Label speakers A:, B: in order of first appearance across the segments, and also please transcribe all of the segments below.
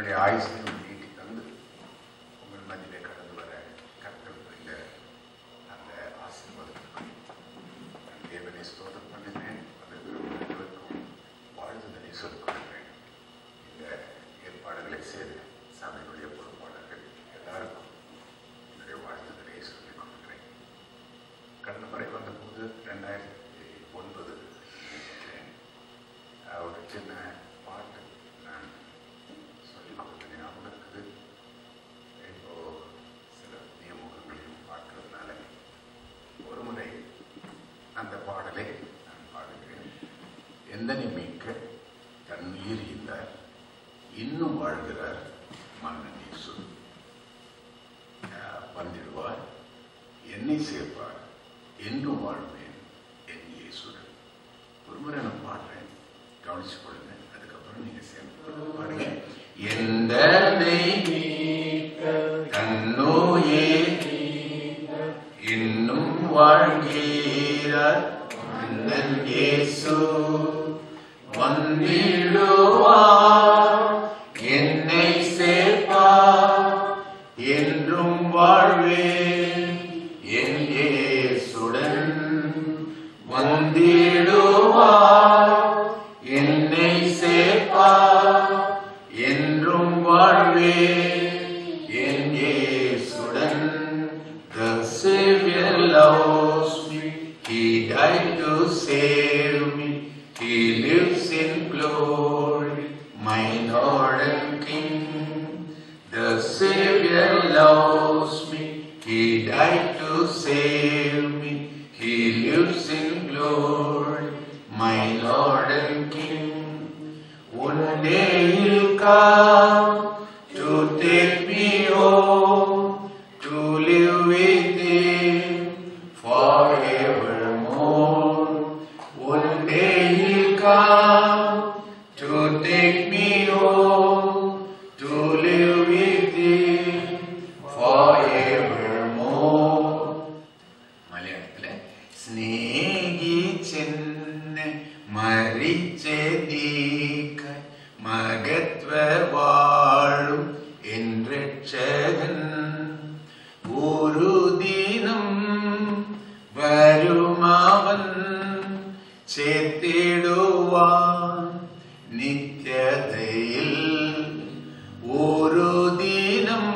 A: என்னுடைய ஆயுசையும் நீட்டி தந்து உங்கள் மத்தியிலே கடந்து வர கர்த்தர் புரிந்த அந்த ஆசீர்வாதத்துக்கு நான் தேவனை ஸ்தோத்திரம் பண்ணுகிறேன் அதற்கும் வாழ்த்துதலை சொல்லிக் கொள்கிறேன் இந்த ஏற்பாடுகளை செய்து சபையுடைய பொறுப்பாளர்கள் எல்லாருக்கும் என்னுடைய வாழ்த்துதலை சொல்லிக் கொள்கிறேன் கடந்த முறை வந்தபோது ரெண்டாயிரத்தி ஒன்பது நினைக்கிறேன். அஹ் ஒரு சின்ன பாட்டு நான் சொல்லிக் கொடுத்தேன் ஞாபகம் இருக்குது இப்போ சில நியமங்களையும் பார்க்கறதுனால ஒரு முறை அந்த பாடலை நான் பாடுகிறேன் எந்தனை மீட்க தன் உயிர் ஈந்தார் இன்னும் வாழ்கிறார் மன்னன் இயேசு அஹ் வந்திடுவார் என்னை சேர்ப்பார் என்றும் வாழ்வேன் என் இயேசுடன் ஒரு முறை நான் பாடுறேன் கவனிச்சு கொள்ளுங்க அதுக்கப்புறம் நீங்க சேர்ந்து பாடுங்க எந்த தன்னோயே இன்னும் வாழ்கிறார் மன்னன் இயேசு வந்திடுவார் என்னை சேர்ப்பார் என்றும் வாழ்வேன் என் இயேசுடன் வந்திடுவார் என்னை சேர்ப்பார் என்றும் வாழ்வேன் என் இயேசுடன் The Savior loves me, He died to save me, He lives in glory, my Lord and King. The Savior loves me, He died to save me, He lives in glory, my Lord and King. One day He'll come to take me home, to live with Him forevermore. One day He'll come to take me home, to live with Him forevermore. മലയാളത്തിലെ സ്നേഹിച്ചെന്നെ മരിച്ചതീക്ക മകത്വ വാഴും N രക്ഷകൻ ഒരു ദിനം വരുമവൻ ചേത്തിടുവാൻ നിത്യതയിൽ ഒരു ദിനം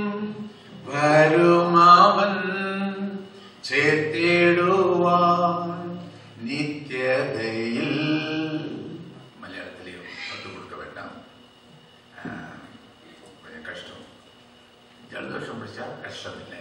A: വരുമവൻ ചേത്തിടുവാൻ നിത്യതയിൽ മലയാളത്തിലെയും ഒത്തു കൊടുക്ക വേണ്ടാം ആ, கொஞ்சம் கஷ்டம் ஜலதோஷம் பிடிச்சா கஷ்டம் இல்லை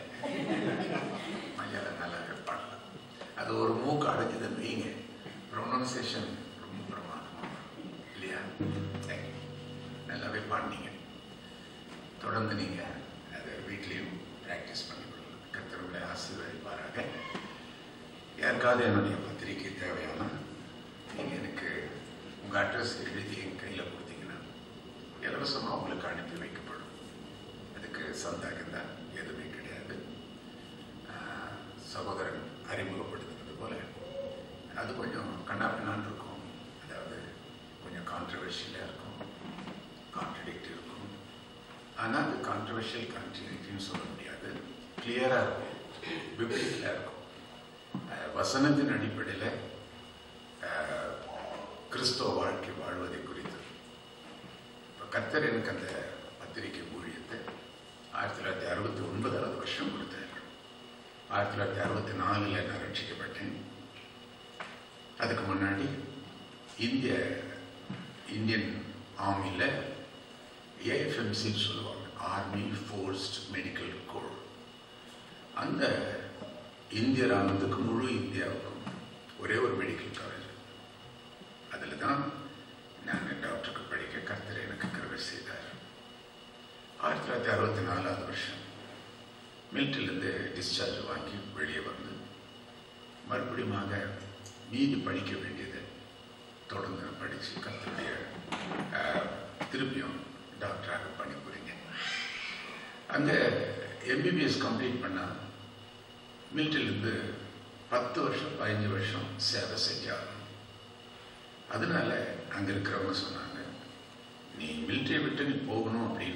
A: மலையாளம் நல்லா பாடலாம் அது ஒரு மூக்கு அடைஞ்சதுன்னு வைங்க ப்ரொனன்சியேஷன் ரொம்ப பிரமாதமாக வரும். இல்லையா Thank you. நல்லாவே பாடினீங்க தொடர்ந்து நீங்க அதை வீட்லேயும் ப்ராக்டிஸ் பண்ணி கொள்ளலாம் கத்தருடைய ஆசீர்வதிப்பாராக யாருக்காவது என்னுடைய பத்திரிக்கை தேவையான நீங்க எனக்கு உங்க அட்ரஸ் எழுதி என் கையில் கொடுத்தீங்கன்னா இலவசமாக உங்களுக்கு அனுப்பி வைக்கப்படும் அதுக்கு சந்தாகம் தான் எதுவுமே கிடையாது ஆஹ், சகோதரன் அறிமுகப்படுத்தினது போல அது கொஞ்சம் கண்ணாப்பின்னான் இருக்கும் அதாவது கொஞ்சம் கான்ட்ரவர்ஷியலாக இருக்கும் கான்ட்ரடிக்ட் இருக்கும் ஆனால் அது கான்ட்ரவர்ஷியல் கான்ட்ரடிக்ட்னு சொல்ல முடியாது கிளியராக இருக்கும் பிப்ளிக்கலாக இருக்கும் ஆஹ், வசனத்தின் அடிப்படையில் ஆஹ், கிறிஸ்தவ வாழ்க்கை வாழ்வதை குறித்து இப்போ கர்த்தர் எனக்கு அந்த பத்திரிகை ஊழியத்தை ஆயிரத்தி தொள்ளாயிரத்தி அறுபத்தி ஒன்பதாவது வருஷம் கொடுத்தார் ஆயிரத்தி தொள்ளாயிரத்தி அறுபத்தி நாலில் நான் ரட்சிக்கப்பட்டேன் அதுக்கு முன்னாடி இந்திய இந்தியன் ஆர்மியில் ஏஎஃப்எம்சின்னு சொல்லுவாங்க ஆர்மி ஃபோர்ஸ்ட் மெடிக்கல் கோர் அந்த இந்திய ராணுவத்துக்கு முழு இந்தியாவுக்கும் ஒரே ஒரு மெடிக்கல் காலேஜ் அதில் தான் நான் டாக்டருக்கு படிக்க கர்த்தர் எனக்கு கருவை செய்தார் ஆயிரத்தி தொள்ளாயிரத்தி அறுபத்தி நாலாவது வருஷம் மிலிட்டரிலேருந்து டிஸ்சார்ஜ் வாங்கி வெளியே வந்து மறுபடியுமாக மீதி படிக்க வேண்டியது தொடர்ந்து படித்து கர்த்தருடைய ஆஹ், திருப்பியும் டாக்டராக பணிபுரிங்க அந்த எம்பிபிஎஸ் கம்ப்ளீட் பண்ணால் மிலிட்டரிலேருந்து பத்து வருஷம் பதினஞ்சு வருஷம் சேவை செஞ்சாகணும் அதனால அங்கே இருக்கிறவங்க சொன்னாங்க நீ மிலிட்டரி விட்டு நீ போகணும் அப்படின்னா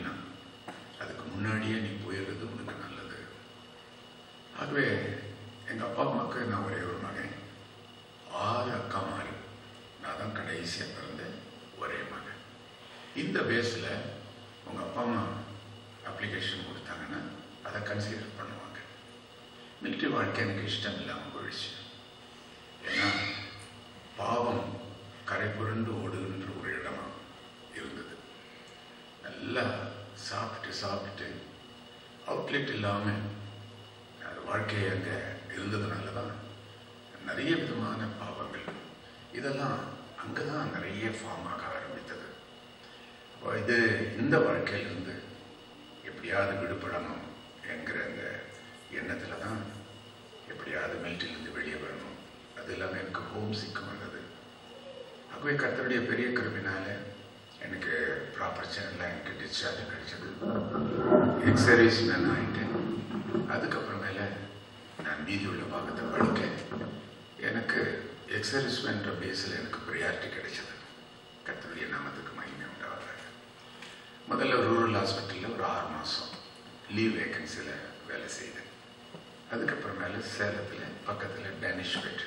A: இந்த பேஸில் உங்கள் அப்பா அம்மா அப்ளிகேஷன் கொடுத்தாங்கன்னா அதை கன்சிடர் பண்ணுவாங்க மிலிட்ரி வாழ்க்கை எனக்கு இஷ்டம் இல்லாமல் போயிடுச்சு ஏன்னா பாவம் கரை புரண்டு ஓடுகின்ற ஒரு இடமா இருந்தது நல்லா சாப்பிட்டு சாப்பிட்டு அவுட்லெட் இல்லாமல் அது வாழ்க்கை அங்கே இருந்ததுனால தான் நிறைய விதமான பாவங்கள் இதெல்லாம் அங்கே தான் நிறைய ஃபார்ம் ஆக ஆரம்பித்தது அப்போ இது இந்த வாழ்க்கையிலிருந்து எப்படியாவது விடுபடணும் என்கிற அந்த எண்ணத்தில் தான் எப்படியாவது மிலிட்ரியிலேருந்து வெளியே வரணும் அது இல்லாமல் எனக்கு ஹோம் சிக்கும் வந்தது ஆகவே கர்த்தருடைய பெரிய கருவினால எனக்கு ப்ராப்பர் சேனலில் எனக்கு டிஸ்சார்ஜ் கிடைச்சது எக்ஸ் சர்வீஸ் மேன் ஆகிட்டேன் அதுக்கப்புறமேல நான் மீதி உள்ள பாகத்தை படிக்க எனக்கு எக்ஸ் சர்வீஸ் மேன்ற பேஸில் எனக்கு ப்ரியாரிட்டி கிடைச்சது கர்த்தருடைய நாமத்துக்கு மகிமை உண்டாவதாக முதல்ல ரூரல் ஹாஸ்பிட்டலில் ஒரு ஆறு மாதம் லீவ் வேக்கன்சியில் வேலை செய்தேன் அதுக்கப்புறமேல சேலத்தில் பக்கத்தில் டேனிஷ் பெட்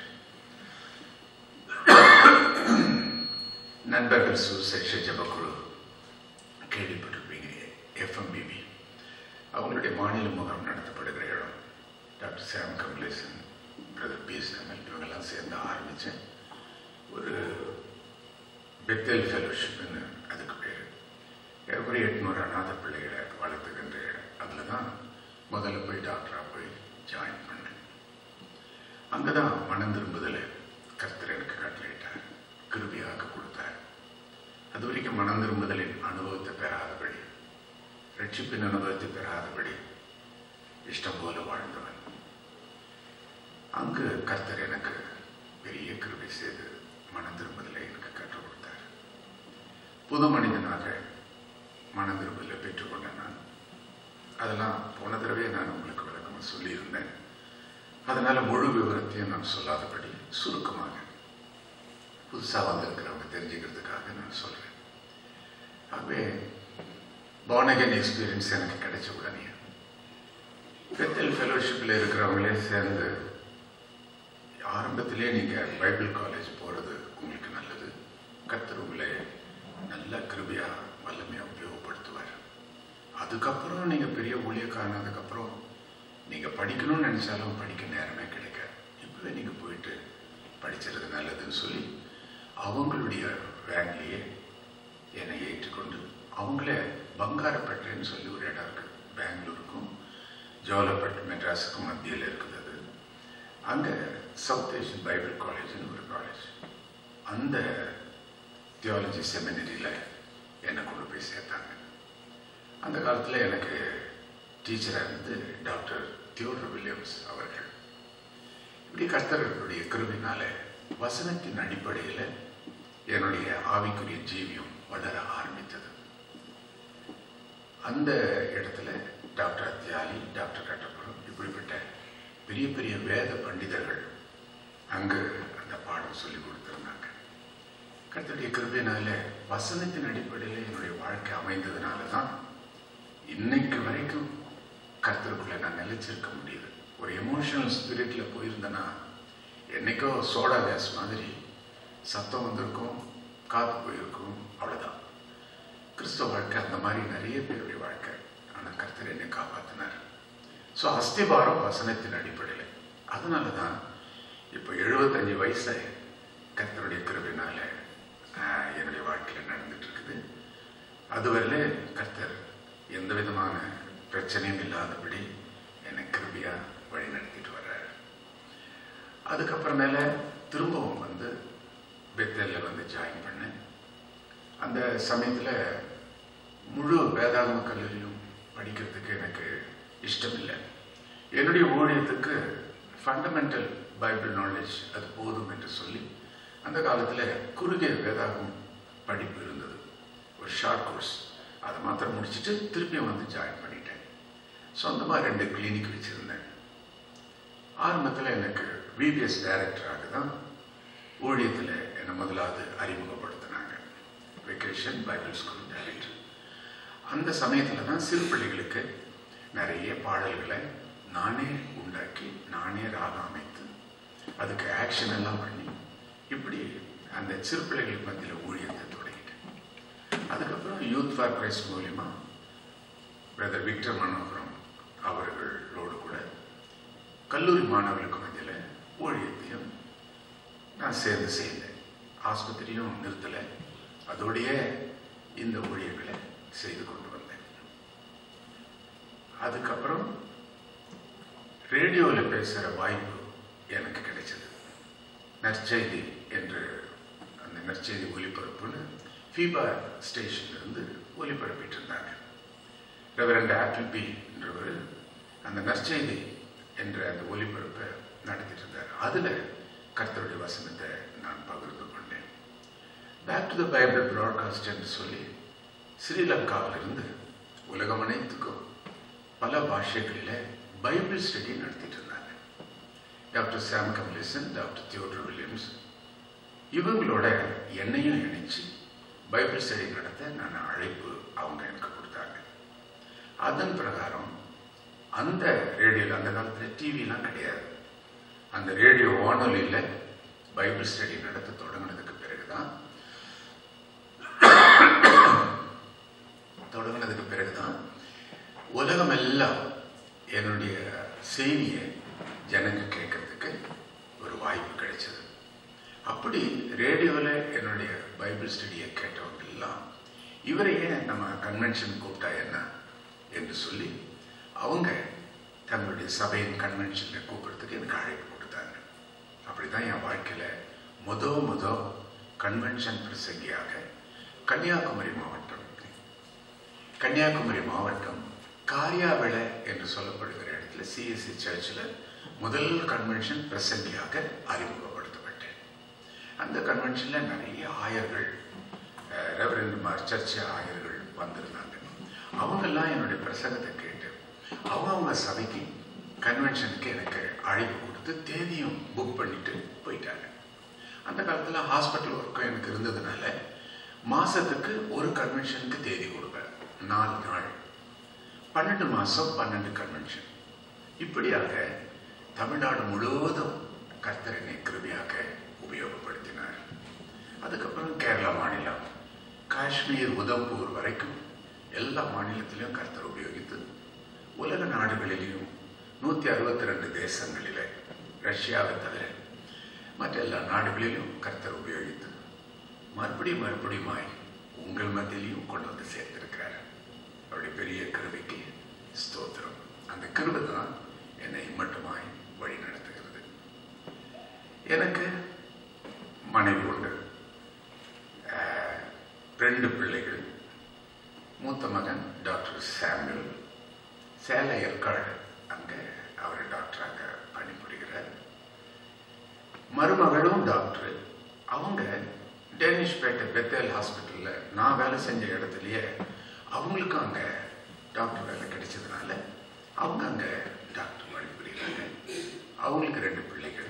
A: நண்பர்கள் சுசேஷ ஜபக்குழு கேள்விப்பட்டிருப்பீங்க எஃப்எம்பிபி அவங்களுடைய மாநில முகாம் நடத்தப்படுகிற இடம் doctor Sam Kamaleson brother P Samal இவங்கெல்லாம் சேர்ந்து ஆரம்பித்தேன் ஒரு பெத்தல் ஃபெலோஷிப்னு அதுக்கு பேர் ஏறக்குறைய எட்நூறு அநாத பிள்ளைகளை வளர்த்துக்கின்ற இடம் அதில் தான் முதல்ல போய் டாக்டராக போய் ஜாயின் பண்ணேன் அங்கே தான் மனம் திரும்புதலை கர்த்தர் எனக்கு கட்டளையிட்டார் கிருபியாக கொடுத்தார் அது வரைக்கும் மனம் திரும்புதலின் அனுபவத்தை பெறாதபடி ரட்சிப்பின் அனுபவத்தை பெறாதபடி இஷ்டம் போல வாழ்ந்தவன் அங்கு கர்த்தர் எனக்கு பெரிய கிருபை செய்து மனம் திரும்புதலை எனக்கு கற்றுக் கொடுத்தார் புது மனிதனாக மனம் திரும்பலை பெற்றுக்கொண்டேன் நான் அதெல்லாம் போன தடவை நான் உங்களுக்கு விளக்கமாக சொல்லியிருந்தேன் அதனால முழு விவரத்தையும் நான் சொல்லாதபடி சுருக்கமாக புதுசாக வந்திருக்கிறவங்க தெரிஞ்சுக்கிறதுக்காக நான் சொல்கிறேன் ஆகவே பானகன் எக்ஸ்பீரியன்ஸ் எனக்கு கிடைச்ச உடனே பெத்தல் ஃபெலோஷிப்பில் இருக்கிறவங்களே சேர்ந்து ஆரம்பத்திலே நீங்கள் பைபிள் காலேஜ் போகிறது உங்களுக்கு நல்லது கர்த்தர் உங்களை நல்ல கிருபியாக வல்லமையாக உபயோகப்படுத்துவார் அதுக்கப்புறம் நீங்கள் பெரிய ஊழியக்காரனதுக்கப்புறம் நீங்கள் படிக்கணும்னு நினச்சாலும் படிக்க நேரமே கிடைக்காது இப்போவே நீங்கள் போயிட்டு படிச்சிருது நல்லதுன்னு சொல்லி அவங்களுடைய வேன்லேயே என்னை ஏற்றுக்கொண்டு அவங்களே பங்காரப்பேட்டைன்னு சொல்லி ஒரு இடம் இருக்குது பெங்களூருக்கும் ஜோலப்பட் மெட்ராஸுக்கும் மத்தியில் இருக்குது அது அங்கே சவுத் ஏஷியன் பைபிள் காலேஜ்னு ஒரு காலேஜ் அந்த தியாலஜி செமினரியில் என்னை கொண்டு போய் சேர்த்தாங்க அந்த காலத்தில் எனக்கு டீச்சராக இருந்து டாக்டர் தியோடர் வில்லியம்ஸ் அவர்கள் இப்படி கர்த்தர்களுடைய கிருபினால வசனத்தின் அடிப்படையில் என்னுடைய ஆவிக்குரிய ஜீவியம் வளர ஆரம்பித்தது அந்த இடத்துல டாக்டர் அத்தியாலி டாக்டர் கட்டப்புறம் இப்படிப்பட்ட பெரிய பெரிய வேத பண்டிதர்கள் அங்கு அந்த பாடம் சொல்லி கொடுத்துருந்தாங்க கர்த்தருடைய கிருபையினால வசனத்தின் அடிப்படையில் என்னுடைய வாழ்க்கை அமைந்ததுனால தான் இன்னைக்கு வரைக்கும் கர்த்தருக்குள்ள நான் நிலைச்சிருக்க முடியுது ஒரு எமோஷனல் ஸ்பிரிட்ல போயிருந்தேன்னா என்னைக்கோ சோடா கேஸ் மாதிரி சத்தம் வந்திருக்கும் காத்து போயிருக்கும் அவ்வளோதான் கிறிஸ்தவ வாழ்க்கை அந்த மாதிரி நிறைய பேருடைய வாழ்க்கை ஆனால் கர்த்தர் என்னை காப்பாற்றினார் ஸோ அஸ்திபாரம் வசனத்தின் அடிப்படையில் அதனால தான் இப்போ எழுபத்தஞ்சு வயசு கர்த்தருடைய கிருபினால ஆஹ், என்னுடைய வாழ்க்கையில் நடந்துட்டு இருக்குது அதுவரையில கர்த்தர் எந்த விதமான பிரச்சனையும் இல்லாதபடி என்னை கிருபியா வழி நடத்திட்டு வர்றாரு அதுக்கப்புறமேல திரும்பவும் வந்து பெத்தல்ல வந்து ஜாயின் பண்ணேன் அந்த சமயத்தில் முழு வேதாகம கல்லூரியும் படிக்கிறதுக்கு எனக்கு இஷ்டம் இல்லை என்னுடைய ஊழியத்துக்கு ஃபண்டமெண்டல் பைபிள் நாலேஜ் அது போதும் என்று சொல்லி அந்த காலத்தில் குறுகிய வேதாகம் படிப்பு இருந்தது ஒரு ஷார்ட் கோர்ஸ் அதை மாத்திரம் முடிச்சுட்டு திருப்பியும் வந்து ஜாயின் பண்ணிட்டேன் சொந்தமாக ரெண்டு கிளினிக் வச்சுருந்தேன் ஆரம்பத்தில் எனக்கு விபிஎஸ் டைரக்டராக தான் ஊழியத்தில் என்னை முதலாவது அறிமுகப்படுத்தினாங்க வெக்கேஷன் பைபிள் ஸ்கூல் டைரக்டர் அந்த சமயத்தில் தான் சிறு பிள்ளைகளுக்கு நிறைய பாடல்களை நானே உண்டாக்கி நானே ராகம் அமைத்து அதுக்கு ஆக்ஷன் எல்லாம் பண்ணி இப்படி அந்த சிறு பிள்ளைகளுக்கு மத்தியில் ஊழியத்தை தொடங்கிட்டேன் அதுக்கப்புறம் யூத் ஃபார் கிரைஸ்ட் மூலியமா பிரதர் விக்டர் மனோகரம் அவர்களோடு கூட கல்லூரி மாணவர்களுக்கு மத்தியில் ஊழியத்தையும் நான் சேர்ந்து செய்தேன் ஆஸ்பத்திரியும் நிறுத்தலை அதோடைய இந்த ஊழியர்களை செய்து கொண்டு வந்தேன் அதுக்கப்புறம் ரேடியோவில் பேசுகிற வாய்ப்பு எனக்கு கிடைச்சது நற்செய்தி என்று அந்த நற்செய்தி ஒலிபரப்புன்னு ஃபீபா ஸ்டேஷன்ல இருந்து ஒலிபரப்பிட்டு இருந்தாங்க ரெவரண்ட் ஆப்பிள் பி என்றவர் அந்த நற்செய்தி என்ற அந்த ஒலிபரப்பை நடத்திட்டு இருந்தார் அதில் கர்த்தருடைய வசனத்தை நான் பகிர்ந்து கொண்டேன் back to the Bible broadcast என்று சொல்லி ஸ்ரீலங்காவிலிருந்து உலகம் அனைத்துக்கும் பல பாஷைகளில் பைபிள் ஸ்டடி நடத்திட்டு இருந்தாங்க டாக்டர் சாம் கமலேசன் டாக்டர் தியோடர் வில்லியம்ஸ் இவங்களோட என்னையும் இணைச்சு பைபிள் ஸ்டடி நடத்த நான் அழைப்பு அவங்க எனக்கு கொடுத்தாங்க அதன் பிரகாரம் அந்த ரேடியோவில் அந்த காலத்தில் டிவிலாம் கிடையாது அந்த ரேடியோ வானொலியில் பைபிள் ஸ்டடி நடத்த தொடங்கினதுக்கு பிறகுதான் தொடங்கினதுக்கு பிறகுதான் உலகம் எல்லாம் என்னுடைய செய்தியை ஜனங்க கேட்கறதுக்கு ஒரு வாய்ப்பு கிடைச்சது அப்படி ரேடியோவில் என்னுடைய பைபிள் ஸ்டடியை கேட்டவங்க எல்லாம் இவரையே நம்ம கன்வென்ஷன் கூப்பிட்டா என்ன என்று சொல்லி அவங்க தங்களுடைய சபையின் கன்வென்ஷனில் கூப்பிடுறதுக்கு எனக்கு அழைப்பு கொடுத்தாங்க அப்படிதான் என் வாழ்க்கையில் முத முத கன்வென்ஷன் பிரசங்கியாக கன்னியாகுமரி மாவட்டம் கன்னியாகுமரி மாவட்டம் காரியாவிளை என்று சொல்லப்படுகிற இடத்துல சிஎஸ்சி சர்ச்சில் முதல் கன்வென்ஷன் பிரசங்கியாக அறிமுகப்படுத்தப்பட்டேன் அந்த கன்வென்ஷனில் நிறைய ஆயர்கள் ரெவரண்ட்மார் சர்ச்சை ஆயர்கள் வந்திருந்தாங்க அவங்கெல்லாம் என்னுடைய பிரசங்கத்தை கேட்டு அவங்கவுங்க சபைக்கு கன்வென்ஷனுக்கு எனக்கு அழைப்பு கொடுத்து தேதியும் புக் பண்ணிட்டு போயிட்டாங்க அந்த காலத்தில் ஹாஸ்பிட்டல் ஒர்க்கும் எனக்கு இருந்ததுனால மாசத்துக்கு ஒரு கன்வென்ஷனுக்கு தேதி கொடுப்பேன் நாலு நாள் பன்னெண்டு மாசம் பன்னெண்டு கன்வென்ஷன் இப்படியாக தமிழ்நாடு முழுவதும் கர்த்தர் என்னை கிருபியாக உபயோகப்படுத்தினார் அதுக்கப்புறம் கேரளா மாநிலம் காஷ்மீர் உதம்பூர் வரைக்கும் எல்லா மாநிலத்திலையும் கர்த்தர் உபயோகித்து உலக நாடுகளிலையும் நூற்றி அறுபத்தி ரெண்டு தேசங்களில் ரஷ்யாவை தவிர மற்ற எல்லா நாடுகளிலும் கர்த்தர் உபயோகித்து மறுபடியும் மறுபடியுமாய் உங்கள் மத்தியிலையும் கொண்டு வந்து சேர்த்திருக்கிறார் அவருடைய பெரிய கிருபைக்கு ஸ்தோத்திரம் அந்த கிருபை தான் என்னை மட்டுமாய் வழி நடத்துகிறது எனக்கு மனைவி உண்டு ஆஹ், ரெண்டு பிள்ளைகள் மூத்த மகன் டாக்டர் சாமுவல் சேலை ஏற்காடு அங்கே அவர் டாக்டராக பணிபுரிகிறார் மருமகளும் டாக்டர் அவங்க டேனிஷ்பேட்டை பெத்தேல் ஹாஸ்பிட்டலில் நான் வேலை செஞ்ச இடத்துலயே அவங்களுக்கும் அங்கே டாக்டர் வேலை கிடைச்சதுனால அவங்க அங்கே டாக்டர் பணிபுரிகிறாங்க அவங்களுக்கு ரெண்டு பிள்ளைகள்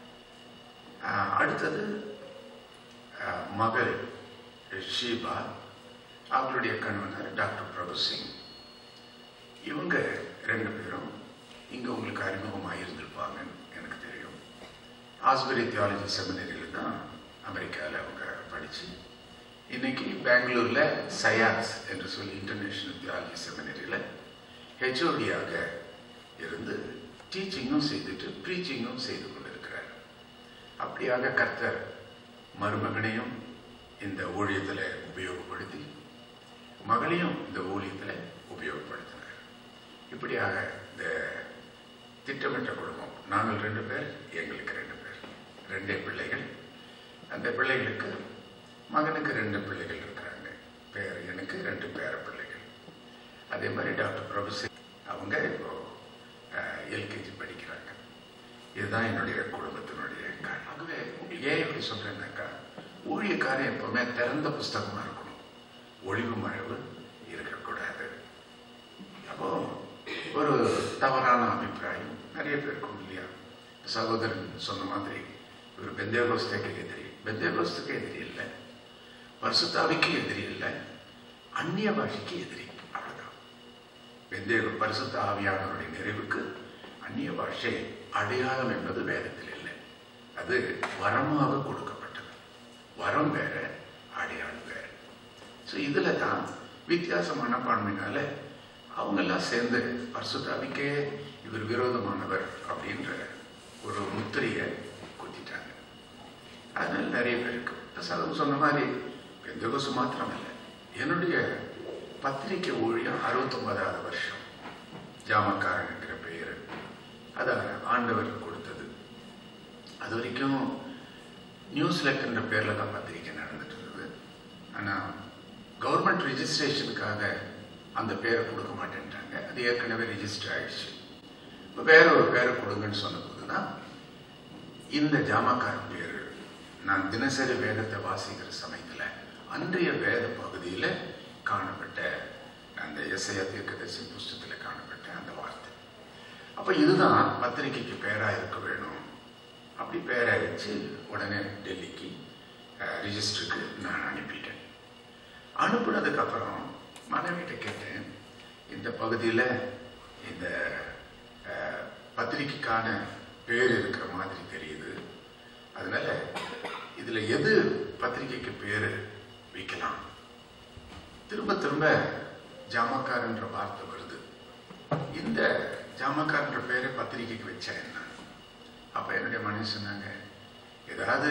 A: ஆஹ், அடுத்தது ஆஹ், மகள் ஷீபா அவங்களுடைய கணவனர் டாக்டர் பிரபு சிங் இவங்க ரெண்டு பேரும் இங்க உங்களுக்கு அறிமுகமாக இருந்திருப்பாங்கன்னு எனக்கு தெரியும் ஆஸ்பரி தியாலஜி செமினரியில் தான் அமெரிக்காவில் அவங்க படிச்சு இன்னைக்கு பெங்களூர்ல சயாக்ஸ் என்று சொல்லி இன்டர்நேஷனல் தியாலஜி செமினரியில் ஹெச்ஓடியாக இருந்து டீச்சிங்கும் செய்துட்டு ப்ரீச்சிங்கும் செய்து கொண்டிருக்கிறார் அப்படியாக கர்த்தர் மருமகனையும் இந்த ஊழியத்தில் உபயோகப்படுத்தி மகளையும் இந்த ஊழியத்தில் உபயோகப்படுத்தினார் இப்படியாக இந்த திட்டமிட்ட குடும்பம் நாங்கள் ரெண்டு பேர் எங்களுக்கு ரெண்டு பேர் ரெண்டே பிள்ளைகள் அந்த பிள்ளைகளுக்கு மகனுக்கு ரெண்டு பிள்ளைகள் இருக்கிறாங்க பேர் எனக்கு ரெண்டு பேர பிள்ளைகள் அதே மாதிரி டாக்டர் பிரபுசி அவங்க இப்போ எல்கேஜி படிக்கிறாங்க இதுதான் என்னுடைய குடும்பத்தினுடைய காரணம் ஆகவே ஏன் இப்படி சொல்றேன்னாக்கா ஊழியக்காரன் எப்பவுமே திறந்த புஸ்தகமா இருக்கணும் ஒளிவு மறைவு இருக்கக்கூடாது அப்போ ஒரு தவறான அபிப்பிராயம் நிறைய பேருக்கும் இல்லையா சகோதரன் சொன்ன மாதிரி இவர் பெந்தேகோஸ்துக்கு எதிரி பெந்தேகோஸ்துக்கு எதிரி இல்லை பரிசுத்தாவிக்கு எதிரி இல்லை அந்நிய பாஷைக்கு எதிரி அவ்வளவுதான் பெந்தேக பரிசுத்த ஆவியானவருடைய நிறைவுக்கு அந்நிய பாஷை அடையாளம் என்பது வேதத்தில் இல்லை அது வரமாக கொடுக்கப்பட்டது வரம் வேற அடையாளம் வேற ஸோ இதில் தான் வித்தியாச மனப்பான்மையினால அவங்கெல்லாம் சேர்ந்து பரிசுத்தாவிக்கே இவர் விரோதமானவர் அப்படின்ற ஒரு முத்திரையை குத்திட்டாங்க அதனால நிறைய பேருக்கு பிரசாதம் சொன்ன மாதிரி பெந்தகோசு மாத்திரமல்ல என்னுடைய பத்திரிக்கை ஊழியம் அறுபத்தொன்பதாவது வருஷம் ஜாமக்காரன் என்கிற பெயர் அதை ஆண்டவர் கொடுத்தது அது வரைக்கும் நியூஸ் லெட்டர்ன்ற பேரில் தான் பத்திரிக்கை நடந்துட்டு இருந்தது ஆனால் கவர்மெண்ட் ரிஜிஸ்ட்ரேஷனுக்காக அந்த பேரை கொடுக்க மாட்டேன்ட்டாங்க அது ஏற்கனவே ரிஜிஸ்டர் ஆயிடுச்சு இப்போ வேற ஒரு பேரை கொடுங்கன்னு சொன்னபோது தான் இந்த ஜாமக்காரன் பேர் நான் தினசரி வேதத்தை வாசிக்கிற சமயத்தில் அன்றைய வேத பகுதியில் காணப்பட்ட அந்த எஸ்ஐயா தீர்க்கதரிசி புஸ்தகத்தில் காணப்பட்ட அந்த வார்த்தை அப்போ இதுதான் பத்திரிகைக்கு பேராக இருக்க வேணும் அப்படி பேரை வச்சு உடனே டெல்லிக்கு ரிஜிஸ்டருக்கு நான் அனுப்பிட்டேன் அனுப்புனதுக்கப்புறம் மனைவிட்ட கேட்டேன் இந்த பகுதியில் இந்த அஹ், பத்திரிக்கைக்கான பேர் இருக்கிற மாதிரி தெரியுது அதனால இதில் எது பத்திரிக்கைக்கு பேர் வைக்கலாம் திரும்ப திரும்ப ஜாமக்காரன்ற வார்த்தை வருது இந்த ஜாமக்காரன்ற பேரை பத்திரிக்கைக்கு வச்சா என்ன அப்ப என்னுடைய மனைவி சொன்னாங்க ஏதாவது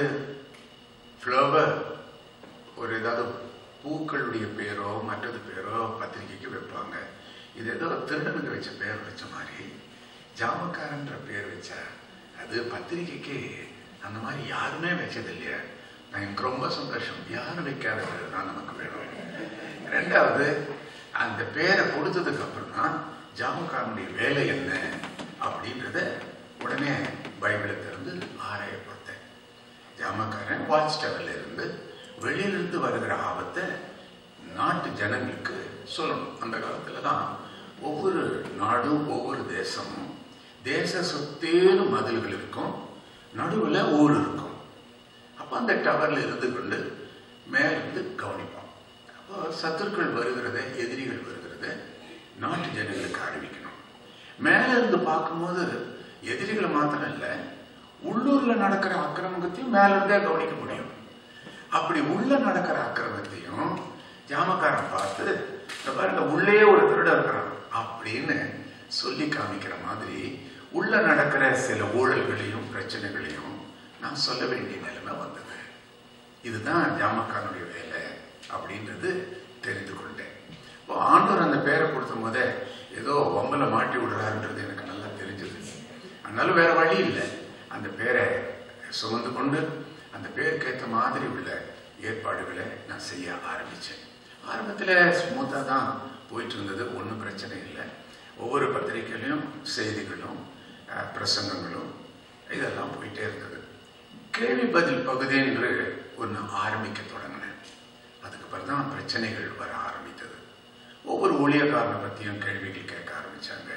A: ஃப்ளவர் ஒரு ஏதாவது பூக்களுடைய பேரோ மற்றது பேரோ பத்திரிக்கைக்கு வைப்பாங்க இது ஏதோ திருடனுக்கு வச்ச பேர் வச்ச மாதிரி ஜாமக்காரன்ற பேர் வச்சா அது பத்திரிக்கைக்கு அந்த மாதிரி யாருமே வச்சது இல்லையா நான் எனக்கு ரொம்ப சந்தோஷம் யாரும் வைக்காத பேர் தான் நமக்கு வேணும் ரெண்டாவது அந்த பேரை கொடுத்ததுக்கு அப்புறம் தான் ஜாமக்காரனுடைய வேலை என்ன அப்படின்றத உடனே பைபிளை திறந்து ஆராய பார்த்தேன் ஜாமக்காரன் வாட்ச் டவர்ல இருந்து வெளியிலிருந்து வருகிற ஆபத்தை நாட்டு ஜனங்களுக்கு சொல்லணும் அந்த காலத்துல தான் ஒவ்வொரு நாடும் ஒவ்வொரு தேசமும் தேச சுத்தேனு மதில்கள் இருக்கும் நடுவுல ஊர் இருக்கும் அப்போ அந்த டவர்ல இருந்து கொண்டு மேலிருந்து கவனிப்போம் அப்போ சத்துருக்கள் வருகிறத எதிரிகள் வருகிறத நாட்டு ஜனங்களுக்கு அறிவிக்கணும் மேல இருந்து பார்க்கும்போது எதிரிகளை மாத்திரம் இல்லை உள்ளூர்ல நடக்கிற அக்கிரமத்தையும் மேல இருந்தே கவனிக்க முடியும் அப்படி உள்ள நடக்கிற அக்கிரமத்தையும் ஜாமக்காரன் பார்த்து "இந்த பாருங்க உள்ளே ஒரு திருடன் இருக்கிறான் அப்படின்னு சொல்லி காமிக்கிற மாதிரி உள்ள நடக்கிற சில ஊழல்களையும் பிரச்சனைகளையும் நான் சொல்ல வேண்டிய நிலைமை வந்தது இதுதான் ஜாமக்காரனுடைய வேலை அப்படின்றது தெரிந்து கொண்டேன் இப்போ ஆண்டவர் அந்த பேரை கொடுத்த போதே ஏதோ வம்பல மாட்டி விடுறாருன்றது எனக்கு நல்லா தெரிஞ்சது அதனால வேற வழி இல்லை அந்த பேரை சுமந்து கொண்டு அந்த பேருக்கு ஏற்ற மாதிரி உள்ள ஏற்பாடுகளை நான் செய்ய ஆரம்பிச்சேன் ஆரம்பத்தில் ஸ்மூத்தாக தான் போயிட்டு இருந்தது ஒன்றும் பிரச்சனை இல்லை ஒவ்வொரு பத்திரிக்கையிலையும் செய்திகளும் அஹ், பிரசங்கங்களும் இதெல்லாம் போயிட்டே இருந்தது கேள்வி பதில் பகுதி என்று ஒன்று ஆரம்பிக்க தொடங்கினேன் அதுக்கு பிறகு தான் பிரச்சனைகள் வர ஆரம்பித்தது ஒவ்வொரு ஊழியக்காரனை பற்றியும் கேள்விகள் கேட்க ஆரம்பிச்சாங்க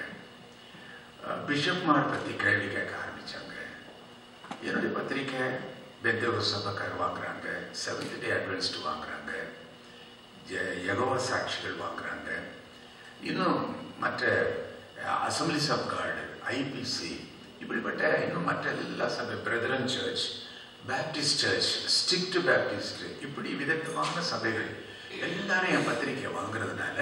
A: அஹ், பிஷப்மார் பற்றி கேள்வி கேட்க ஆரம்பிச்சாங்க என்னுடைய பத்திரிக்கை பெந்தேவ சபக்கார் வாங்குறாங்க செவன்த் டே அட்வென்ஸ்ட் வாங்குறாங்க யகோவா சாட்சிகள் வாங்குறாங்க இன்னும் மற்ற அசம்பிளிஸ் ஆஃப் கார்டு ஐபிசி இப்படிப்பட்ட இன்னும் மற்ற எல்லா சபை Brethren church Baptist church strict Baptist இப்படி விதவிதமான சபைகள் எல்லாரும் என் பத்திரிக்கை வாங்குறதுனால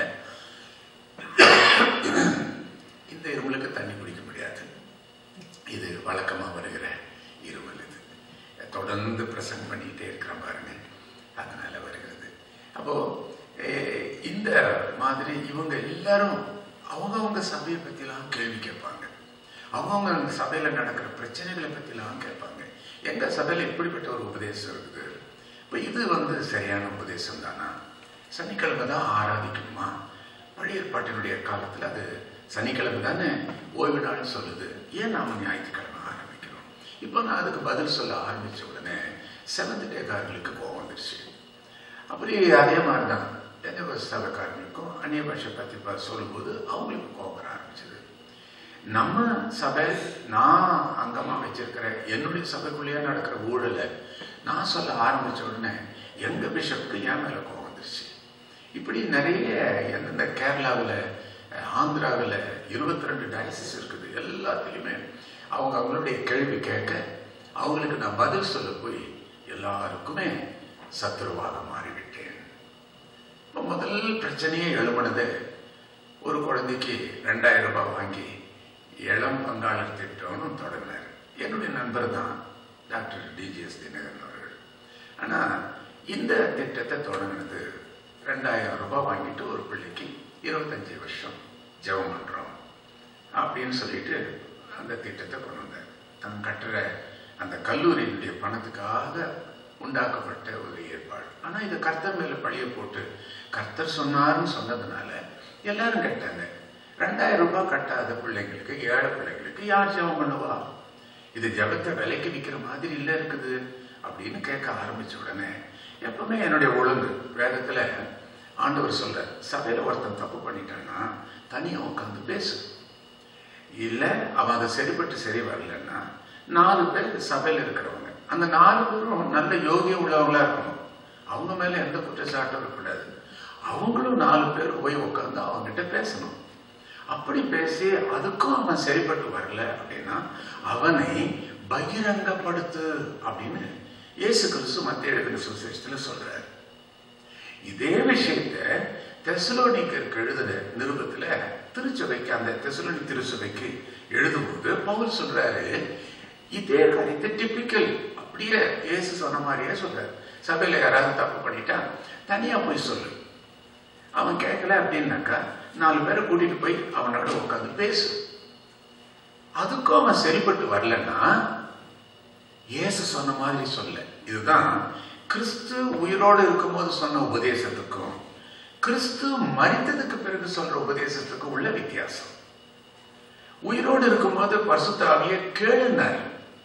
A: இந்த இருமலுக்கு தண்ணி குடிக்க முடியாது இது வழக்கமாக வருகிற இருமல் இது தொடர்ந்து பிரசன்ட் பண்ணிக்கிட்டே இருக்கிற பாருங்க அதனால வருகிறது அப்போ eh, இந்த மாதிரி இவங்க எல்லாரும் அவங்கவங்க சபையை பற்றிலாம் கேள்வி கேட்பாங்க அவங்கவுங்க அந்த சபையில் நடக்கிற பிரச்சனைகளை பற்றிலாம் கேட்பாங்க எங்க சபையில் இப்படிப்பட்ட ஒரு உபதேசம் இருக்குது இப்போ இது வந்து சரியான உபதேசம் தானா சனிக்கிழமை தான் ஆராதிக்கணுமா பழைய ஏற்பாட்டினுடைய காலத்தில் அது சனிக்கிழமை தானே ஓய்வு நாள்னு சொல்லுது ஏன் நாம ஞாயிற்றுக்கிழமை ஆரம்பிக்கிறோம் இப்போ நான் அதுக்கு பதில் சொல்ல ஆரம்பிச்ச உடனே செவன்த் டேக்காரர்களுக்கு கோவம் வந்துருச்சு அப்படி அதே மாதிரி தான் தென்னை சபைக்காரங்களுக்கும் அந்நிய பாஷை பற்றி ப- சொல்லும்போது அவங்களுக்கு கோவம் வர ஆரம்பிச்சது நம்ம சபை நான் அங்கமா வச்சிருக்கிற என்னுடைய சபைக்குள்ளேயே நடக்கிற ஊழலை நான் சொல்ல ஆரம்பிச்ச உடனே எங்க பிஷப்புக்கு என் மேல கோவம் வந்துருச்சு இப்படி நிறைய எந்தெந்த கேரளாவில் ஆந்திராவில் இருபத்தி ரெண்டு டயசிஸ் இருக்குது எல்லாத்துலேயுமே அவங்க அவங்களுடைய கேள்வி கேட்க அவங்களுக்கு நான் பதில் சொல்ல போய் எல்லாருக்குமே சத்துருவாக மாறிவிட்டேன் இப்ப முதல் பிரச்சனையே எழுப்பினது ஒரு குழந்தைக்கு ரெண்டாயிரம் ரூபாய் வாங்கி இளம் பங்காளர் திட்டம்னு தொடங்கினார் என்னுடைய நண்பர் தான் டாக்டர் டிஜிஎஸ் தினகரன் அவர்கள் ஆனால் இந்த திட்டத்தை தொடங்கினது ரெண்டாயிரம் ரூபாய் வாங்கிட்டு ஒரு பிள்ளைக்கு இருபத்தஞ்சி வருஷம் ஜெபம் பண்ணுறோம் அப்படின்னு சொல்லிட்டு அந்த திட்டத்தை கொண்டு வந்தார் தான் கட்டுற அந்த கல்லூரியினுடைய பணத்துக்காக உண்டாக்கப்பட்ட ஒரு ஏற்பாடு ஆனால் இது கர்த்தர் மேல பழிய போட்டு கர்த்தர் சொன்னாருன்னு சொன்னதுனால எல்லாரும் கேட்டாங்க ரெண்டாயிரம் ரூபாய் கட்டாத பிள்ளைங்களுக்கு ஏழை பிள்ளைங்களுக்கு யார் ஜெபம் பண்ணுவா இது ஜபத்தை விலைக்கு விற்கிற மாதிரி இல்லை இருக்குது அப்படின்னு கேட்க ஆரம்பிச்ச உடனே எப்பவுமே என்னுடைய ஒழுங்கு வேதத்துல ஆண்டவர் சொல்ற சபையில ஒருத்தன் தப்பு பண்ணிட்டான்னா தனியா உட்காந்து பேசு இல்ல அவன் அதை சரிப்பட்டு சரி வரலன்னா நாலு பேர் சபையில இருக்கிறவங்க அந்த நாலு பேரும் நல்ல யோகியம் உள்ளவங்களா இருக்கணும் அவங்க மேல எந்த குற்றச்சாட்டும் இருக்கக்கூடாது அவங்களும் நாலு பேர் போய் உட்காந்து அவங்ககிட்ட பேசணும் அப்படி பேசி அதுக்கும் அவன் சரிப்பட்டு வரல அப்படின்னா அவனை பகிரங்கப்படுத்து அப்படின்னு இயேசு கிறிஸ்து மத்திய எழுதின சுவிசேஷத்துல சொல்றாரு இதே விஷயத்த தெசலோனிக்கருக்கு எழுதுன நிருபத்துல திருச்சபைக்கு அந்த தெசலோனி திருச்சபைக்கு எழுதும்போது பவுல் சொல்றாரு இதே காரியத்தை டிப்பிக்கல் அப்படியே இயேசு சொன்ன மாதிரியே சொல்றாரு சபையில யாராவது தப்பு பண்ணிட்டா தனியா போய் சொல்லு அவன் கேட்கல அப்படின்னாக்கா நாலு பேரை கூட்டிட்டு போய் அவனோட உட்காந்து பேசு அதுக்கும் அவன் சரிப்பட்டு வரலன்னா இயேசு சொன்ன மாதிரி சொல்ல இதுதான் கிறிஸ்து உயிரோடு இருக்கும்போது சொன்ன உபதேசத்துக்கும் கிறிஸ்து மரித்ததுக்கு பிறகு சொல்ற உபதேசத்துக்கும் உள்ள வித்தியாசம் உயிரோடு இருக்கும்போது பசுத்தாவிய கேளுனார்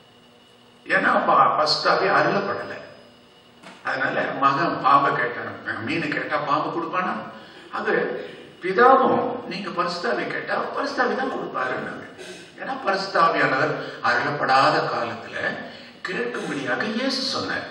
A: ஏன்னா பசுத்தாவிய அருளப்படல அதனால மகன் பாம்பை கேட்டான் மீன் கேட்டா பாம்பு கொடுப்பானா அது பிதாவும் நீங்க பரிசுத்தாவி கேட்டா பரிசுத்தாவி தான் கொடுப்பாருன்னாங்க ஏன்னா பரிசுத்தாவியானவர் அருளப்படாத காலத்துல கேட்கும்படியாக இயேசு சொன்னார்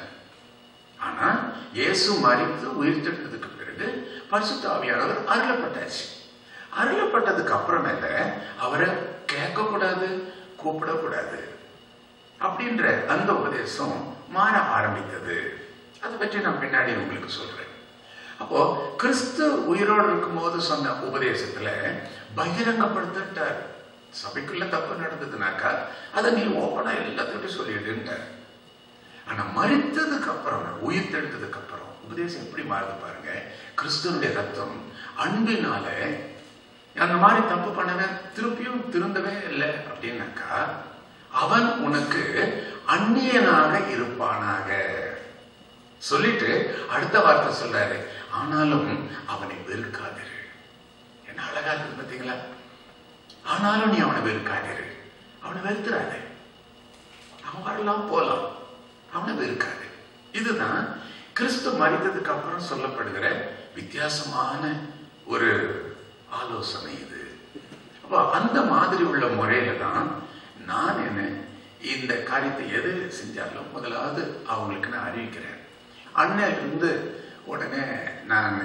A: ஆனா இயேசு மறித்து உயிர்த்தெழுந்ததுக்கு பிறகு பரிசுத்தாவியானவர் அருளப்பட்டாச்சு அருளப்பட்டதுக்கு அப்புறமேல அவரை கேட்கக்கூடாது கூப்பிடக்கூடாது அப்படின்ற அந்த உபதேசம் மாற ஆரம்பித்தது அதை பற்றி நான் பின்னாடி உங்களுக்கு சொல்றேன் அப்போ கிறிஸ்து உயிரோடு இருக்கும்போது சொன்ன உபதேசத்துல பகிரங்கப்படுத்திட்டார் சபைக்குள்ள தப்பு நடந்ததுனாக்கா அதை நீ ஓப்பனா எல்லாத்துக்கிட்டும் சொல்லிடுன்றார் ஆனா மறித்ததுக்கு அப்புறம் உயிர் தெழுந்ததுக்கு அப்புறம் உபதேசம் எப்படி மாறுது பாருங்க கிறிஸ்துவனுடைய ரத்தம் அன்பினால அந்த மாதிரி தப்பு பண்ணவே திருப்பியும் திருந்தவே இல்லை அப்படின்னாக்கா அவன் உனக்கு அந்நியனாக இருப்பானாக சொல்லிட்டு அடுத்த வார்த்தை சொல்றாரு ஆனாலும் அவனை வெறுக்காதிரு என்ன அழகா இருக்கு பார்த்தீங்களா ஆனாலும் நீ அவனை வெறுக்காதிரு அவனை வெறுத்துறாத அவன் வரலாம் போலாம் அவனை வெறுக்காது இதுதான் கிறிஸ்து மறித்ததுக்கு அப்புறம் சொல்லப்படுகிற வித்தியாசமான ஒரு ஆலோசனை இது அப்போ அந்த மாதிரி உள்ள முறையில தான் நான் என்ன இந்த காரியத்தை எது செஞ்சாலும் முதலாவது அவங்களுக்கு நான் அறிவிக்கிறேன் அண்ணன் உடனே நான்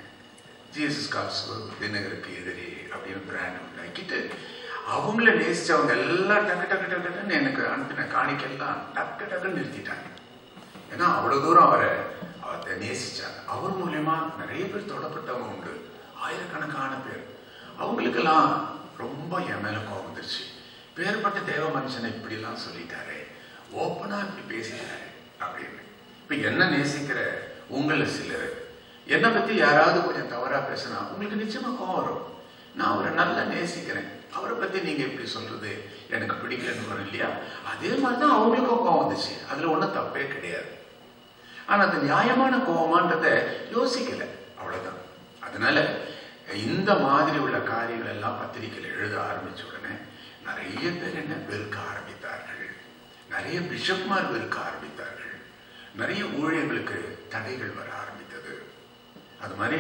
A: ஜீசஸ் காசு தினகருக்கு எதிரி அப்படின்னு பிராண்ட் உண்டாக்கிட்டு அவங்கள நேசிச்சவங்க எல்லாம் டக்கு டக்கு டக்கு டக்குன்னு எனக்கு அனுப்பின காணிக்கெல்லாம் டக்கு டக்குன்னு நிறுத்திட்டாங்க ஏன்னா அவ்வளவு தூரம் அவரை அவரை நேசிச்சாங்க அவர் மூலியமா நிறைய பேர் தொடப்பட்டவங்க உண்டு ஆயிரக்கணக்கான பேர் அவங்களுக்கெல்லாம் ரொம்ப என் மேல கோபம் வந்துருச்சு பேர்பட்ட தேவ மனுஷனை இப்படி எல்லாம் சொல்லிட்டாரு ஓப்பனா இப்படி பேசிட்டாரு அப்படின்னு இப்ப என்ன நேசிக்கிற உங்களை சிலர் என்னை பத்தி யாராவது கொஞ்சம் தவறா பேசினா உங்களுக்கு நிச்சயமா கோவம் வரும் நான் அவரை நல்லா நேசிக்கிறேன் அவரை பத்தி நீங்க இப்படி சொல்றது எனக்கு பிடிக்கலன்னு வரும் இல்லையா அதே மாதிரி தான் அவங்களுக்கும் கோவம் வந்துச்சு அதுல ஒன்றும் தப்பே கிடையாது ஆனா அது நியாயமான கோபமான்றத யோசிக்கல அவ்வளவுதான் அதனால இந்த மாதிரி உள்ள காரியங்கள் எல்லாம் பத்திரிகையில் எழுத ஆரம்பிச்ச உடனே நிறைய பேர் என்ன வெறுக்க ஆரம்பித்தார்கள் நிறைய பிஷப்மார் வெறுக்க ஆரம்பித்தார்கள் நிறைய ஊழியர்களுக்கு தடைகள் வர ஆரம்பித்தது அது மாதிரி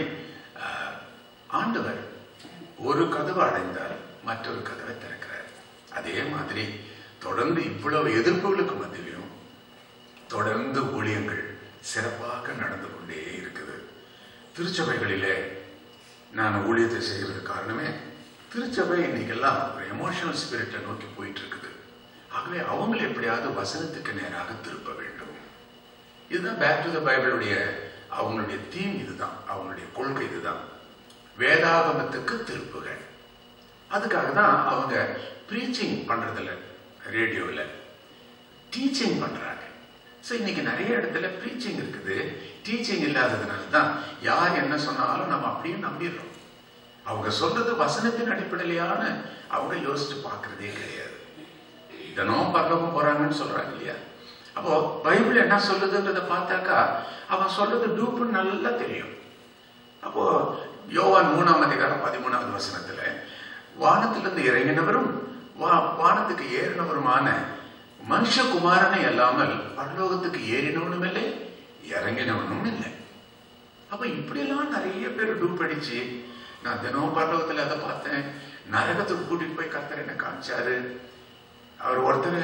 A: ஆண்டவர் ஒரு கதவு அடைந்தால் மற்றொரு கதவை திறக்கிறார் அதே மாதிரி தொடர்ந்து இவ்வளவு எதிர்ப்புகளுக்கு மத்தியிலும் தொடர்ந்து ஊழியங்கள் சிறப்பாக நடந்து கொண்டே இருக்குது திருச்சபைகளிலே நான் ஊழியத்தை செய்கிறது காரணமே திருச்சபை இன்னைக்கெல்லாம் ஒரு எமோஷனல் ஸ்பிரிட்டை நோக்கி போயிட்டு இருக்குது ஆகவே அவங்களை எப்படியாவது வசனத்துக்கு நேராக திருப்ப வேண்டும் இதுதான் பேக் டு த பைபிளுடைய அவங்களுடைய தீம் இதுதான் அவங்களுடைய கொள்கை இதுதான் வேதாகமத்துக்கு திருப்புகள் அதுக்காக தான் அவங்க ப்ரீச்சிங் பண்றதில்ல ரேடியோவில் டீச்சிங் பண்றாங்க ஸோ இன்னைக்கு நிறைய இடத்துல ப்ரீச்சிங் இருக்குது டீச்சிங் இல்லாததுனால தான் யார் என்ன சொன்னாலும் நம்ம அப்படியே நம்பிடுறோம் அவங்க சொல்றது வசனத்தின் அடிப்படையிலான அவங்க யோசிச்சு பார்க்கறதே கிடையாது தினம் பரலோகம் போறாங்கன்னு சொல்றாங்க இல்லையா அப்போ பைபிள் என்ன சொல்லுதுன்றத பார்த்தாக்கா அவன் சொல்றது டூப்புன்னு நல்லா தெரியும் அப்போ யோவான் மூணாம் அதிகாரம் பதிமூணாவது வசனத்துல வானத்திலிருந்து இறங்கினவரும் வா வானத்துக்கு ஏறினவருமான மனுஷகுமாரனை அல்லாமல் பரலோகத்துக்கு ஏறினவனும் இல்லை இறங்கினவனும் இல்லை அப்ப இப்படியெல்லாம் நிறைய பேர் டூப் அடிச்சு நான் தினம் பரலோகத்துல அதை பார்த்தேன் நரகத்துக்கு கூட்டிட்டு போய் கர்த்தர் என்ன காமிச்சாரு அவர் ஒருத்தர்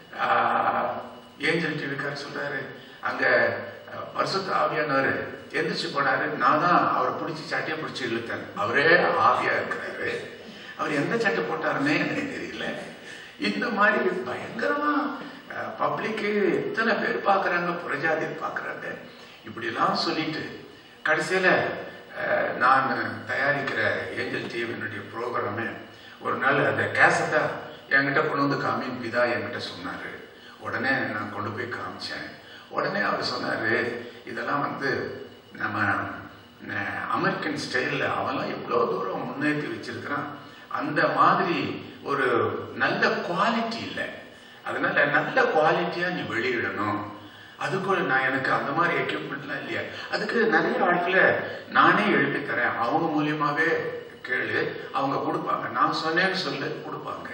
A: ஏஞ்சல் டிவிக்கார் சொல்றாரு அங்க அஹ், பரிசுத்த ஆவியானவர் எந்திரிச்சு போனாரு நான் தான் அவரை பிடிச்சி சட்டையை பிடிச்சி இழுத்தேன் அவரே ஆவியா இருக்கிறாரு அவர் எந்த சட்டை போட்டாருன்னே எனக்கு தெரியல இந்த மாதிரி பயங்கரமா பப்ளிக்கு எத்தனை பேர் பார்க்கறாங்க புரஜாதி பார்க்கறாங்க இப்படிலாம் சொல்லிட்டு கடைசியில அஹ், நான் தயாரிக்கிற ஏஞ்சல் டிவியினுடைய ப்ரோக்ராமே ஒரு நாள் அந்த கேசட்டை என்கிட்ட கொண்டு வந்து காமின் பிதா என்கிட்ட சொன்னாரு உடனே நான் கொண்டு போய் காமிச்சேன் உடனே அவர் சொன்னாரு இதெல்லாம் வந்து நம்ம அஹ், அமெரிக்கன் ஸ்டைலில் அவன்லாம் எவ்வளோ தூரம் முன்னேற்றி வச்சிருக்கிறான் அந்த மாதிரி ஒரு நல்ல குவாலிட்டி இல்லை அதனால நல்ல குவாலிட்டியா நீ வெளியிடணும் அதுக்கு நான் எனக்கு அந்த மாதிரி எக்யூப்மெண்ட்லாம் இல்லையா அதுக்கு நிறைய ஆட்களை நானே எழுப்பி தரேன் அவங்க மூலியமாவே கேளு அவங்க கொடுப்பாங்க நான் சொன்னேன்னு சொல்லு கொடுப்பாங்க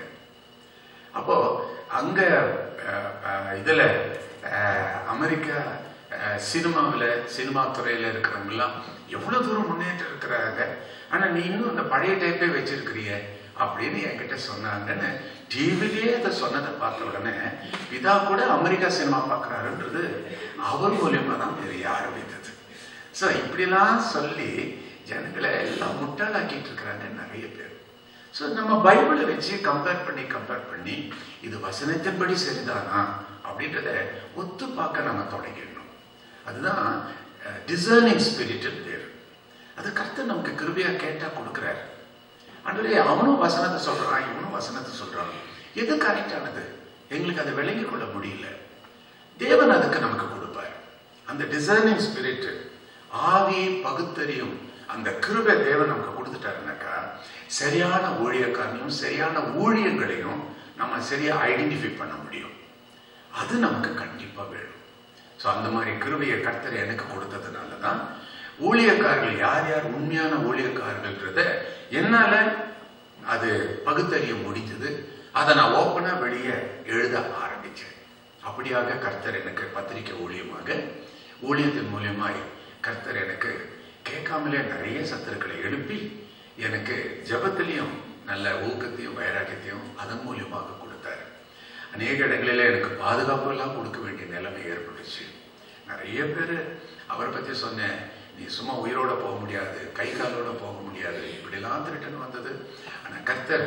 A: அப்போ அங்க அஹ், அஹ், இதுல அஹ், அமெரிக்கா அஹ், சினிமாவுல சினிமா துறையில இருக்கிறவங்க எல்லாம் எவ்வளவு தூரம் முன்னேற்றம் இருக்கிறாங்க ஆனா நீ இன்னும் அந்த பழைய டைப்பே வச்சிருக்கிறிய அப்படின்னு என்கிட்ட சொன்னாங்கன்னு டிவிலேயே அதை சொன்னதை பார்த்த உடனே பிதா கூட அமெரிக்கா சினிமா பார்க்கறாருன்றது அவர் மூலியமா தான் தெரிய ஆரம்பித்தது ஸோ இப்படிலாம் சொல்லி ஜனங்களை எல்லாம் முட்டாளாக்கிட்டு இருக்கிறாங்க நிறைய பேர் ஸோ நம்ம பைபிளை வச்சு கம்பேர் பண்ணி கம்பேர் பண்ணி இது வசனத்தின்படி சரிதானா அப்படின்றத ஒத்து பார்க்க நம்ம தொடங்கிடணும் அதுதான் டிசர்னிங் ஸ்பிரிட் பேர் அது கர்த்தர் நமக்கு கிருபையா கேட்டா கொடுக்குறாரு ஆண்டவரே அவனும் வசனத்தை சொல்றான் இவனும் வசனத்தை சொல்றான் எது கரெக்டானது எங்களுக்கு அதை விளங்கிக் கொள்ள முடியல தேவன் அதுக்கு நமக்கு கொடுப்பார் அந்த டிசைனிங் ஸ்பிரிட் ஆவி பகுத்தறியும் அந்த கிருபை தேவன் நமக்கு கொடுத்துட்டாருனாக்கா சரியான ஊழியக்காரனையும் சரியான ஊழியங்களையும் நம்ம சரியா ஐடென்டிஃபை பண்ண முடியும் அது நமக்கு கண்டிப்பா வேணும் ஸோ அந்த மாதிரி கிருபையை கர்த்தர் எனக்கு கொடுத்ததுனால தான் ஊழியக்காரர்கள் யார் யார் உண்மையான ஊழியக்காரர்கள்ன்றத என்னால அது பகுத்தறிய முடிஞ்சது அதை நான் ஓப்பனா வெளியே எழுத ஆரம்பிச்சேன் அப்படியாக கர்த்தர் எனக்கு பத்திரிக்கை ஊழியமாக ஊழியத்தின் மூலியமாய் கர்த்தர் எனக்கு கேட்காமலே நிறைய சத்துருக்களை எழுப்பி எனக்கு ஜெபத்திலையும் நல்ல ஊக்கத்தையும் வைராக்கியத்தையும் அதன் மூலியமாக கொடுத்தாரு அநேக இடங்களில எனக்கு பாதுகாப்பு எல்லாம் கொடுக்க வேண்டிய நிலைமை ஏற்பட்டுச்சு நிறைய பேர் அவரை பத்தி சொன்னேன் நீ சும்மா உயிரோட போக முடியாது கை காலோட போக முடியாது இப்படிலாம் திருட்டுன்னு வந்தது ஆனா கர்த்தர்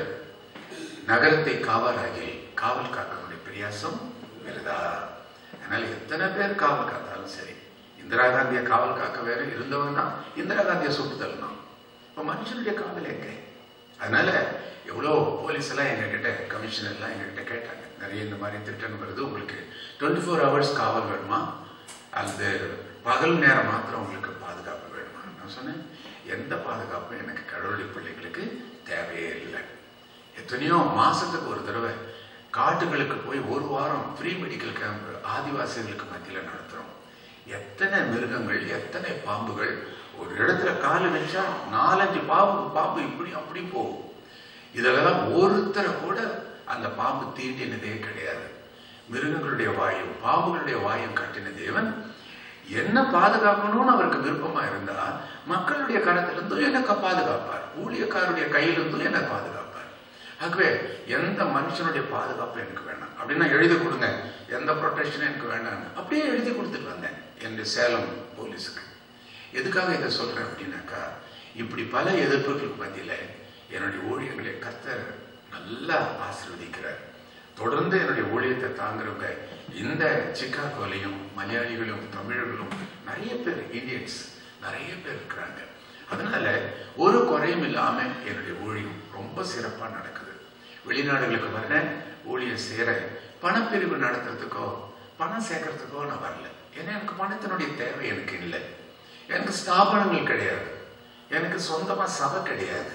A: நகரத்தை காவலாகி காவல் காக்கக்கூடிய பிரியாசம் விருதா அதனால எத்தனை பேர் காவல் காத்தாலும் சரி இந்திரா காந்தியை காவல் காக்க வேற இருந்தவன் தான் இந்திரா காந்தியை சுட்டு தள்ளணும் இப்ப மனுஷனுடைய காவல் எங்க அதனால எவ்வளோ போலீஸ் எல்லாம் எங்க கிட்ட கமிஷனர் எல்லாம் எங்க கிட்ட கேட்டாங்க நிறைய இந்த மாதிரி திட்டம் வருது உங்களுக்கு டுவெண்ட்டி ஃபோர் ஹவர்ஸ் காவல் வேணுமா அல்லது பகல் நேரம் மாத்திரம் உங்களுக்கு பாதுகாப்பு வேணுமா நான் சொன்னேன் எந்த பாதுகாப்பும் எனக்கு கடவுளுடைய பிள்ளைகளுக்கு தேவையே இல்லை எத்தனையோ மாசத்துக்கு ஒரு தடவை காட்டுகளுக்கு போய் ஒரு வாரம் ஃப்ரீ மெடிக்கல் கேம்ப் ஆதிவாசிகளுக்கு மத்தியில் நடத்துறோம் எத்தனை மிருகங்கள் எத்தனை பாம்புகள் ஒரு இடத்துல காலை வச்சா நாலஞ்சு பாம்பு பாம்பு இப்படி அப்படி போகும் இதெல்லாம் ஒருத்தரை கூட அந்த பாம்பு தீண்டினதே கிடையாது மிருகங்களுடைய வாயும் பாம்புகளுடைய வாயும் கட்டின தேவன் என்ன பாதுகாக்கணும்னு அவருக்கு விருப்பமா இருந்தா மக்களுடைய கரத்திலிருந்தும் எனக்கு பாதுகாப்பார் ஊழியக்காருடைய கையிலிருந்தும் என்னை பாதுகாப்பார் ஆகவே எந்த மனுஷனுடைய பாதுகாப்பு எனக்கு வேணாம் அப்படின்னா எழுதி கொடுங்க எந்த ப்ரொடெக்ஷனும் எனக்கு வேண்டாம் அப்படியே எழுதி கொடுத்துட்டு வந்தேன் என்னுடைய சேலம் போலீஸுக்கு எதுக்காக இதை சொல்றேன் அப்படின்னாக்கா இப்படி பல எதிர்ப்புகளுக்கு மத்தியில என்னுடைய ஊழியர்களை கர்த்தர் நல்லா ஆசீர்வதிக்கிறார் தொடர்ந்து என்னுடைய ஊழியத்தை தாங்குறவங்க இந்த சிக்காகோலையும் மலையாளிகளும் தமிழர்களும் நிறைய பேர் இந்தியன்ஸ் நிறைய பேர் இருக்கிறாங்க அதனால ஒரு குறையும் இல்லாம என்னுடைய ஊழியம் ரொம்ப சிறப்பா நடக்குது வெளிநாடுகளுக்கு வர்றேன் ஊழியம் சேர பணப்பிரிவு நடத்துறதுக்கோ பணம் சேர்க்கறதுக்கோ நான் வரல ஏன்னா எனக்கு பணத்தினுடைய தேவை எனக்கு இல்லை எனக்கு ஸ்தாபனங்கள் கிடையாது எனக்கு சொந்தமா சபை கிடையாது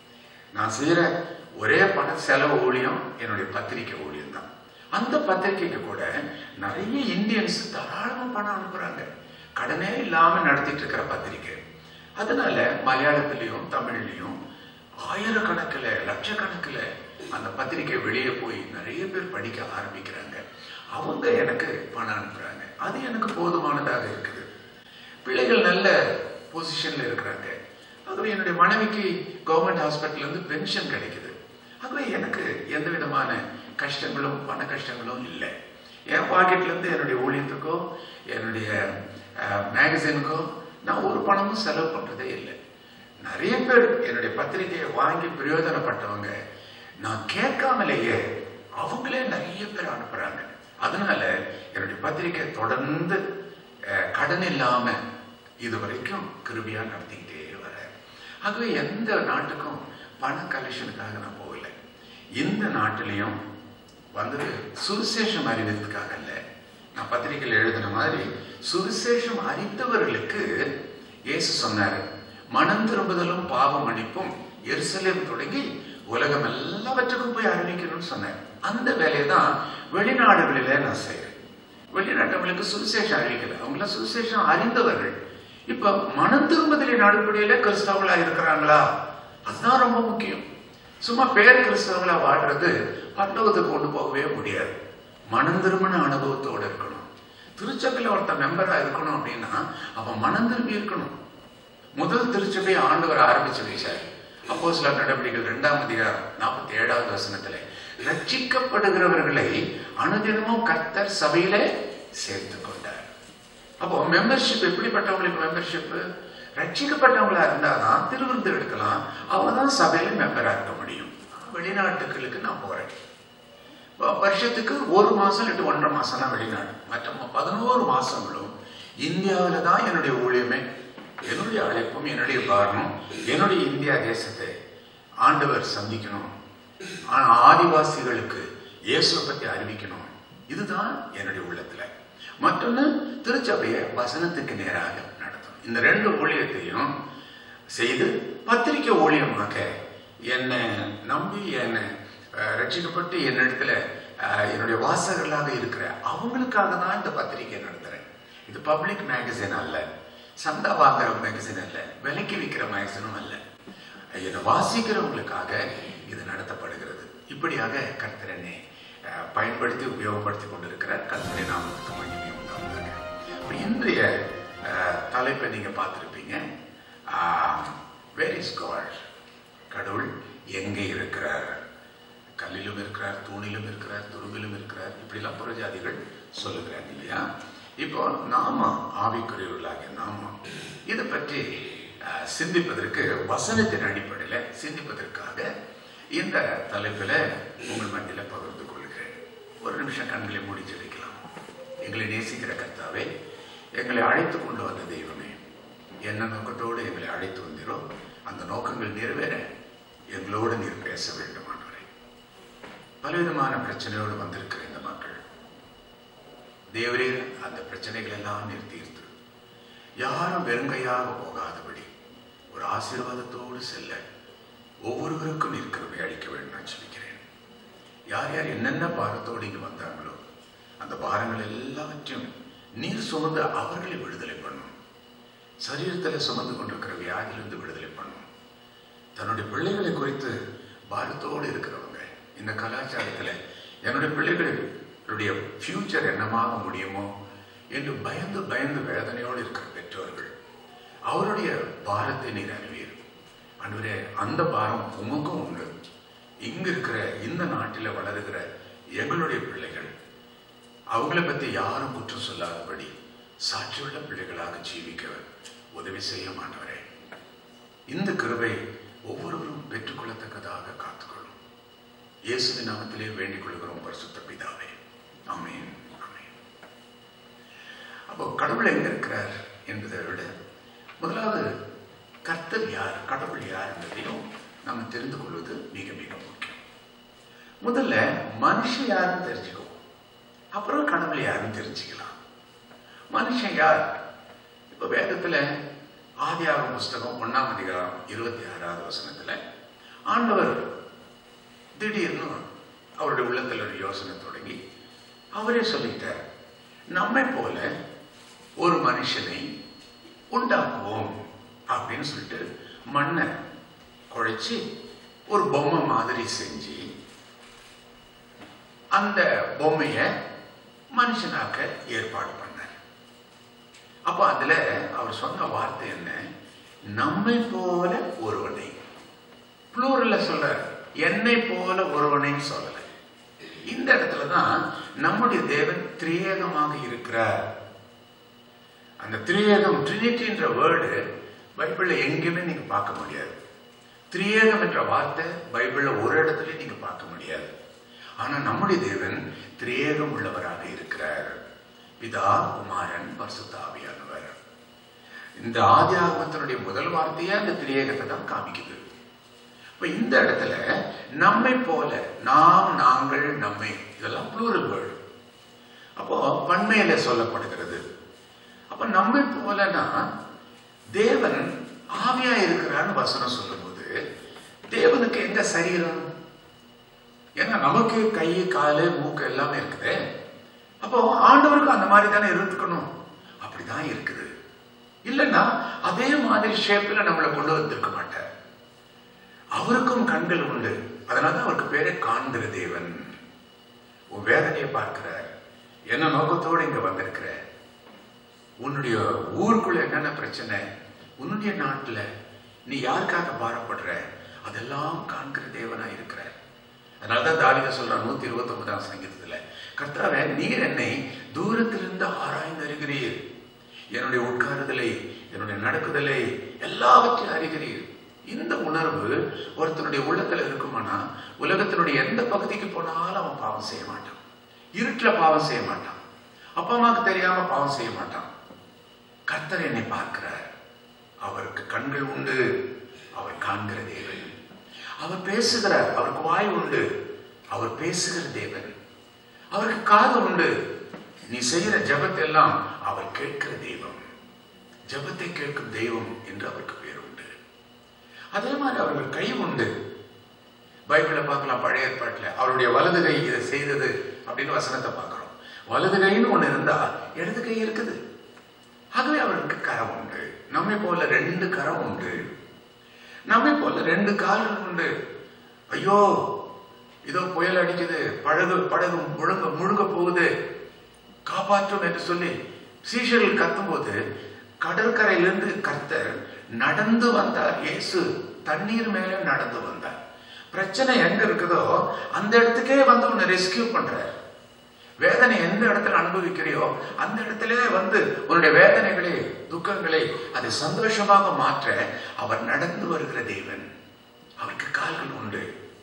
A: நான் செய்யற ஒரே பண செலவு ஊழியம் என்னுடைய பத்திரிக்கை ஊழியம் தான் அந்த பத்திரிக்கைக்கு கூட நிறைய இந்தியன்ஸ் தாராளமா பணம் அனுப்புறாங்க கடனே இல்லாம நடத்திட்டு இருக்கிற பத்திரிக்கை அதனால மலையாளத்திலையும் தமிழ்லையும் ஆயிரக்கணக்கில் லட்சக்கணக்கில் அந்த பத்திரிக்கை வெளியே போய் நிறைய பேர் படிக்க ஆரம்பிக்கிறாங்க அவங்க எனக்கு பணம் அனுப்புறாங்க அது எனக்கு போதுமானதாக இருக்குது பிள்ளைகள் நல்ல பொசிஷன்ல இருக்கிறாங்க ஆகவே என்னுடைய மனைவிக்கு கவர்மெண்ட் ஹாஸ்பிட்டல்ல இருந்து பென்ஷன் கிடைக்குது ஆகவே எனக்கு எந்த விதமான கஷ்டங்களும் பண கஷ்டங்களும் இல்லை என் பாக்கெட்ல இருந்து என்னுடைய ஊழியத்துக்கோ என்னுடைய மேகசினுக்கோ நான் ஒரு பணமும் செலவு பண்றதே இல்லை நிறைய பேர் என்னுடைய பத்திரிகையை வாங்கி பிரயோஜனப்பட்டவங்க நான் கேட்காமலேயே அவங்களே நிறைய பேர் அனுப்புறாங்க அதனால என்னுடைய பத்திரிகை தொடர்ந்து அஹ், கடன் இல்லாம இது வரைக்கும் கிருபியா நடத்திக்கிட்டே வர ஆகவே எந்த நாட்டுக்கும் பண கலெக்ஷனுக்காக நான் போகல இந்த நாட்டிலையும் வந்தது சுவிசேஷம் அறிவித்ததுக்காக அல்ல நான் பத்திரிகையில் எழுதின மாதிரி சுவிசேஷம் அறிந்தவர்களுக்கு இயேசு சொன்னாரு மனம் திரும்புதலும் பாவ மன்னிப்பும் எருசலேம் தொடங்கி உலகம் எல்லாவற்றுக்கும் போய் அறிவிக்கணும்னு சொன்னார் அந்த வேலையை தான் வெளிநாடுகளிலே நான் செய்றேன் வெளிநாட்டவங்களுக்கு சுவிசேஷம் அறிவிக்கல அவங்கள சுவிசேஷம் அறிந்தவர்கள் இப்ப மனம் திரும்புதலின் அடிப்படையில கிறிஸ்தவங்களா இருக்கிறாங்களா அதுதான் ரொம்ப முக்கியம் சும்மா பேர் கிறிஸ்தவங்களா வாழ்றது பரலோகத்துக்கு கொண்டு போகவே முடியாது மனம் திரும்பின அனுபவத்தோட இருக்கணும் திருச்சபையில ஒருத்தன் மெம்பரா இருக்கணும் அப்படின்னா அவன் மனம் திரும்பி இருக்கணும் முதல் திருச்சபை ஆண்டவர் ஆரம்பிச்சு வைச்சார் அப்போ சில நடவடிக்கைகள் இரண்டாம் அதிகாரம் நாற்பத்தி ஏழாவது வசனத்துல ரட்சிக்கப்படுகிறவர்களை அனுதினமும் கர்த்தர் சபையில சேர்த்து கொண்டார் அப்போ மெம்பர்ஷிப் எப்படிப்பட்டவங்களுக்கு மெம்பர்ஷிப் ரட்சிக்கப்பட்டவங்களா இருந்தாதான் திருவிருந்து எடுக்கலாம் அவங்க தான் சபையில மெம்பரா இருக்க முடியும் வெளிநாட்டுகளுக்கு நான் போறேன் வ- வருஷத்துக்கு ஒரு மாசம் இல்லாட்டி ஒன்றரை மாசம் தான் வெளிநாடு மற்ற ம- பதினோரு மாசங்களும் இந்தியாவில தான் என்னுடைய ஊழியமே என்னுடைய அழைப்பும் என்னுடைய காரணம் என்னுடைய இந்தியா தேசத்தை ஆண்டவர் சந்திக்கணும் ஆனா ஆதிவாசிகளுக்கு இயேசுவை பத்தி அறிவிக்கணும் இதுதான் என்னுடைய உள்ளத்துல மற்றொன்னு திருச்சபையை வசனத்துக்கு நேராக நடத்தும் இந்த ரெண்டு ஊழியத்தையும் செய்து பத்திரிக்கை ஊழியமாக என்னை நம்பி என்னை அஹ், ரட்சிக்கப்பட்டு என்னிடத்துல அஹ், என்னுடைய வாசகர்களாக இருக்கிற அவங்களுக்காக தான் இந்த பத்திரிக்கை நடத்துறேன் இது பப்ளிக் மேகசின் அல்ல சந்தா வாங்குற மேகசின் அல்ல விலைக்கு விற்கிற மேகசினும் அல்ல என்னை வாசிக்கிறவங்களுக்காக இது நடத்தப்படுகிறது இப்படியாக கர்த்தர் என்னை அஹ், பயன்படுத்தி உபயோகப்படுத்தி கொண்டிருக்கிறார் கர்த்தரை நாமத்துக்கு மகிமை உண்டாவதாக அப்ப இன்றைய அஹ், தலைப்பை நீங்க பார்த்திருப்பீங்க வேர் இஸ் காட் கடவுள் எங்கே இருக்கிறார் கல்லிலும் இருக்கிறார் தூணிலும் இருக்கிறார் துருவிலும் இருக்கிறார் இப்படிலாம் புறஜாதிகள் சொல்லுகிறாங்க இல்லையா இப்போ நாம ஆவிக்குரியவர்களாகிய நாம இதை பற்றி அஹ், சிந்திப்பதற்கு வசனத்தின் அடிப்படையில் சிந்திப்பதற்காக இந்த தலைப்பில் உங்கள் மத்தியில் பகிர்ந்து கொள்கிறேன் ஒரு நிமிஷம் கண்களை மூடி ஜெபிக்கலாம் எங்களை நேசிக்கிற கர்த்தாவே எங்களை அழைத்து கொண்டு வந்த தெய்வமே என்ன நோக்கத்தோடு எங்களை அழைத்து வந்தீரோ அந்த நோக்கங்கள் நிறைவேற எங்களோடு நீர் பேச வேண்டும் ஆண்டவரே பலவிதமான பிரச்சனையோடு வந்திருக்கிற இந்த மக்கள் தேவரீர் அந்த பிரச்சனைகள் எல்லாம் நீர் தீர்த்து யாரும் வெறுங்கையாக போகாதபடி ஒரு ஆசீர்வாதத்தோடு செல்ல ஒவ்வொருவருக்கும் நீர் கிருபை அளிக்க வேண்டும் நான் சொல்லிக்கிறேன் யார் யார் என்னென்ன பாரத்தோடு இங்கு வந்தாங்களோ அந்த பாரங்கள் எல்லாவற்றையும் நீர் சுமந்து அவர்களை விடுதலை பண்ணும் சரீரத்தில் சுமந்து கொண்டிருக்கிற வியாதியிலிருந்து விடுதலை பண்ணும் தன்னுடைய பிள்ளைகளை குறித்து பாரத்தோடு இருக்கிறவங்க இந்த கலாச்சாரத்தில் என்னுடைய பிள்ளைகளுடைய ஃபியூச்சர் என்னமாக முடியுமோ என்று பயந்து பயந்து வேதனையோடு இருக்கிற பெற்றோர்கள் அவருடைய பாரத்தை நீர் அறிவீர் அன்றுவரே அந்த பாரம் உமக்கும் உண்டு இங்க இருக்கிற இந்த நாட்டில் வளருகிற எங்களுடைய பிள்ளைகள் அவங்கள பத்தி யாரும் குற்றம் சொல்லாதபடி சாட்சியுள்ள பிள்ளைகளாக ஜீவிக்க உதவி செய்ய மாட்டவரே இந்த கிருபை ஒவ்வொருவரும் பெற்றுக்கொள்ளத்தக்கதாக காத்துக்கொள்ளும் இயேசுவின் நாமத்திலே வேண்டிக் கொள்கிறோம் பரிசுத்த பிதாவே ஆமென் ஆமென் அப்போ கடவுள் எங்க இருக்கிறார் என்பதை விட முதலாவது கர்த்தர் யார் கடவுள் யார் என்பதையும் நம்ம தெரிந்து கொள்வது மிக மிக முக்கியம் முதல்ல மனுஷன் யாருன்னு தெரிஞ்சுக்குவோம் அப்புறம் கடவுள் யாருன்னு தெரிஞ்சுக்கலாம் மனுஷன் யார் இப்ப வேதத்துல ஆதியாகம புஸ்தகம் ஒண்ணாம் அதிகாரம் இருபத்தி ஆறாவது வசனத்துல ஆண்டவர் திடீர்னு அவருடைய உள்ளத்துல ஒரு யோசனை தொடங்கி அவரே சொல்லிட்டார் நம்மை போல ஒரு மனுஷனை உண்டாக்குவோம் அப்படின்னு சொல்லிட்டு மண்ணை குழைச்சி ஒரு பொம்மை மாதிரி செஞ்சு அந்த பொம்மைய மனுஷனாக்க ஏற்பாடு பண்ணார் அப்ப அதுல அவர் சொன்ன வார்த்தை என்ன நம்மை போல ஒருவனை ப்ளூரல்ல சொல்றார் என்னை போல ஒருவனை சொல்லல இந்த இடத்துல தான் நம்முடைய தேவன் திரியேகமாக இருக்கிறார் அந்த திரியேகம் ட்ரினிட்டின்ற வேர்டு பைபிள்ல எங்கேயுமே நீங்க பார்க்க முடியாது திரியேகம் என்ற வார்த்தை பைபிள்ல ஒரு இடத்துல நீங்க பார்க்க முடியாது ஆனா நம்முடைய தேவன் திரியேகம் உள்ளவராக இருக்கிறார் பிதா குமாரன் பரிசுத்த ஆவியானவர் இந்த ஆதி ஆகமத்தினுடைய முதல் வார்த்தையே அந்த திரியேகத்தை தான் காமிக்குது இப்ப இந்த இடத்துல நம்மை போல நாம் நாங்கள் நம்மை இதெல்லாம் ப்ளூரல் வேர்டு அப்போ பன்மையில சொல்லப்படுகிறது அப்ப நம்மை போலனா தேவன் ஆவியா இருக்கிறான்னு வசனம் சொல்லும்போது தேவனுக்கு எங்க சரீரம் ஏன்னா நமக்கு கை காலு மூக்கு எல்லாமே இருக்குது அப்போ ஆண்டவருக்கு அந்த மாதிரி தானே இருந்துக்கணும் அப்படிதான் இருக்குது இல்லைன்னா அதே மாதிரி ஷேப்ல நம்மளை கொண்டு வந்திருக்க மாட்டார் அவருக்கும் கண்கள் உண்டு அதனால அவருக்கு பேரே காண்கிற தேவன் உன் வேதனையை பார்க்கிறார் என்ன நோக்கத்தோடு இங்க வந்திருக்கிற உன்னுடைய ஊருக்குள்ள என்னென்ன பிரச்சனை உன்னுடைய நாட்டுல நீ யாருக்காக பாரப்படுற அதெல்லாம் காண்கிற தேவனா இருக்கிற அதனாலதான் தாவித சொல்றான் நூத்தி இருபத்தி ஒன்பதாம் சங்கீதத்துல கர்த்தாவே நீர் என்னை தூரத்திலிருந்து ஆராய்ந்து அறிகிறீர் என்னுடைய உட்காருதலை என்னுடைய நடக்குதலை எல்லாவற்றையும் அறிகிறீர் இந்த உணர்வு ஒருத்தனுடைய உள்ளத்துல இருக்குமானா உலகத்தினுடைய எந்த பகுதிக்கு போனாலும் அவன் பாவம் செய்ய மாட்டான் இருட்டுல பாவம் செய்ய மாட்டான் அப்பா அம்மாவுக்கு தெரியாம பாவம் செய்ய மாட்டான் கர்த்தர் என்னை பார்க்கிறார் அவருக்கு கண்கள் உண்டு அவர் காண்கிற தேவன் அவர் பேசுகிறார் அவருக்கு வாய் உண்டு அவர் பேசுகிற தேவன் அவருக்கு காது உண்டு நீ செய்கிற ஜபத்தை எல்லாம் அவர் கேட்கிற தெய்வம் ஜபத்தை கேட்கும் தெய்வம் என்று அவருக்கு பேர் உண்டு அதே மாதிரி அவருக்கு கை உண்டு பைபிளை பார்க்கலாம் பழைய ஏற்பாட்டில் அவருடைய வலது கை இதை செய்தது அப்படின்னு வசனத்தை பார்க்கிறோம் வலது கைன்னு ஒண்ணு இருந்தா இடது கை இருக்குது ஆகவே அவருக்கு கரம் உண்டு நம்மை போல ரெண்டு கரம் உண்டு நம்மை போல ரெண்டு கால்கள் உண்டு ஐயோ இதோ புயல் அடிக்குது படகு படகு முழுங்க முழுக போகுது காப்பாற்றும் என்று சொல்லி சீஷர்கள் கத்தும்போது கடற்கரையிலிருந்து கர்த்தர் நடந்து வந்தார் இயேசு தண்ணீர் மேலே நடந்து வந்தார் பிரச்சனை எங்க இருக்குதோ அந்த இடத்துக்கே வந்து உன்னை ரெஸ்கியூ பண்றார் வேதனை எந்த இடத்துல அனுபவிக்கிறியோ அந்த இடத்திலே வந்து உன்னுடைய வேதனைகளை துக்கங்களை அதை சந்தோஷமாக மாற்ற அவர் நடந்து வருகிற தேவன் அவருக்கு கால்கள் உண்டு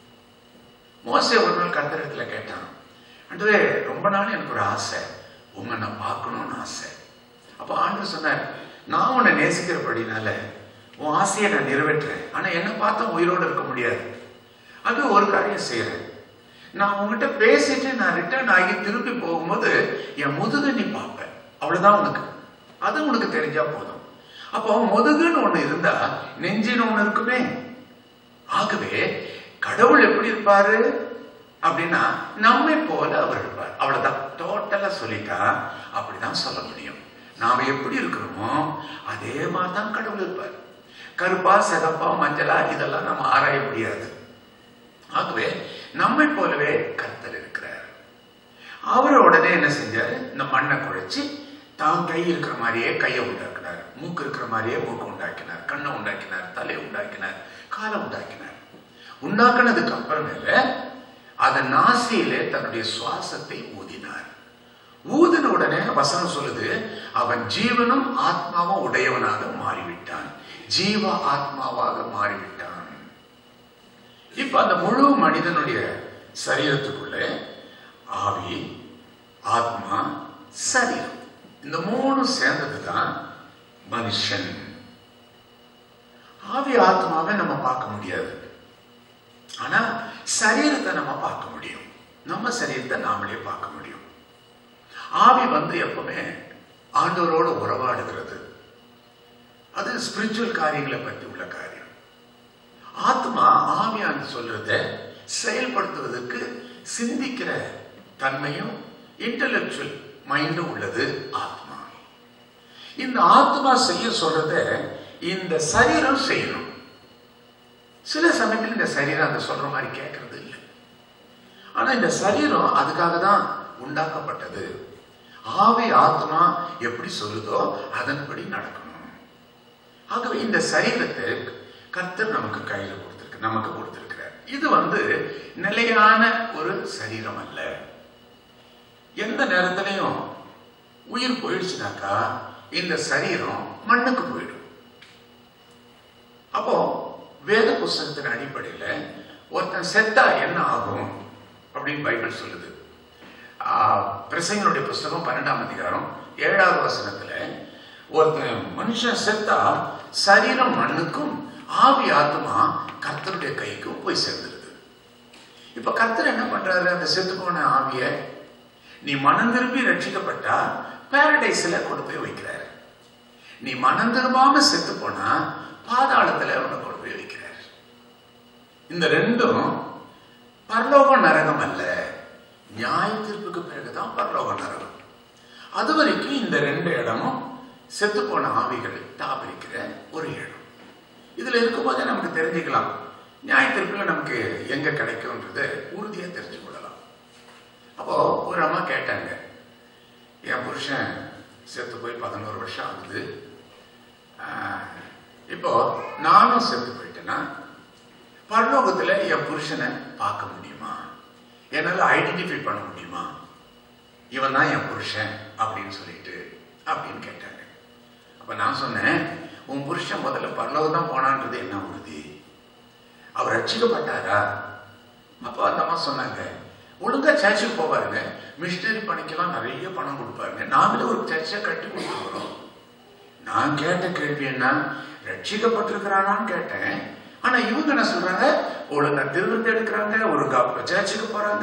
A: மோசே ஒரு நாள் கர்த்தரிடத்துல கேட்டான் அன்றே ரொம்ப நாள் எனக்கு ஒரு ஆசை உங்க நான் பார்க்கணும்னு ஆசை அப்ப ஆண்டு சொன்னார் நான் உன்னை நேசிக்கிறபடினால உன் ஆசையை நான் நிறைவேற்றுறேன் ஆனா என்ன பார்த்தா உயிரோடு இருக்க முடியாது அது ஒரு காரியம் செய்யறேன் நான் உங்ககிட்ட பேசிட்டு நான் ரிட்டர்ன் ஆகி திருப்பி போகும்போது என் முதுகு நீ பார்ப்பேன் அவ்வளவுதான் உனக்கு அது உனக்கு தெரிஞ்சா போதும் அப்போ முதுகுன்னு ஒண்ணு இருந்தா நெஞ்சின்னு ஒண்ணு இருக்குமே ஆகவே கடவுள் எப்படி இருப்பாரு அப்படின்னா நம்மை போல அவர் இருப்பார் அவ்வளவுதான் டோட்டலா சொல்லிட்டா அப்படிதான் சொல்ல முடியும் நாம எப்படி இருக்கிறோமோ அதே மாதிரி தான் கடவுள் இருப்பார் கருப்பா சிகப்பா மஞ்சளா இதெல்லாம் நம்ம ஆராய முடியாது ஆகவே நம்மை போலவே கர்த்தர் இருக்கிறார் அவர் உடனே என்ன செஞ்சாரு இந்த மண்ணை குழைச்சி தான் கை இருக்கிற மாதிரியே கையை உண்டாக்கினார் மூக்கு இருக்கிற மாதிரியே மூக்கு உண்டாக்கினார் கண்ணை உண்டாக்கினார் தலையை உண்டாக்கினார் காலை உண்டாக்கினார் உண்டாக்குனதுக்கு அப்புறமேல அதன் நாசியிலே தன்னுடைய சுவாசத்தை ஊதினார் ஊதின உடனே வசனம் சொல்லுது அவன் ஜீவனும் ஆத்மாவும் உடையவனாக மாறிவிட்டான் ஜீவ ஆத்மாவாக மாறிவிட்டான் இப்ப அந்த முழு மனிதனுடைய சரீரத்துக்குள்ள ஆவி ஆத்மா சரீரம் இந்த மூணு சேர்ந்தது தான் மனுஷன் ஆவி ஆத்மாவை நம்ம பார்க்க முடியாது ஆனா சரீரத்தை நம்ம பார்க்க முடியும் நம்ம சரீரத்தை நாமளே பார்க்க முடியும் ஆவி வந்து எப்பவுமே ஆண்டவரோட உறவாடுகிறது அது ஸ்பிரிச்சுவல் காரியங்களை பற்றி உள்ள காரியம் ஆத்மா ஆவியான்னு சொல்றத செயல்படுத்துவதற்கு சிந்திக்கிற தன்மையும் இன்டலெக்சுவல் மைண்டும் உள்ளது ஆத்மா இந்த ஆத்மா செய்ய சொல்றத இந்த சரீரம் செய்யணும் சில சமயத்தில் இந்த சரீரம் அந்த சொல்ற மாதிரி கேட்கறது இல்லை ஆனா இந்த சரீரம் அதுக்காக தான் உண்டாக்கப்பட்டது ஆவி ஆத்மா எப்படி சொல்லுதோ அதன்படி நடக்கணும் ஆகவே இந்த சரீரத்தை கர்த்தர் நமக்கு கையில கொடுத்திருக்கு நமக்கு கொடுத்திருக்கிறார் இது வந்து நிலையான ஒரு சரீரம் அல்ல எந்த நேரத்திலையும் உயிர் போயிடுச்சுனாக்கா இந்த சரீரம் மண்ணுக்கு போயிடும் அப்போ வேத புஸ்தகத்தின் அடிப்படையில ஒருத்தன் செத்தா என்ன ஆகும் அப்படின்னு பைபிள் சொல்லுது ஆஹ், பிரசங்கனுடைய புஸ்தகம் பன்னெண்டாம் அதிகாரம் ஏழாவது வசனத்துல ஒருத்தன் மனுஷன் செத்தா சரீரம் மண்ணுக்கும் ஆவி ஆத்மா கர்த்தருடைய கைக்கும் போய் சேர்ந்துருது இப்ப கர்த்தர் என்ன பண்றாரு அந்த செத்து போன ஆவிய நீ மனம் திரும்பி ரட்சிக்கப்பட்டா பாரடைஸ்ல கொண்டு போய் வைக்கிறாரு நீ மனம் திரும்பாம செத்து போனா பாதாளத்துல அவனை கொண்டு போய் வைக்கிறார் இந்த ரெண்டும் பரலோக நரகம் அல்ல நியாய தீர்ப்புக்கு பிறகுதான் பரலோக நரகம் அது வரைக்கும் இந்த ரெண்டு இடமும் செத்து போன ஆவிகளை தாபரிக்கிற ஒரு இடம் இதுல இருக்கும்போதே நமக்கு தெரிஞ்சுக்கலாம் நியாய தீர்ப்புல நமக்கு எங்க கிடைக்கும்ன்றதை உறுதியா தெரிஞ்சு கொள்ளலாம் அப்போ ஒரு அம்மா கேட்டாங்க என் புருஷன் செத்து போய் பதினோரு வருஷம் ஆகுது ஆஹ், இப்போ நானும் செத்து போயிட்டேன்னா பரலோகத்துல என் புருஷனை பார்க்க முடியுமா என்னால ஐடென்டிஃபை பண்ண முடியுமா இவன் தான் என் புருஷன் அப்படின்னு சொல்லிட்டு அப்படின்னு கேட்டாங்க அப்ப நான் சொன்னேன் உன் புருஷன் முதல்ல பரலோகம் தான் போனான்றது என்ன உறுதி அவர் ரட்சிக்கப்பட்டாரா அப்போ அந்த அம்மா சொன்னாங்க ஒழுங்கா சர்ச்சுக்கு போவாருங்க மிஷினரி பணிக்கெல்லாம் நிறைய பணம் கொடுப்பாருங்க நாங்களே ஒரு சர்ச்சை கட்டி கொடுத்துருக்கிறோம் நான் கேட்ட கேள்வி என்ன ரட்சிக்கப்பட்டிருக்கிறானான்னு கேட்டேன் ஆனா இவங்க என்ன சொல்றாங்க ஒழுங்கா திருவிழத்தை எடுக்கிறாங்க ஒழுங்கா சர்ச்சுக்கு போறாங்க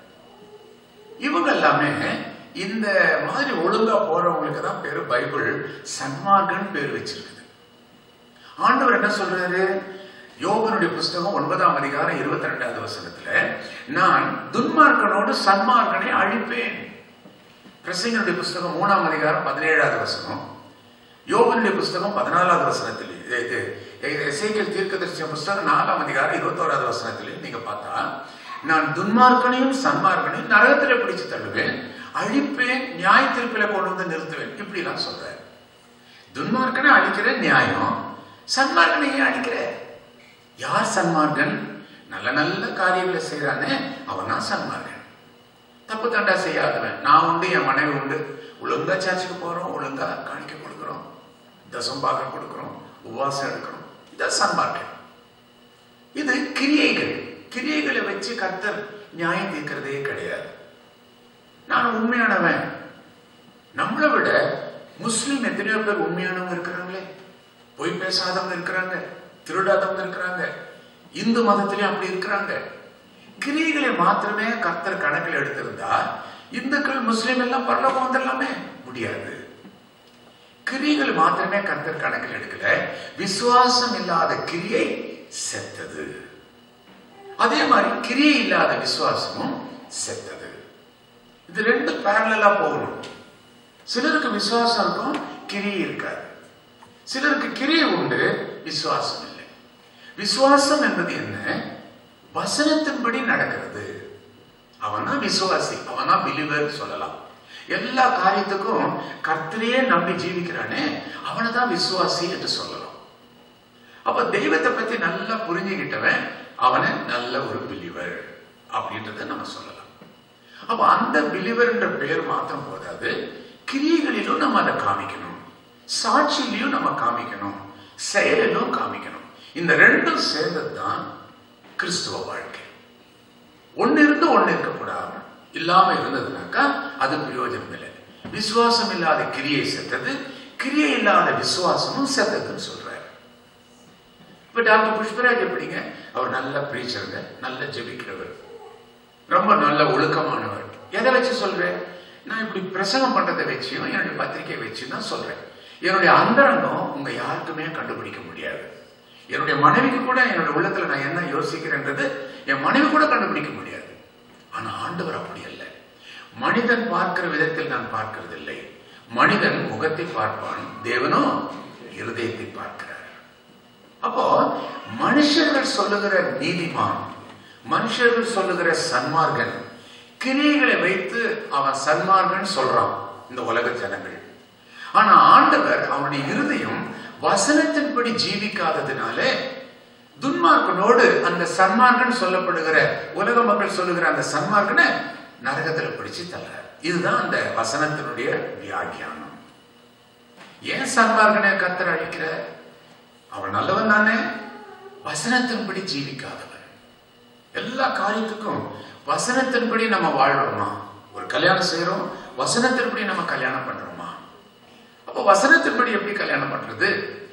A: இவங்க எல்லாமே இந்த மாதிரி ஒழுங்கா போறவங்களுக்கு தான் பேரு பைபிள் சன்மார்க்கன் பேர் வச்சிருக்குது ஆண்டவர் என்ன சொல்றாரு யோகனுடைய புஸ்தகம் ஒன்பதாம் அதிகாரம் இருபத்தி ரெண்டாவது வசனத்துல நான் துன்மார்க்கனோடு சன்மார்க்கனை அழிப்பேன் பிரசங்கனுடைய புஸ்தகம் மூணாம் அதிகாரம் பதினேழாவது வசனம் யோகனுடைய புஸ்தகம் பதினாலாவது வசனத்தில் இது எசேக்கியல் தீர்க்கதரிசிய புஸ்தகம் நாலாம் அதிகாரம் இருபத்தோராவது வசனத்தில் நீங்க பார்த்தா நான் துன்மார்க்கனையும் சன்மார்க்கனையும் நரகத்தில் பிடிச்சு தள்ளுவேன் அழிப்பேன் நியாய தீர்ப்பில கொண்டு வந்து நிறுத்துவேன் இப்படி எல்லாம் சொல்றாரு துன்மார்க்கனை அழிக்கிற நியாயம் சன்மார்க்கனை ஏன் அழிக்கிற யார் சன்மார்க்கன் நல்ல நல்ல காரியங்களை செய்யறானே அவன் தான் சன்மார்க்கன் தப்பு தண்டா செய்யாதவன் நான் உண்டு என் மனைவி உண்டு ஒழுங்கா சர்ச்சுக்கு போறோம் ஒழுங்கா காணிக்க கொடுக்கிறோம் தசம்பாகம் கொடுக்கிறோம் உபவாசம் எடுக்கிறோம் இதான் சன்மார்க்கன் இது கிரியைகள் கிரியைகளை வச்சு கர்த்தர் நியாயம் தீர்க்கிறதே கிடையாது நான் உண்மையானவன் நம்மளை விட முஸ்லீம் எத்தனையோ பேர் உண்மையானவங்க இருக்கிறாங்களே பொய் பேசாதவங்க இருக்கிறாங்க திருடாதவங்க இருக்கிறாங்க இந்து மதத்திலேயும் அப்படி இருக்கிறாங்க கிரியைகளை மாத்திரமே கர்த்தர் கணக்கில் எடுத்திருந்தா இந்துக்கள் முஸ்லீம் எல்லாம் பரலோகம் வந்துடலாமே முடியாது கிரியைகள் மாத்திரமே கர்த்தர் கணக்கில் எடுக்கல விசுவாசம் இல்லாத கிரியை செத்தது அதே மாதிரி கிரியை இல்லாத விசுவாசமும் செத்தது இது ரெண்டு பேரலா போகணும் சிலருக்கு விசுவாசம் இருக்கும் கிரியை இருக்காது சிலருக்கு கிரியை உண்டு விசுவாசம் இல்லை விசுவாசம் என்பது என்ன வசனத்தின்படி நடக்கிறது அவனா விசுவாசி அவனா பிலிவர் சொல்லலாம் எல்லா காரியத்துக்கும் கர்த்தரையே நம்பி ஜீவிக்கிறானே அவனை தான் விசுவாசி என்று சொல்லலாம் அப்ப தெய்வத்தை பத்தி நல்லா புரிஞ்சுக்கிட்டவன் அவனை நல்ல ஒரு பிலிவர் அப்படின்றத நம்ம சொல்லலாம் அப்ப அந்த பிலிவர்ன்ற பேர் மாத்திரம் போதாது கிரியைகளிலும் நம்ம அதை காமிக்கணும் சாட்சியிலையும் நம்ம காமிக்கணும் செயலிலும் காமிக்கணும் இந்த ரெண்டும் சேர்ந்தது தான் கிறிஸ்துவ வாழ்க்கை ஒன்னு இருந்து ஒன்னு இருக்கக்கூடாது இல்லாம இருந்ததுனாக்கா அது பிரயோஜனம் இல்லை விசுவாசம் இல்லாத கிரியை செத்தது கிரியை இல்லாத விசுவாசமும் செத்ததுன்னு சொல்றாரு இப்ப டாக்டர் புஷ்பராஜ் எப்படிங்க அவர் நல்ல பிரீச்சருங்க நல்ல ஜெபிக்கிறவர் ரொம்ப நல்ல ஒழுக்கமானவர் எதை வச்சு சொல்றேன் நான் இப்படி பிரசங்கம் பண்றதை வச்சியும் என்னுடைய பத்திரிக்கை வச்சு தான் சொல்றேன் என்னுடைய அந்தரங்கம் உங்க யாருக்குமே கண்டுபிடிக்க முடியாது என்னுடைய மனைவிக்கு கூட என்னுடைய உள்ளத்துல நான் என்ன யோசிக்கிறேன்றது என் மனைவி கூட கண்டுபிடிக்க முடியாது ஆனா ஆண்டவர் அப்படி அல்ல மனிதன் பார்க்கிற விதத்தில் நான் பார்க்கிறதில்லை மனிதன் முகத்தை பார்ப்பான் தேவனோ இருதயத்தை பார்க்கிறார் அப்போ மனுஷர்கள் சொல்லுகிற நீதிமான் மனுஷர்கள் சொல்லுகிற சன்மார்கன் கிரியைகளை வைத்து அவன் சன்மார்கன் சொல்றான் இந்த உலக ஜனங்கள் ஆனா ஆண்டவர் அவனுடைய இருதயம் வசனத்தின்படி ஜீவிக்காததினாலே துன்மார்க்கனோடு அந்த சன்மார்க்கன் சொல்லப்படுகிற உலக மக்கள் சொல்லுகிற அந்த சன்மார்க்கனை நரகத்துல பிடிச்சு தள்ளுறார் இதுதான் அந்த வசனத்தினுடைய வியாக்கியானம் ஏன் சன்மார்க்கனை கத்தர் அழிக்கிற அவன் நல்லவன் தானே வசனத்தின்படி ஜீவிக்காதவன் எல்லா காரியத்துக்கும் வசனத்தின்படி நம்ம வாழ்றோமா ஒரு கல்யாணம் செய்யறோம் வசனத்தின்படி நம்ம கல்யாணம் பண்றோமா அப்போ வசனத்தின்படி எப்படி கல்யாணம் பண்றது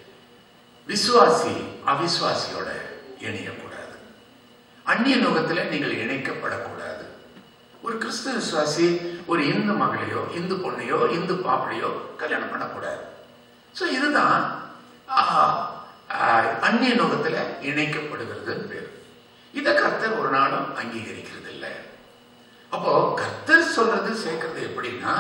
A: விசுவாசி அவிசுவாசியோட இணையக்கூடாது அந்நிய நோகத்துல நீங்கள் இணைக்கப்படக்கூடாது ஒரு கிறிஸ்துவ விசுவாசி ஒரு இந்து மகளையோ இந்து பொண்ணையோ இந்து பாப்பளையோ கல்யாணம் பண்ணக்கூடாது ஸோ இதுதான் ஆஹா, ஆஹ், அந்நிய நோகத்துல இணைக்கப்படுகிறதுன்னு பேர் இதை கர்த்தர் ஒரு நாளும் அங்கீகரிக்கிறது இல்லை அப்போ கர்த்தர் சொல்றது சேர்க்கறது எப்படின்னா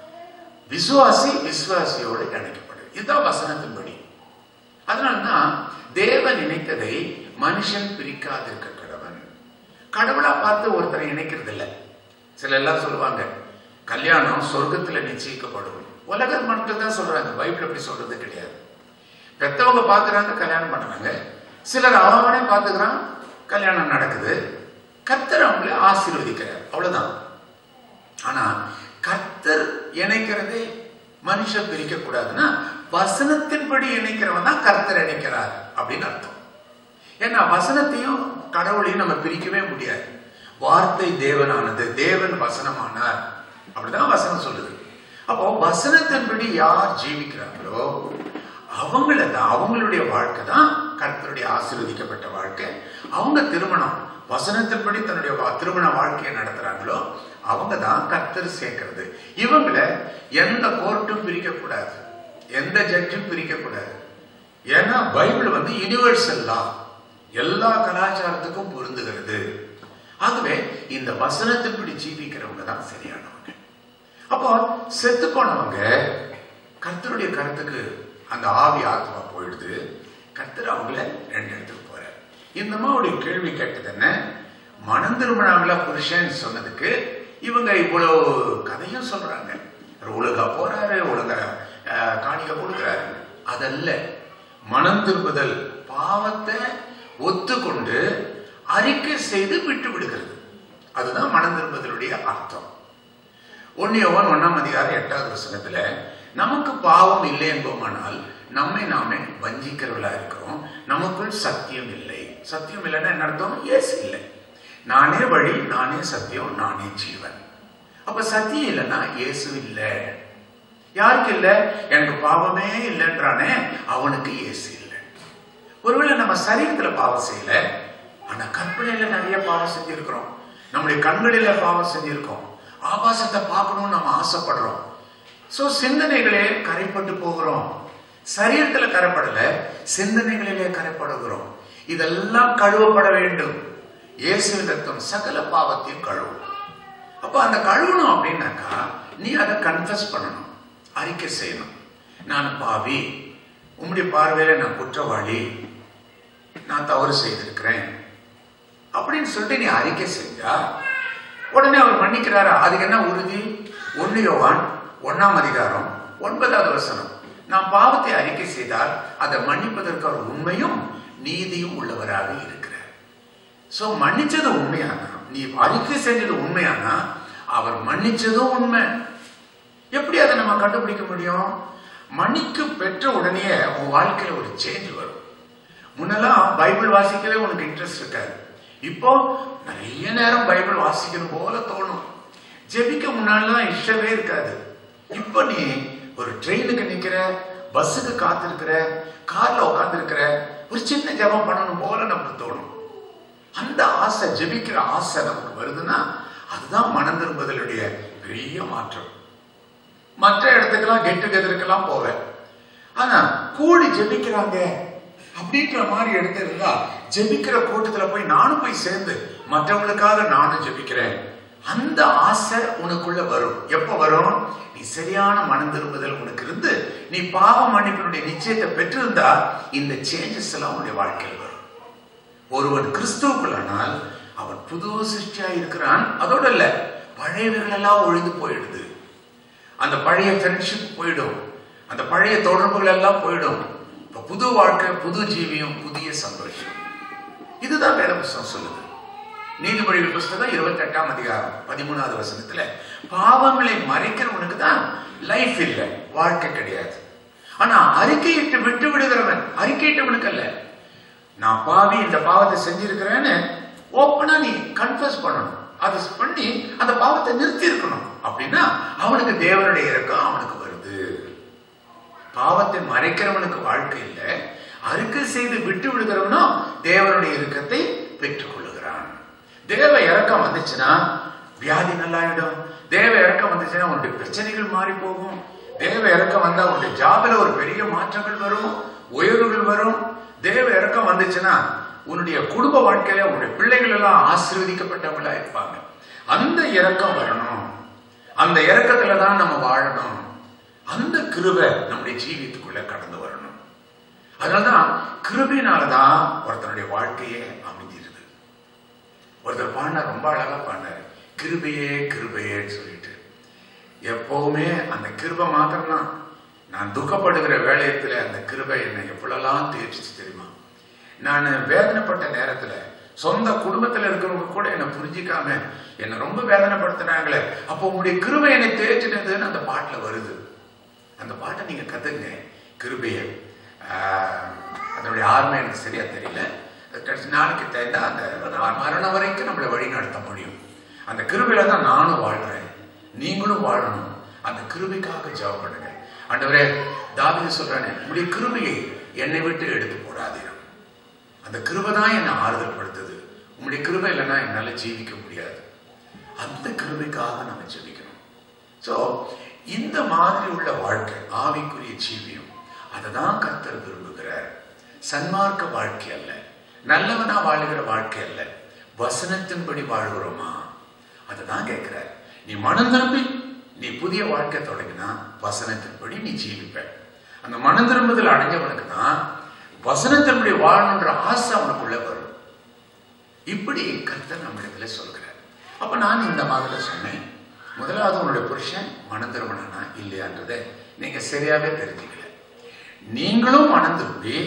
A: விசுவாசி விசுவாசியோடு இணைக்கப்படுது இதுதான் வசனத்தின்படி அதனால்தான் தேவன் இணைத்ததை மனுஷன் பிரிக்காதிருக்க கடவன் கடவுளா பார்த்து ஒருத்தரை இணைக்கிறது இல்லை சில எல்லாம் சொல்லுவாங்க கல்யாணம் சொர்க்கத்துல நிச்சயிக்கப்படும் உலக மக்கள் தான் சொல்றாங்க பைபிள் அப்படி சொல்றது கிடையாது பெத்தவங்க பார்க்கறாங்க கல்யாணம் பண்றாங்க சிலர் அவனே பார்த்துக்கிறான் கல்யாணம் நடக்குது கர்த்தர் அவங்களை ஆசீர்வதிக்கிறார் அவ்வளவுதான் ஆனா கர்த்தர் இணைக்கிறதை மனுஷன் பிரிக்க கூடாதுன்னா வசனத்தின்படி இணைக்கிறவன் தான் கர்த்தர் இணைக்கிறார் அப்படின்னு அர்த்தம் ஏன்னா வசனத்தையும் கடவுளையும் நம்ம பிரிக்கவே முடியாது வார்த்தை தேவனானது தேவன் வசனமானார் அப்படிதான் வசனம் சொல்லுது அப்போ வசனத்தின்படி யார் ஜீவிக்கிறாங்களோ அவங்கள தான் அவங்களுடைய வாழ்க்கை தான் கர்த்தருடைய ஆசீர்வதிக்கப்பட்ட வாழ்க்கை அவங்க திருமணம் வசனத்தின்படி தன்னுடைய வா- திருமண வாழ்க்கையை நடத்துறாங்களோ அவங்க தான் கர்த்தர் சேர்க்கிறது இவங்கள எந்த கோர்ட்டும் பிரிக்க கூடாது எந்த ஜட்ஜும் பிரிக்க கூடாது ஏன்னா பைபிள் வந்து யுனிவர்சல் லா எல்லா கலாச்சாரத்துக்கும் பொருந்துகிறது ஆகவே இந்த வசனத்தின்படி ஜீவிக்கிறவங்க தான் சரியானவங்க அப்போ செத்து போனவங்க கர்த்தருடைய கருத்துக்கு அந்த ஆவி ஆத்மா போயிடுது கர்த்தர் அவங்கள ரெண்டு இடத்துக்கு போறார் இந்த அம்மாவுடைய கேள்வி கேட்டது என்ன மனம் திரும்பினாங்களா புருஷன் சொன்னதுக்கு இவங்க இவ்வளவு கதையும் சொல்றாங்க ஒழுங்கா போறாரு ஒழுங்கா அஹ், காணிக்க கொடுக்குறாரு அதல்ல மனம் திரும்புதல் பாவத்தை ஒத்துக்கொண்டு அறிக்கை செய்து விட்டு விடுகிறது அதுதான் மனம் திரும்புதலுடைய அர்த்தம் ஒன்னியவன் ஒன்னாம் அதிகாரம் எட்டாவது வசனத்துல நமக்கு பாவம் இல்லை என்போமானால் நம்மை நாமே வஞ்சிக்கிறவர்களா இருக்கிறோம் நமக்குள் சத்தியம் இல்லை சத்தியம் இல்லைன்னா என்ன அர்த்தம் எஸ் இல்லை நானே வழி நானே சத்தியம் நானே ஜீவன் அப்ப சத்தியம் இல்லைன்னா இயேசு இல்லை யாருக்கு இல்லை எனக்கு பாவமே இல்லைன்றானே அவனுக்கு இயேசு இல்லை ஒருவேளை நம்ம சரீரத்துல பாவம் செய்யல ஆனா கற்பனையில நிறைய பாவம் செஞ்சிருக்கிறோம் நம்முடைய கண்களில பாவம் செஞ்சிருக்கோம் ஆபாசத்தை பார்க்கணும்னு நம்ம ஆசைப்படுறோம் சோ சிந்தனைகளே கரைப்பட்டு போகிறோம் சரீரத்துல கரைப்படல சிந்தனைகளிலே கரைப்படுகிறோம் இதெல்லாம் கழுவப்பட வேண்டும் இயேசுவின் ரத்தம் சகல பாவத்தையும் கழுவும் அப்ப அந்த கழுவணும் அப்படின்னாக்கா நீ அதை கன்ஃபஸ் பண்ணணும் அறிக்கை செய்யணும் நான் பாவி உம்முடைய பார்வையில நான் குற்றவாளி நான் தவறு செய்திருக்கிறேன் அப்படின்னு சொல்லிட்டு நீ அறிக்கை செஞ்சா உடனே அவர் மன்னிக்கிறாரா அதுக்கு என்ன உறுதி ஒன்னு யோவான் ஒன்னாம் அதிகாரம் ஒன்பதாவது வசனம் நாம் பாவத்தை அறிக்கை செய்தால் அதை மன்னிப்பதற்கு அவர் உண்மையும் நீதியும் உள்ளவராக இருக்கிறார் சோ மன்னிச்சது உண்மையானா நீ அறிக்கை செஞ்சது உண்மையானா அவர் மன்னிச்சதும் உண்மை எப்படி அதை நம்ம கண்டுபிடிக்க முடியும் மன்னிக்கு பெற்ற உடனே உன் வாழ்க்கையில ஒரு சேஞ்ச் வரும் முன்னெல்லாம் பைபிள் வாசிக்கவே உனக்கு இன்ட்ரெஸ்ட் இருக்காது இப்போ நிறைய நேரம் பைபிள் வாசிக்கணும் போல தோணும் ஜெபிக்க முன்னாடிலாம் இஷ்டமே இருக்காது இப்போ நீ ஒரு ட்ரெயினுக்கு நிக்கிற பஸ்ஸுக்கு காத்திருக்கிற கார்ல உட்காந்துருக்கிற ஒரு சின்ன ஜெபம் பண்ணணும் போல நமக்கு தோணும் அந்த ஆசை ஜெபிக்கிற ஆசை நமக்கு வருதுன்னா அதுதான் மனம் திரும்புதலுடைய பெரிய மாற்றம் மற்ற இடத்துக்கெல்லாம் கெட் டுகெதருக்கெல்லாம் போவேன் ஆனா கூடி ஜெபிக்கிறாங்க அப்படின்ற மாதிரி இடத்துல இருந்தா ஜெபிக்கிற கூட்டத்துல போய் நானும் போய் சேர்ந்து மற்றவங்களுக்காக நானும் ஜெபிக்கிறேன் அந்த ஆசை உனக்குள்ள வரும் எப்ப வரும் நீ சரியான மனம் திரும்புதல் உனக்கு இருந்து நீ பாவ மன்னிப்பினுடைய நிச்சயத்தை பெற்றிருந்தா இந்த சேஞ்சஸ் எல்லாம் உன்னுடைய வாழ்க்கையில் வரும் ஒருவன் கிறிஸ்துவுக்குள்ளானால் அவன் புது சிருஷ்டியா இருக்கிறான் அதோட இல்ல பழையவைகள் எல்லாம் ஒழிந்து போயிடுது அந்த பழைய ஃப்ரெண்ட்ஷிப் போயிடும் அந்த பழைய தொடர்புகள் எல்லாம் போயிடும் இப்ப புது வாழ்க்கை புது ஜீவியம் புதிய சந்தோஷம் இதுதான் வேத புஸ்தகம் சொல்லுது நீதிமொழிகள் புஸ்தகம் இருபத்தி எட்டாம் அதிகாரம் பதிமூணாவது வசனத்துல பாவங்களை மறைக்கிறவனுக்கு தான் லைஃப் இல்லை வாழ்க்கை கிடையாது ஆனா அறிக்கையிட்டு விட்டு விடுகிறவன் அறிக்கையிட்டவனுக்கு அல்ல நான் பாவி இந்த பாவத்தை செஞ்சிருக்கிறேன்னு ஓப்பனா நீ கன்ஃபஸ் பண்ணணும் அதை பண்ணி அந்த பாவத்தை நிறுத்தி இருக்கணும் அப்படின்னா அவனுக்கு தேவனுடைய இறக்கம் அவனுக்கு வருது பாவத்தை மறைக்கிறவனுக்கு வாழ்க்கை இல்லை அறுக்கை செய்து விட்டு விடுகிறவனும் தேவனுடைய இறக்கத்தை பெற்றுக் கொள்ளுகிறான் தேவ இறக்கம் வந்துச்சுன்னா வியாதி நல்லாயிடும் தேவ இறக்கம் வந்துச்சுன்னா உன்னுடைய பிரச்சனைகள் மாறி போகும் தேவ இறக்கம் வந்தா உன்னுடைய ஜாபில ஒரு பெரிய மாற்றங்கள் வரும் உயர்வுகள் வரும் தேவ இறக்கம் வந்துச்சுன்னா உன்னுடைய குடும்ப வாழ்க்கையில உன்னுடைய பிள்ளைகள் எல்லாம் ஆசீர்வதிக்கப்பட்டவங்களா இருப்பாங்க அந்த இறக்கம் வரணும் அந்த இறக்கத்துல தான் நம்ம வாழணும் அந்த கிருபை நம்முடைய ஜீவியத்துக்குள்ள கடந்து வரணும் அதனாலதான் கிருபினாலதான் ஒருத்தனுடைய வாழ்க்கையே அமைஞ்சிருது ஒருத்தர் பாடினார் ரொம்ப அழகா பாடினார் கிருபையே கிருபையேன்னு சொல்லிட்டு எப்பவுமே அந்த கிருபை மாத்திரம்தான் நான் துக்கப்படுகிற வேலையத்துல அந்த கிருபை என்னை எவ்வளவுலாம் தேய்ச்சிச்சு தெரியுமா நான் வேதனைப்பட்ட நேரத்துல சொந்த குடும்பத்துல இருக்கிறவங்க கூட என்னை புரிஞ்சிக்காம என்னை ரொம்ப வேதனைப்படுத்தினாங்களே அப்போ உங்களுடைய கிருபை என்னை தேய்ச்சிட்டதுன்னு அந்த பாட்டுல வருது அந்த பாட்டை நீங்க கத்துங்க கிருபையை ஆஹ், அதனுடைய ஆர்மை எனக்கு சரியா தெரியல கடைசி நாளைக்கு தெரிந்தா அந்த ம- மரணம் வரைக்கும் நம்மளை வழி நடத்த முடியும் அந்த கிருபையில தான் நானும் வாழ்றேன் நீங்களும் வாழணும் அந்த கிருபைக்காக ஜெபம் பண்ணுங்க ஆண்டவரே தாவீது சொல்றானே உடைய கிருபையை என்னை விட்டு எடுத்து போடாதீர்கள் அந்த கிருபை தான் என்னை ஆறுதல் படுத்துது உங்களுடைய கிருபை இல்லைன்னா என்னால ஜீவிக்க முடியாது அந்த கிருபைக்காக நம்ம ஜெபிக்கணும் சோ இந்த மாதிரி உள்ள வாழ்க்கை ஆவிக்குரிய ஜீவியம் அதை தான் கர்த்தர் விரும்புகிறார் சன்மார்க்க வாழ்க்கை அல்ல நல்லவனா வாழுகிற வாழ்க்கை அல்ல வசனத்தின்படி வாழ்கிறோமா அதை தான் கேட்கிறார் நீ மனம் திரும்பி நீ புதிய வாழ்க்கை தொடங்கினா வசனத்தின்படி நீ ஜீவிப்ப அந்த மனம் திரும்புதல் அடைஞ்சவனுக்கு தான் வசனத்தின்படி வாழணுன்ற ஆசை அவனுக்குள்ள வரும் இப்படி கர்த்தர் நம்மிடத்துல சொல்கிறார் அப்ப நான் இந்த மாதிரி சொன்னேன் முதலாவது உங்களுடைய புருஷன் மனம் திரும்பினா இல்லையான்றதை நீங்க சரியாவே தெரிஞ்சுக்கல நீங்களும் மனம் திரும்பி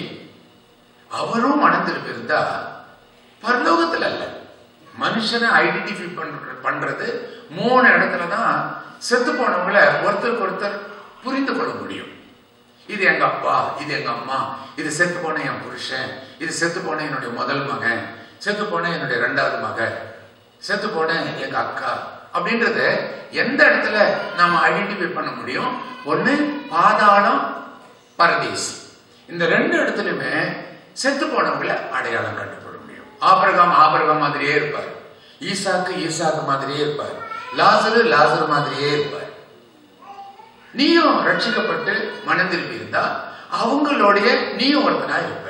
A: அவரும் மனம் திரும்பி இருந்தா பரலோகத்துல அல்ல மனுஷனை ஐடென்டிஃபை பண்ற பண்றது மூணு இடத்துல தான் செத்து போனவங்கள ஒருத்தருக்கு ஒருத்தர் புரிந்து கொள்ள முடியும் இது எங்க அப்பா இது எங்க அம்மா இது செத்து போன என் புருஷன் இது செத்து போன என்னுடைய முதல் மகன் செத்து போன என்னுடைய ரெண்டாவது மகன் செத்து போன எங்க அக்கா அப்படின்றத எந்த இடத்துல நாம ஐடென்டிஃபை பண்ண முடியும் ஒண்ணு பாதாளம் பரதேசி இந்த ரெண்டு இடத்துலயுமே செத்து போனவங்களை அடையாளம் கண்டுபிட முடியும் ஆபரகாம் ஆபரகாம் மாதிரியே இருப்பார் ஈசாக்கு ஈசாக்கு மாதிரியே இருப்பார் லாசரு லாசரு மாதிரியே இருப்பார் நீயும் ரட்சிக்கப்பட்டு மனம் திரும்பி இருந்தா அவங்களுடைய நீயும் ஒருத்தனா இருப்ப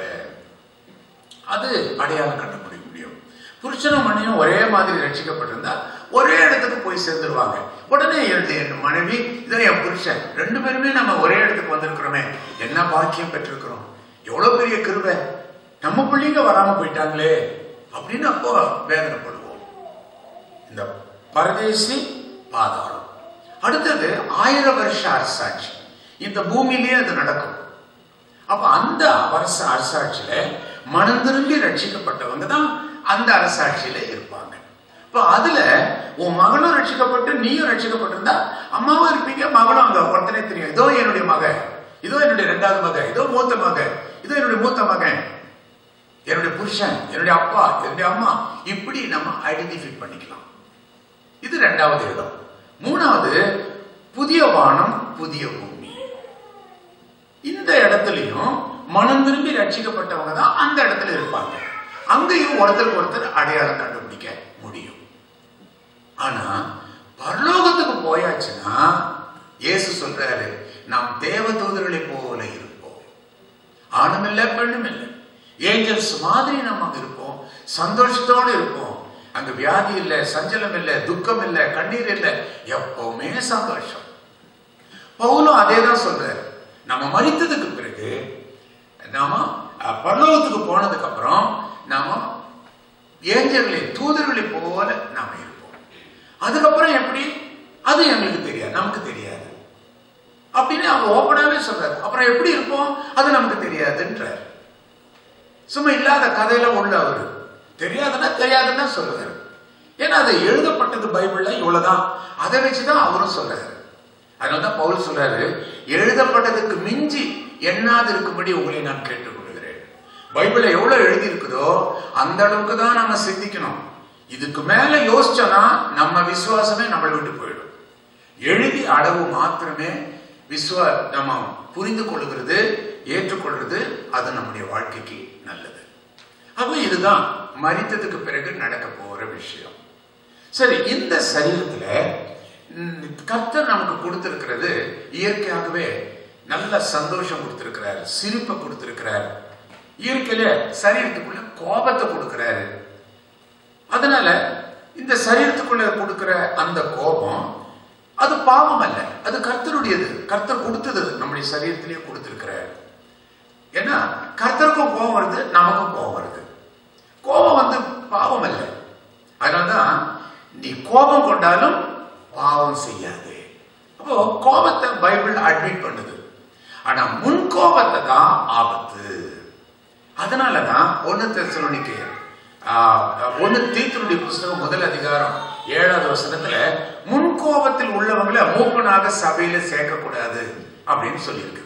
A: அது அடையாளம் கண்டுபிடிக்க முடியும் புருஷனும் மனையும் ஒரே மாதிரி ரட்சிக்கப்பட்டிருந்தா ஒரே இடத்துக்கு போய் சேர்ந்துருவாங்க உடனே எழுது என் மனைவி இதை என் புருஷன் ரெண்டு பேருமே நம்ம ஒரே இடத்துக்கு வந்திருக்கிறோமே என்ன பாக்கியம் பெற்றிருக்கிறோம் எவ்வளவு பெரிய கிருபை நம்ம பிள்ளைங்க வராம போயிட்டாங்களே அப்படின்னு அப்போ வேதனைப்படுவோம் இந்த பரதேசி பாதாளம் அடுத்தது ஆயிரம் வருஷ அரசாட்சி இந்த பூமியிலேயே அது நடக்கும் அப்ப அந்த அரச அரசாட்சியில மனம் திரும்பி ரட்சிக்கப்பட்டவங்க தான் அந்த அரசாட்சியில இருப்பாங்க இப்ப அதுல உன் மகனும் ரட்சிக்கப்பட்டு நீயும் ரட்சிக்கப்பட்டிருந்தா அம்மாவும் இருப்பீங்க மகனும் அங்க ஒருத்தனே தெரியும் இதோ என்னுடைய மகன் இதோ என்னுடைய ரெண்டாவது மகன் இதோ மூத்த மகன் இதோ என்னுடைய மூத்த மகன் என்னுடைய புருஷன் என்னுடைய அப்பா என்னுடைய அம்மா இப்படி நம்ம ஐடென்டிஃபை பண்ணிக்கலாம் இது ரெண்டாவது இடம் மூணாவது புதிய வானம் புதிய பூமி இந்த இடத்துலயும் மனம் திரும்பி ரட்சிக்கப்பட்டவங்க தான் அந்த இடத்துல இருப்பாங்க அங்கேயும் ஒருத்தருக்கு ஒருத்தர் அடையாளம் கண்டுபிடிக்க முடியும் ஆனா பரலோகத்துக்கு போயாச்சுன்னா இயேசு சொல்றாரு நாம் தேவதூதர்களை போல இருப்போம் ஆணும் இல்லை பெண்ணும் இல்லை ஏஞ்சல்ஸ் மாதிரி நம்ம அங்க இருப்போம் சந்தோஷத்தோடு இருப்போம் அங்க வியாதி இல்லை சஞ்சலம் இல்லை துக்கம் இல்லை கண்ணீர் இல்லை எப்பவுமே சந்தோஷம் பவுலும் அதே தான் சொல்றாரு நம்ம மறித்ததுக்கு பிறகு நாம அஹ், பரலோகத்துக்கு போனதுக்கு அப்புறம் நாம ஏஞ்சல்களை தூதர்களை போல நாம இருப்போம் அதுக்கப்புறம் எப்படி அது எங்களுக்கு தெரியாது நமக்கு தெரியாது அப்படின்னு அவங்க ஓப்பனாவே சொல்றாரு அப்புறம் எப்படி இருப்போம் அது நமக்கு தெரியாதுன்றார் சும்மா இல்லாத கதையில உள்ள அவரு தெரியாதுன்னா தெரியாதுன்னா சொல்லுவாரு ஏன்னா அது எழுதப்பட்டது பைபிள்ல இவ்வளவுதான் அதை வச்சுதான் அவரும் சொல்றாரு அதனாலதான் பவுல் சொல்றாரு எழுதப்பட்டதுக்கு மிஞ்சி எண்ணாது இருக்கும்படி உங்களை நான் கேட்டுக்கொள்கிறேன் பைபிள்ல எவ்வளவு எழுதி இருக்குதோ அந்த அளவுக்கு தான் நம்ம சிந்திக்கணும் இதுக்கு மேல யோசிச்சோம்னா நம்ம விசுவாசமே நம்மளை விட்டு போயிடும் எழுதி அளவு மாத்திரமே விஸ்வ நம்ம புரிந்து கொள்கிறது ஏற்றுக்கொள்றது அது நம்முடைய வாழ்க்கைக்கு நல்லது அப்ப இதுதான் மரித்ததுக்கு பிறகு நடக்க போற விஷயம் சரி இந்த சரீரத்துல ம், கர்த்தர் நமக்கு கொடுத்திருக்கிறது இயற்கையாகவே நல்ல சந்தோஷம் கொடுத்திருக்கிறார் சிரிப்பை கொடுத்திருக்கிறார் இயற்கையில சரீரத்துக்குள்ள கோபத்தை கொடுக்கிறாரு அதனால இந்த சரீரத்துக்குள்ள கொடுக்கிற அந்த கோபம் அது பாவம் அல்ல அது கர்த்தருடையது கர்த்தர் கொடுத்தது நம்முடைய சரீரத்திலேயே கொடுத்திருக்கிறார் ஏன்னா கர்த்தருக்கும் கோபம் வருது நமக்கும் கோபம் வருது கோபம் வந்து பாவம் அல்ல அதனாலதான் நீ கோபம் கொண்டாலும் பாவம் செய்யாது அப்போ கோபத்தை பைபிள் அட்மிட் பண்ணுது ஆனா முன் கோபத்தை தான் ஆபத்து அதனாலதான் ஒன்னு தெசலோனிக்கு ஒன்னு தீர்த்தனுடைய புஸ்தகம் முதல் அதிகாரம் ஏழாவது வசனத்துல முன் கோபத்தில் உள்ளவங்களை மூப்பனாக சபையில சேர்க்கக்கூடாது அப்படின்னு சொல்லியிருக்குது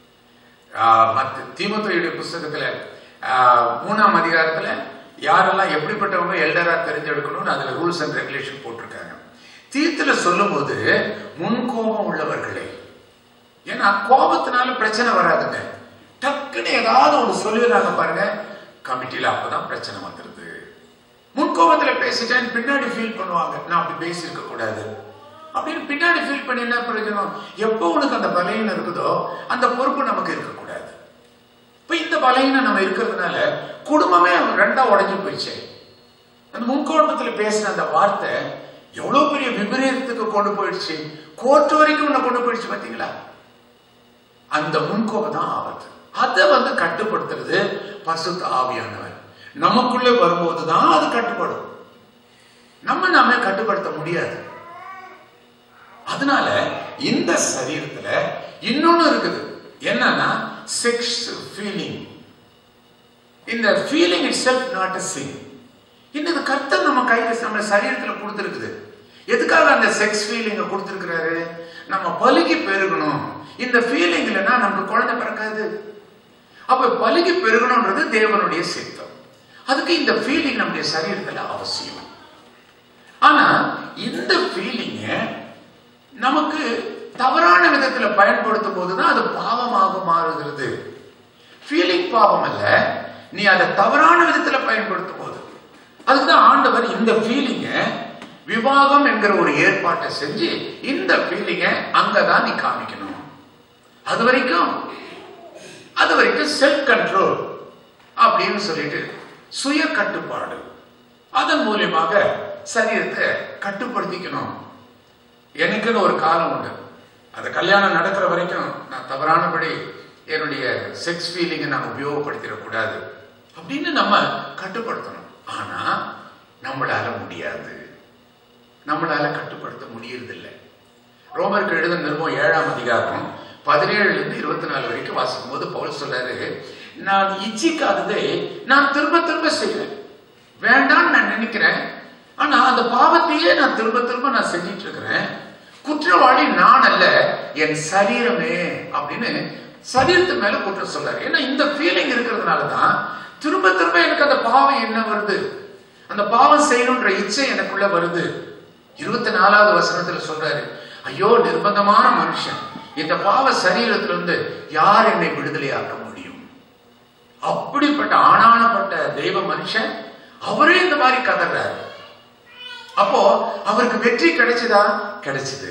A: ஆஹ் மத்த தீமத்தையுடைய புஸ்தகத்துல ஆஹ் மூணாம் அதிகாரத்துல யாரெல்லாம் எப்படிப்பட்டவங்க எல்டரா தெரிஞ்செடுக்கணும்னு அதுல ரூல்ஸ் அண்ட் ரெகுலேஷன் போட்டிருக்காங்க தீர்த்துல சொல்லும்போது முன் கோபம் உள்ளவர்களை ஏன்னா கோபத்தினால பிரச்சனை வராதுங்க டக்குன்னு ஏதாவது ஒன்று சொல்லிடுறாங்க பாருங்க கமிட்டியில அப்பதான் பிரச்சனை வந்துருது முன் கோபத்துல பேசிட்டேன் பின்னாடி ஃபீல் பண்ணுவாங்க நான் அப்படி பேசியிருக்க கூடாது அப்படின்னு பின்னாடி ஃபீல் பண்ணி என்ன பிரயோஜனம் எப்போ உனக்கு அந்த பலையினம் இருக்குதோ அந்த பொறுப்பு நமக்கு இருக்கக்கூடாது இப்ப இந்த பலையினம் நம்ம இருக்கிறதுனால குடும்பமே ரெண்டா உடைஞ்சு போயிடுச்சு அந்த முன்கோபத்துல பேசின அந்த வார்த்தை எவ்வளவு பெரிய விபரீதத்துக்கு கொண்டு போயிடுச்சு கோர்ட் வரைக்கும் உன்னை கொண்டு போயிடுச்சு பாத்தீங்களா அந்த முன்கோபம் தான் ஆபத்து அதை வந்து கட்டுப்படுத்துறது பசுத்த ஆவியானவர் நமக்குள்ளே வரும்போது தான் அது கட்டுப்படும் நம்ம நாம கட்டுப்படுத்த முடியாது அதனால இந்த சரீரத்துல இன்னொன்னு இருக்குது என்னன்னா செக்ஸ் ஃபீலிங் இந்த feeling itself not a sin இன்னது கர்த்தர் நம்ம கையில நம்ம சரீரத்துல கொடுத்துருக்குது எதுக்காக அந்த செக்ஸ் ஃபீலிங்க கொடுத்துருக்கிறாரு நம்ம பலுகி பெருகணும் இந்த ஃபீலிங் இல்லைன்னா நமக்கு குழந்தை பிறக்காது அப்ப பலுகி பெருகணும்ன்றது தேவனுடைய சித்தம் அதுக்கு இந்த ஃபீலிங் நம்முடைய சரீரத்துல அவசியம் ஆனா இந்த ஃபீலிங்க நமக்கு தவறான விதத்துல பயன்படுத்தும் போதுதான் அது பாவமாக மாறுகிறது ஃபீலிங் பாவம் அல்ல நீ அதை தவறான விதத்துல பயன்படுத்தும் போது அதுக்குதான் ஆண்டவர் இந்த ஃபீலிங்க விவாகம் என்கிற ஒரு ஏற்பாட்டை செஞ்சு இந்த ஃபீலிங்க அங்கதான் நீ காமிக்கணும் அது வரைக்கும் அது வரைக்கும் செல்ஃப் கண்ட்ரோல் அப்படின்னு சொல்லிட்டு சுய கட்டுப்பாடு அதன் மூலியமாக சரீரத்தை கட்டுப்படுத்திக்கணும் எனக்குன்னு ஒரு காலம் உண்டு அந்த கல்யாணம் நடக்கிற வரைக்கும் நான் தவறானபடி என்னுடைய செக்ஸ் ஃபீலிங்கை நான் உபயோகப்படுத்திடக்கூடாது அப்படின்னு நம்ம கட்டுப்படுத்தணும் ஆனா நம்மளால முடியாது நம்மளால கட்டுப்படுத்த முடியறதில்லை ரோமருக்கு எழுத நிருபம் ஏழாம் அதிகாரம் பதினேழுல இருந்து இருபத்தி நாலு வரைக்கும் வாசிக்கும் போது பவுல் சொல்றாரு நான் இச்சிக்காததை நான் திரும்ப திரும்ப செய்வேன் வேண்டாம்னு நான் நினைக்கிறேன் ஆனா அந்த பாவத்தையே நான் திரும்ப திரும்ப நான் செஞ்சிட்டு இருக்கிறேன் குற்றவாளி நான் அல்ல என் சரீரமே அப்படின்னு சரீரத்து மேல குற்றம் சொல்றாரு ஏன்னா இந்த ஃபீலிங் இருக்கிறதுனால தான் திரும்ப திரும்ப எனக்கு அந்த பாவம் என்ன வருது அந்த பாவம் செய்யணுன்ற இச்சை எனக்குள்ள வருது இருபத்தி நாலாவது வசனத்துல சொல்றாரு ஐயோ நிர்பந்தமான மனுஷன் இந்த பாவ சரீரத்திலிருந்து யார் என்னை விடுதலையாக்க முடியும் அப்படிப்பட்ட ஆனானப்பட்ட தெய்வ மனுஷன் அவரே இந்த மாதிரி கதறாரு அப்போ அவருக்கு வெற்றி கிடைச்சதா கிடைச்சது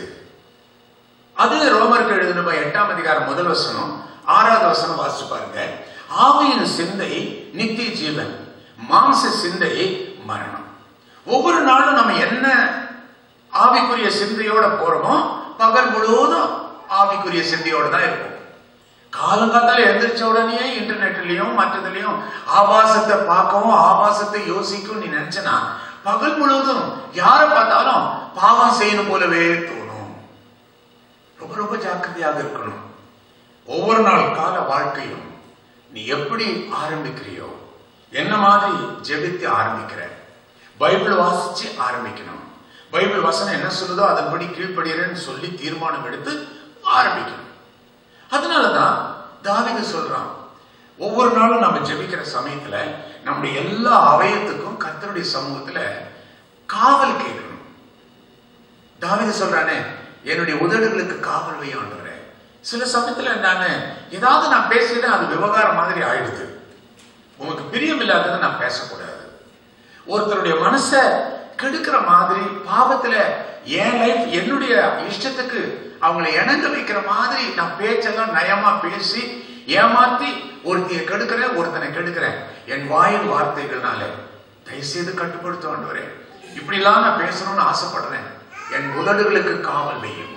A: அது ரோமருக்கு எழுதின எட்டாம் அதிகாரம் முதல் வசனம் ஆறாவது வசனம் வாசிச்சு பாருங்க ஆவியின் சிந்தை நித்திய ஜீவன் மாம்ச சிந்தை மரணம் ஒவ்வொரு நாளும் நம்ம என்ன ஆவிக்குரிய சிந்தையோட போறோமோ பகல் முழுவதும் ஆவிக்குரிய சிந்தையோட தான் இருப்போம் காலங்காத்தால எழுந்திரிச்ச உடனே இன்டர்நெட்லயும் மற்றதுலயும் ஆபாசத்தை பார்க்கவும் ஆபாசத்தை யோசிக்கும் நீ நினைச்சனா பகல் முழுவதும் யாரை பார்த்தாலும் பாவம் செய்யணும் போலவே தோணும் ரொம்ப ரொம்ப ஜாக்கிரதையாக இருக்கணும் ஒவ்வொரு நாள் கால வாழ்க்கையும் நீ எப்படி ஆரம்பிக்கிறியோ என்ன மாதிரி ஜெபித்து ஆரம்பிக்கிற பைபிள் வாசிச்சு ஆரம்பிக்கணும் பைபிள் வசனம் என்ன சொல்லுதோ அதன்படி கீழ்ப்படுகிறேன்னு சொல்லி தீர்மானம் எடுத்து ஆரம்பிக்கணும் அதனாலதான் தாவிது சொல்றான் ஒவ்வொரு நாளும் நம்ம ஜெபிக்கிற சமயத்துல நம்முடைய எல்லா அவயத்துக்கும் கர்த்தருடைய சமூகத்துல காவல் கேட்கணும் தாவிது சொல்றானே என்னுடைய உதடுகளுக்கு காவல் வை ஆண்டவரே சில சமயத்துல நான் ஏதாவது நான் பேசிட்டேன் அது விவகாரம் மாதிரி ஆயிடுது உனக்கு பிரியம் இல்லாததை நான் பேசக்கூடாது ஒருத்தருடைய மனசை கெடுக்கிற மாதிரி பாவத்துல என் லைஃப் என்னுடைய இஷ்டத்துக்கு அவங்களை இணங்க வைக்கிற மாதிரி நான் பேச்செல்லாம் நயமா பேசி ஏமாத்தி ஒருத்திய கெடுக்கிறேன் ஒருத்தனை கெடுக்கிறேன் என் வாயின் வார்த்தைகள்னால தயவுசெய்து கட்டுப்படுத்த வேண்டுவரேன் இப்படிலாம் நான் பேசணும்னு ஆசைப்படுறேன் என் உதடுகளுக்கு காவல் வையும்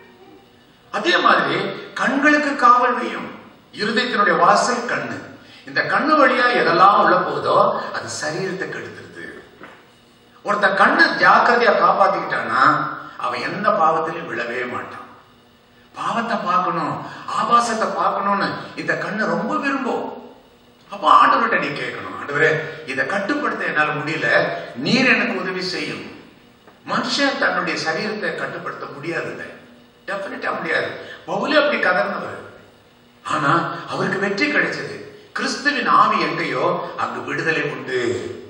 A: அதே மாதிரி கண்களுக்கு காவல் வையும் இருதயத்தினுடைய வாசல் கண்ணு இந்த கண்ணு வழியா எதெல்லாம் உள்ள போதோ அது சரீரத்தை கெடுத்துருது ஒருத்தன் கண்ணை ஜாக்கிரதையா காப்பாத்திக்கிட்டான்னா அவன் எந்த பாவத்திலையும் விழவே மாட்டான் பாவத்தை பார்க்கணும் ஆபாசத்தை பார்க்கணும்னு இந்த கண்ணை ரொம்ப விரும்பும் அப்போ ஆண்டவர்கிட்ட நீ கேட்கணும் ஆண்டவரே இதை கட்டுப்படுத்த என்னால முடியல நீர் எனக்கு உதவி செய்யும் மனுஷன் தன்னுடைய சரீரத்தை கட்டுப்படுத்த முடியாதுங்க டெபினட்டா முடியாது பவுலே அப்படி கதர்ந்தவர் ஆனா அவருக்கு வெற்றி கிடைச்சது கிறிஸ்துவின் ஆவி எங்கேயோ அங்கு விடுதலை உண்டு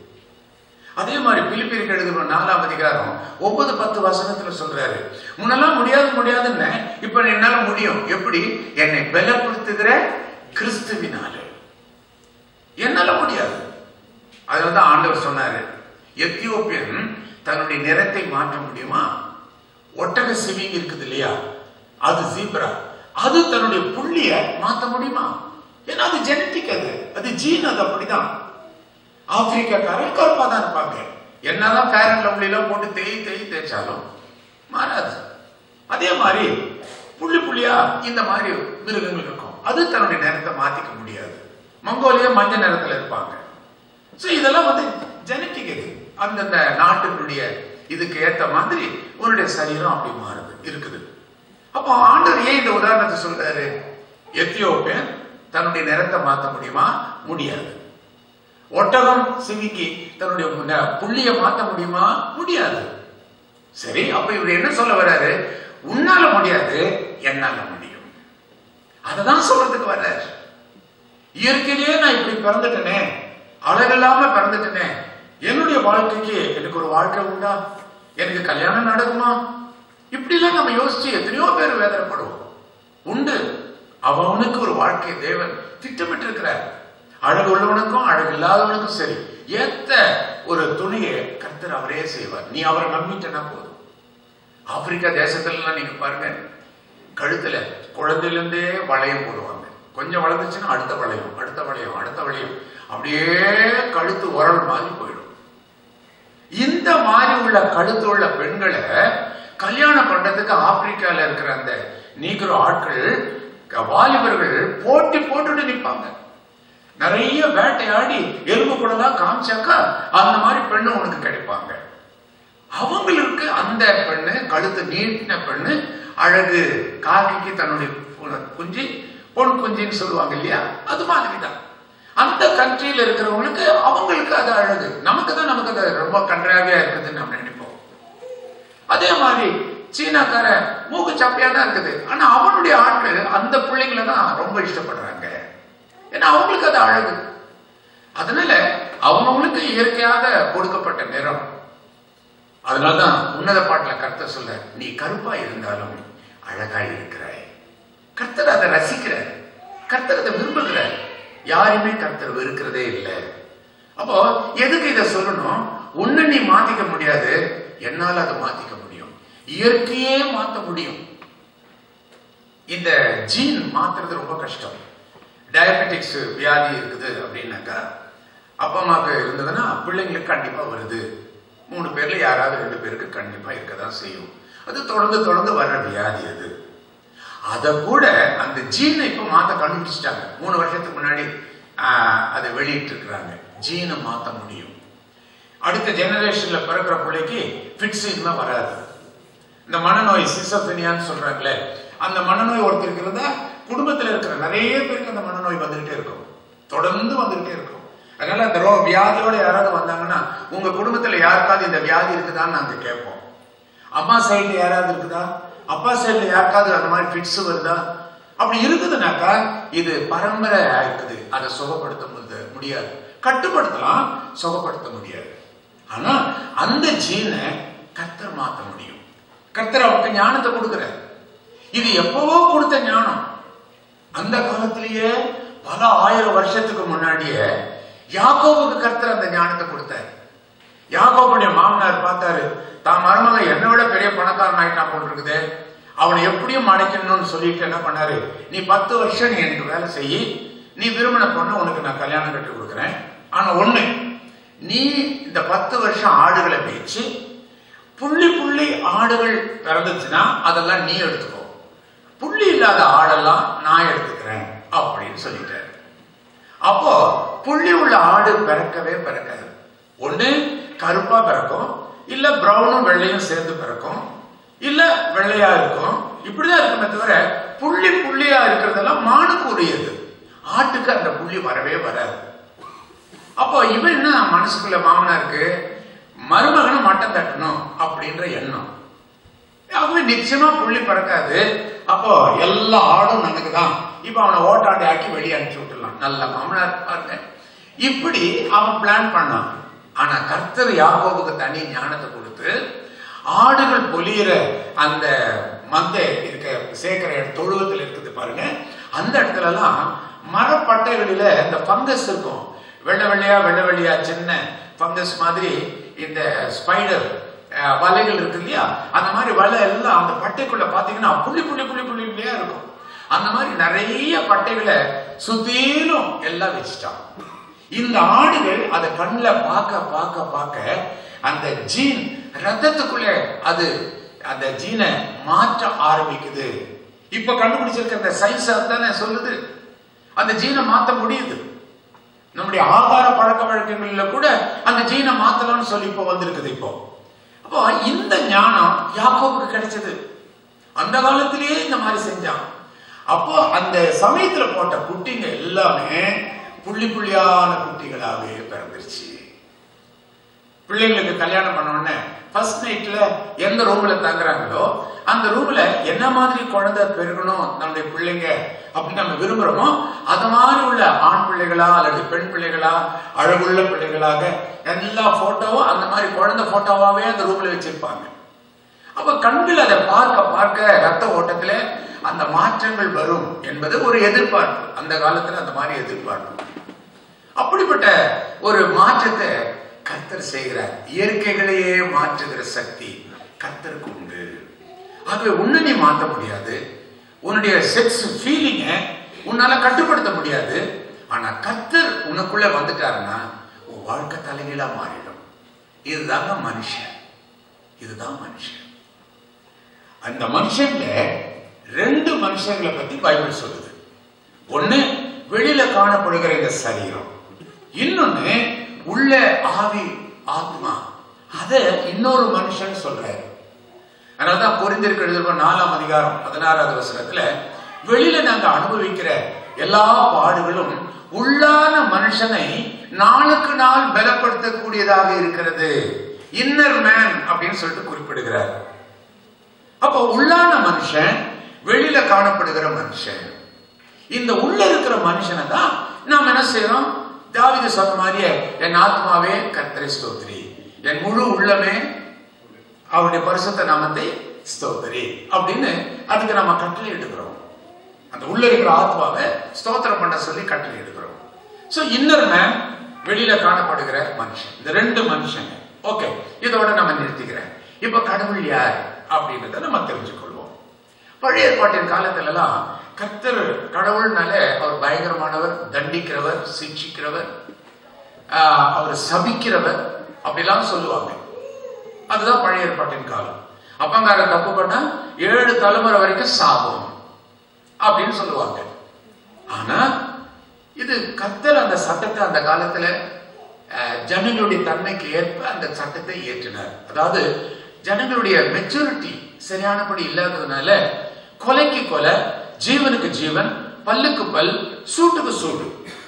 A: அதே மாதிரி பிலிப்பியருக்கு எழுதுற நாலாம் அதிகாரம் ஒன்பது பத்து வசனத்துல சொல்றாரு முன்னெல்லாம் முடியாது முடியாதுன்னு இப்ப என்னால முடியும் எப்படி என்னை பலப்படுத்துகிற கிறிஸ்துவினாலே என்னால முடியாது அதுலதான் ஆண்டவர் சொன்னாரு எத்தியோப்பியன் தன்னுடைய நிறத்தை மாற்ற முடியுமா ஒட்டக சிவிங் இருக்குது இல்லையா அது ஜீப்ரா அது தன்னுடைய புள்ளிய மாத்த முடியுமா ஏன்னா அது ஜெனட்டிக் அது அது ஜீன் அது அப்படிதான் ஆப்பிரிக்காக்காரன் கருப்பா தான் இருப்பாங்க என்னதான் ஃபேர் அண்ட் லவ்லிலாம் போட்டு தேய் தேய் தேய்ச்சாலும் மாறாது அதே மாதிரி புள்ளி புள்ளியா இந்த மாதிரி மிருகங்கள் இருக்கும் அது தன்னுடைய நிறத்தை மாத்திக்க முடியாது மங்கோலியா மஞ்சள் நிறத்துல இருப்பாங்க சோ இதெல்லாம் வந்து ஜெனட்டிக் இது அந்தந்த நாட்டினுடைய இதுக்கு ஏத்த மாதிரி உன்னுடைய சரீரம் அப்படி மாறுது இருக்குது அப்போ ஆண்டவர் ஏன் இந்த உதாரணத்தை சொல்றாரு எத்தியோப்பியன் தன்னுடைய நிறத்தை மாத்த முடியுமா முடியாது ஒட்டகம் சிவிக்கி தன்னுடைய ந- புள்ளிய மாத்த முடியுமா முடியாது சரி அப்ப இவர் என்ன சொல்ல வர்றாரு உன்னால முடியாது என்னால முடியும் அததான் சொல்றதுக்கு வர்றாரு இயற்கையிலேயே நான் இப்படி பிறந்துட்டேனே அழகில்லாம பிறந்துட்டேனே என்னுடைய வாழ்க்கைக்கு எனக்கு ஒரு வாழ்க்கை உண்டா எனக்கு கல்யாணம் நடக்குமா இப்படிலாம் நம்ம யோசிச்சு எத்தனையோ பேர் வேதனைப்படுவோம் உண்டு அவனுக்கு ஒரு வாழ்க்கை தேவன் திட்டமிட்டு இருக்கிறார் அழகு உள்ளவனுக்கும் அழகு இல்லாதவனுக்கும் சரி ஏத்த ஒரு துணியை கர்த்தர் அவரே செய்வார் நீ அவரை நம்பிட்டனா போதும் ஆப்பிரிக்கா தேசத்துல எல்லாம் நீங்க பாருங்க கழுத்துல குழந்தையிலிருந்தே வளையம் போடுவாங்க கொஞ்சம் வளர்ந்துச்சுன்னா அடுத்த வளையம் அடுத்த வளையம் அடுத்த வளையம் அப்படியே கழுத்து உரல் மாதிரி போயிடும் இந்த மாதிரி உள்ள கழுத்து உள்ள பெண்களை கல்யாணம் பண்றதுக்கு ஆப்பிரிக்கால இருக்கிற அந்த நீக்கிற ஆட்கள் க- வாலிபர்கள் போட்டி போட்டுட்டு நிப்பாங்க நிறைய வேட்டையாடி எலும்பு கூட தான் காமிச்சாக்கா அந்த மாதிரி பெண்ணு உனக்கு கிடைப்பாங்க அவங்களுக்கு அந்த பெண்ணு கழுத்து நீட்டின பெண்ணு அழகு காக்கிக்கு தன்னுடைய கு- குஞ்சு பொன் குஞ்சின்னு சொல்லுவாங்க இல்லையா அது மாதிரி தான் அந்த கண்ட்ரியில இருக்கிறவங்களுக்கு அவங்களுக்கு அது அழகு நமக்கு தான் நமக்கு அது ரொம்ப கன்றாவியா இருக்குதுன்னு நம்ம நினைப்போம் அதே மாதிரி சீனாக்கார மூக்கு சப்பையா தான் இருக்குது ஆனா அவனுடைய ஆட்கள் அந்த பிள்ளைங்கள தான் ரொம்ப இஷ்டப்படுறாங்க ஏன்னா அவங்களுக்கு அது அழகு அதனால அவங்கவுங்களுக்கு இயற்கையாக கொடுக்கப்பட்ட நிறம் அதனாலதான் உன்னத பாட்டுல கர்த்தர் சொல்ல நீ கருப்பா இருந்தாலும் அழகாய் இருக்கிறாய் கர்த்தர் அதை ரசிக்கிறார் கர்த்தர் அதை விரும்புகிறார் யாருமே கர்த்தர் வெறுக்கிறதே இல்லை அப்போ எதுக்கு இதை சொல்லணும் உன்னை நீ மாத்திக்க முடியாது என்னால அதை மாத்திக்க முடியும் இயற்கையே மாத்த முடியும் இந்த ஜீன் மாத்துறது ரொம்ப கஷ்டம் டயபெட்டிக்ஸ் வியாதி இருக்குது அப்படின்னாக்கா அப்பா அம்மாவுக்கு இருந்ததுன்னா பிள்ளைங்களுக்கு கண்டிப்பா வருது மூணு பேர்ல யாராவது ரெண்டு பேருக்கு கண்டிப்பா இருக்க தான் செய்யும் அது தொடர்ந்து தொடர்ந்து வர்ற வியாதி அது அதை கூட அந்த ஜீனை இப்ப மாத்த கண்டுபிடிச்சிட்டாங்க மூணு வருஷத்துக்கு முன்னாடி ஆஹ், அதை வெளியிட்டு இருக்கிறாங்க ஜீனை மாத்த முடியும் அடுத்த ஜெனரேஷன்ல பிறக்கிற பிள்ளைக்கு ஃபிட்ஸ் இனிமே வராது இந்த மனநோய் சிசோஃபெனியான்னு சொல்றாங்களே அந்த மனநோய் ஒருத்தருக்கு இருந்தா குடும்பத்துல இருக்கிற நிறைய பேருக்கு அந்த மனநோய் வந்துகிட்டே இருக்கும் தொடர்ந்து வந்துகிட்டே இருக்கும் அதனால அந்த ரோ வியாதியோட யாராவது வந்தாங்கன்னா உங்க குடும்பத்துல யாருக்காவது இந்த வியாதி இருக்குதான்னு நாங்க கேட்போம் அம்மா சைடுல யாராவது இருக்குதா அப்பா சைடுல யாருக்காவது அந்த மாதிரி ஃபிட்ஸ் வருதா அப்படி இருக்குதுனாக்கா இது பரம்பரையா இருக்குது அதை சுகப்படுத்த முடி- முடியாது கட்டுப்படுத்தலாம் சுகப்படுத்த முடியாது ஆனா அந்த ஜீனை கர்த்தர் மாத்த முடியும் கர்த்தர் அவருக்கு ஞானத்தை கொடுக்கிறார் இது எப்பவோ கொடுத்த ஞானம் அந்த காலத்திலேயே பல ஆயிரம் வருஷத்துக்கு முன்னாடியே யாக்கோபுக்கு கர்த்தர் அந்த ஞானத்தை கொடுத்தார் யாக்கோபுடைய மாமனார் பார்த்தாரு தான் மருமகன் என்னை விட பெரிய பணக்காரன் ஆயிட்டான் போல் இருக்குது அவனை எப்படியும் அடைக்கணும்னு சொல்லிட்டு என்ன பண்ணாரு நீ பத்து வருஷம் நீ எனக்கு வேலை செய்யி நீ விரும்பின பொண்ணு உனக்கு நான் கல்யாணம் கட்டி கொடுக்குறேன் ஆனா ஒண்ணு நீ இந்த பத்து வருஷம் ஆடுகளை மேய்ச்சி புள்ளி புள்ளி ஆடுகள் பிறந்துச்சுன்னா அதெல்லாம் நீ எடுத்துக்கோ புள்ளி இல்லாத ஆடெல்லாம் நான் எடுத்துக்கிறேன் அப்படின்னு சொல்லிட்டாரு அப்போ புள்ளி உள்ள ஆடு பிறக்கவே பிறக்காது ஒண்ணு கருப்பா பிறக்கும் இல்ல பிரவுனும் வெள்ளையும் சேர்ந்து பிறக்கும் இல்ல வெள்ளையா இருக்கும் இப்படிதான் இருக்குமே தவிர புள்ளி புள்ளியா இருக்கிறதெல்லாம் மானுக்கு உரியது ஆட்டுக்கு அந்த புள்ளி வரவே வராது அப்போ இவன் என்ன மனசுக்குள்ள மாமனாருக்கு மருமகனை மட்டம் தட்டணும் அப்படின்ற எண்ணம் அவங்க நிச்சயமா புள்ளி பறக்காது அப்போ எல்லா ஆடும் நமக்கு தான் இப்ப அவனை ஓட்டாண்டி ஆக்கி வெளியே அனுப்பிச்சு விட்டுலாம் நல்ல மாமனார் பாருங்க இப்படி அவன் பிளான் பண்ணான் ஆனா கர்த்தர் யாக்கோபுக்கு தனி ஞானத்தை கொடுத்து ஆடுகள் பொலியிற அந்த மந்த இருக்க சேர்க்கிற இடம் தொழுவத்தில் இருக்குது பாருங்க அந்த இடத்துல எல்லாம் மரப்பட்டைகளில இந்த ஃபங்கஸ் இருக்கும் வெள்ளை வெள்ளையா வெள்ளை வெள்ளையா சின்ன ஃபங்கஸ் மாதிரி இந்த ஸ்பைடர் அஹ், வலைகள் இருக்கு இல்லையா அந்த மாதிரி வலை எல்லாம் அந்த பட்டைக்குள்ள பாத்தீங்கன்னா புள்ளி புள்ளி புள்ளி புள்ளி புள்ளியா இருக்கும் அந்த மாதிரி நிறைய பட்டைகளை சுத்திலும் எல்லாம் வச்சுட்டான் இந்த ஆடுகள் அதை கண்ணில் பார்க்க பார்க்க பார்க்க அந்த ஜீன் ரத்தத்துக்குள்ளே அது அந்த ஜீனை மாற்ற ஆரம்பிக்குது இப்ப கண்டுபிடிச்சிருக்க அந்த சயின்ஸ் தானே சொல்லுது அந்த ஜீனை மாத்த முடியுது நம்முடைய ஆகார பழக்க வழக்கங்கள்ல கூட அந்த ஜீனை மாத்தலாம்னு சொல்லி இப்போ வந்திருக்குது இப்போ அப்போ இந்த ஞானம் யாக்கோபுக்கு கிடைச்சது அந்த காலத்திலேயே இந்த மாதிரி செஞ்சான் அப்போ அந்த சமயத்துல போட்ட குட்டிங்க எல்லாமே புள்ளி புள்ளியான குட்டிகளாகவே பிறந்துருச்சு பிள்ளைங்களுக்கு கல்யாணம் பண்ண உடனே ஃபர்ஸ்ட் நைட்ல எந்த ரூம்ல தங்குறாங்களோ அந்த ரூம்ல என்ன மாதிரி குழந்தை பெருகணும் நம்முடைய பிள்ளைங்க அப்படின்னு நம்ம விரும்புறோமோ அது மாதிரி உள்ள ஆண் பிள்ளைகளா அல்லது பெண் பிள்ளைகளா அழகுள்ள பிள்ளைகளாக எல்லா போட்டோவும் அந்த மாதிரி குழந்தை போட்டோவாவே அந்த ரூம்ல வச்சிருப்பாங்க அப்ப கண்கள் அதை பார்க்க பார்க்க ரத்த ஓட்டத்துல அந்த மாற்றங்கள் வரும் என்பது ஒரு எதிர்பார்ப்பு அந்த காலத்துல அந்த மாதிரி எதிர்பார்ப்பு அப்படிப்பட்ட ஒரு மாற்றத்தை கர்த்தர் செய்கிறார் இயற்கைகளையே மாற்றுகிற சக்தி கர்த்தருக்கு உண்டு ஆகவே உன்னை நீ மாற்ற முடியாது உன்னுடைய செக்ஸ் ஃபீலிங்க உன்னால கட்டுப்படுத்த முடியாது ஆனா கர்த்தர் உனக்குள்ள வந்துட்டாருன்னா உன் வாழ்க்கை தலைகீழா மாறிடும் இதுதாங்க மனுஷன் இதுதான் மனுஷன் அந்த மனுஷன்ல ரெண்டு மனுஷங்களை பத்தி பைபிள் சொல்லுது ஒண்ணு வெளியில காணப்படுகிற இந்த சரீரம் இன்னொன்னு உள்ள ஆவி ஆத்மா அத இன்னொரு மனுஷன் சொல்றாரு அதனாலதான் பொறிந்திருக்க எழுதுற நாலாம் அதிகாரம் பதினாறாவது வசனத்துல வெளியில நாங்க அனுபவிக்கிற எல்லா பாடுகளும் உள்ளான மனுஷனை நாளுக்கு நாள் பலப்படுத்தக்கூடியதாக இருக்கிறது இன்னர் மேன் அப்படின்னு சொல்லிட்டு குறிப்பிடுகிறார் அப்போ உள்ளான மனுஷன் வெளியில காணப்படுகிற மனுஷன் இந்த உள்ள இருக்கிற மனுஷனை தான் நாம் என்ன செய்யறோம் தாவித சொன்ன மாதிரியே என் ஆத்மாவே கர்த்தரை ஸ்தோத்திரி என் முழு உள்ளமே அவருடைய பரிசுத்த நாமத்தை ஸ்தோத்திரி அப்படின்னு அதுக்கு நம்ம கட்டளை எடுக்கிறோம் அந்த உள்ள இருக்கிற ஆத்மாவை ஸ்தோத்திரம் பண்ண சொல்லி கட்டளை எடுக்கிறோம் சோ இன்னர் மேன் வெளியில காணப்படுகிற மனுஷன் இந்த ரெண்டு மனுஷங்க ஓகே இதோட நம்ம நிறுத்திக்கிறேன் இப்ப கடவுள் யார் அப்படின்றத நம்ம தெரிஞ்சுக்கொள்வோம் பழைய ஏற்பாட்டின் காலத்துல எல்லாம் கர்த்தர் கடவுள்னால அவர் பயங்கரமானவர் தண்டிக்கிறவர் சிக்ஷிக்கிறவர் ஆஹ், அவர் சபிக்கிறவர் அப்படிலாம் சொல்லுவாங்க அதுதான் பழைய ஏற்பாட்டின் காலம் அப்பங்கார தப்பு பண்ணா ஏழு தலைமுறை வரைக்கும் சாபம் அப்படின்னு சொல்லுவாங்க ஆனா இது கத்தர் அந்த சட்டத்தை அந்த காலத்துல அஹ், ஜனங்களுடைய தன்மைக்கு ஏற்ப அந்த சட்டத்தை ஏற்றினார் அதாவது ஜனங்களுடைய மெச்சூரிட்டி சரியானபடி இல்லாததுனால கொலைக்கு கொலை ஜீவனுக்கு ஜீவன் பல்லுக்கு பல் சூட்டுக்கு சூடு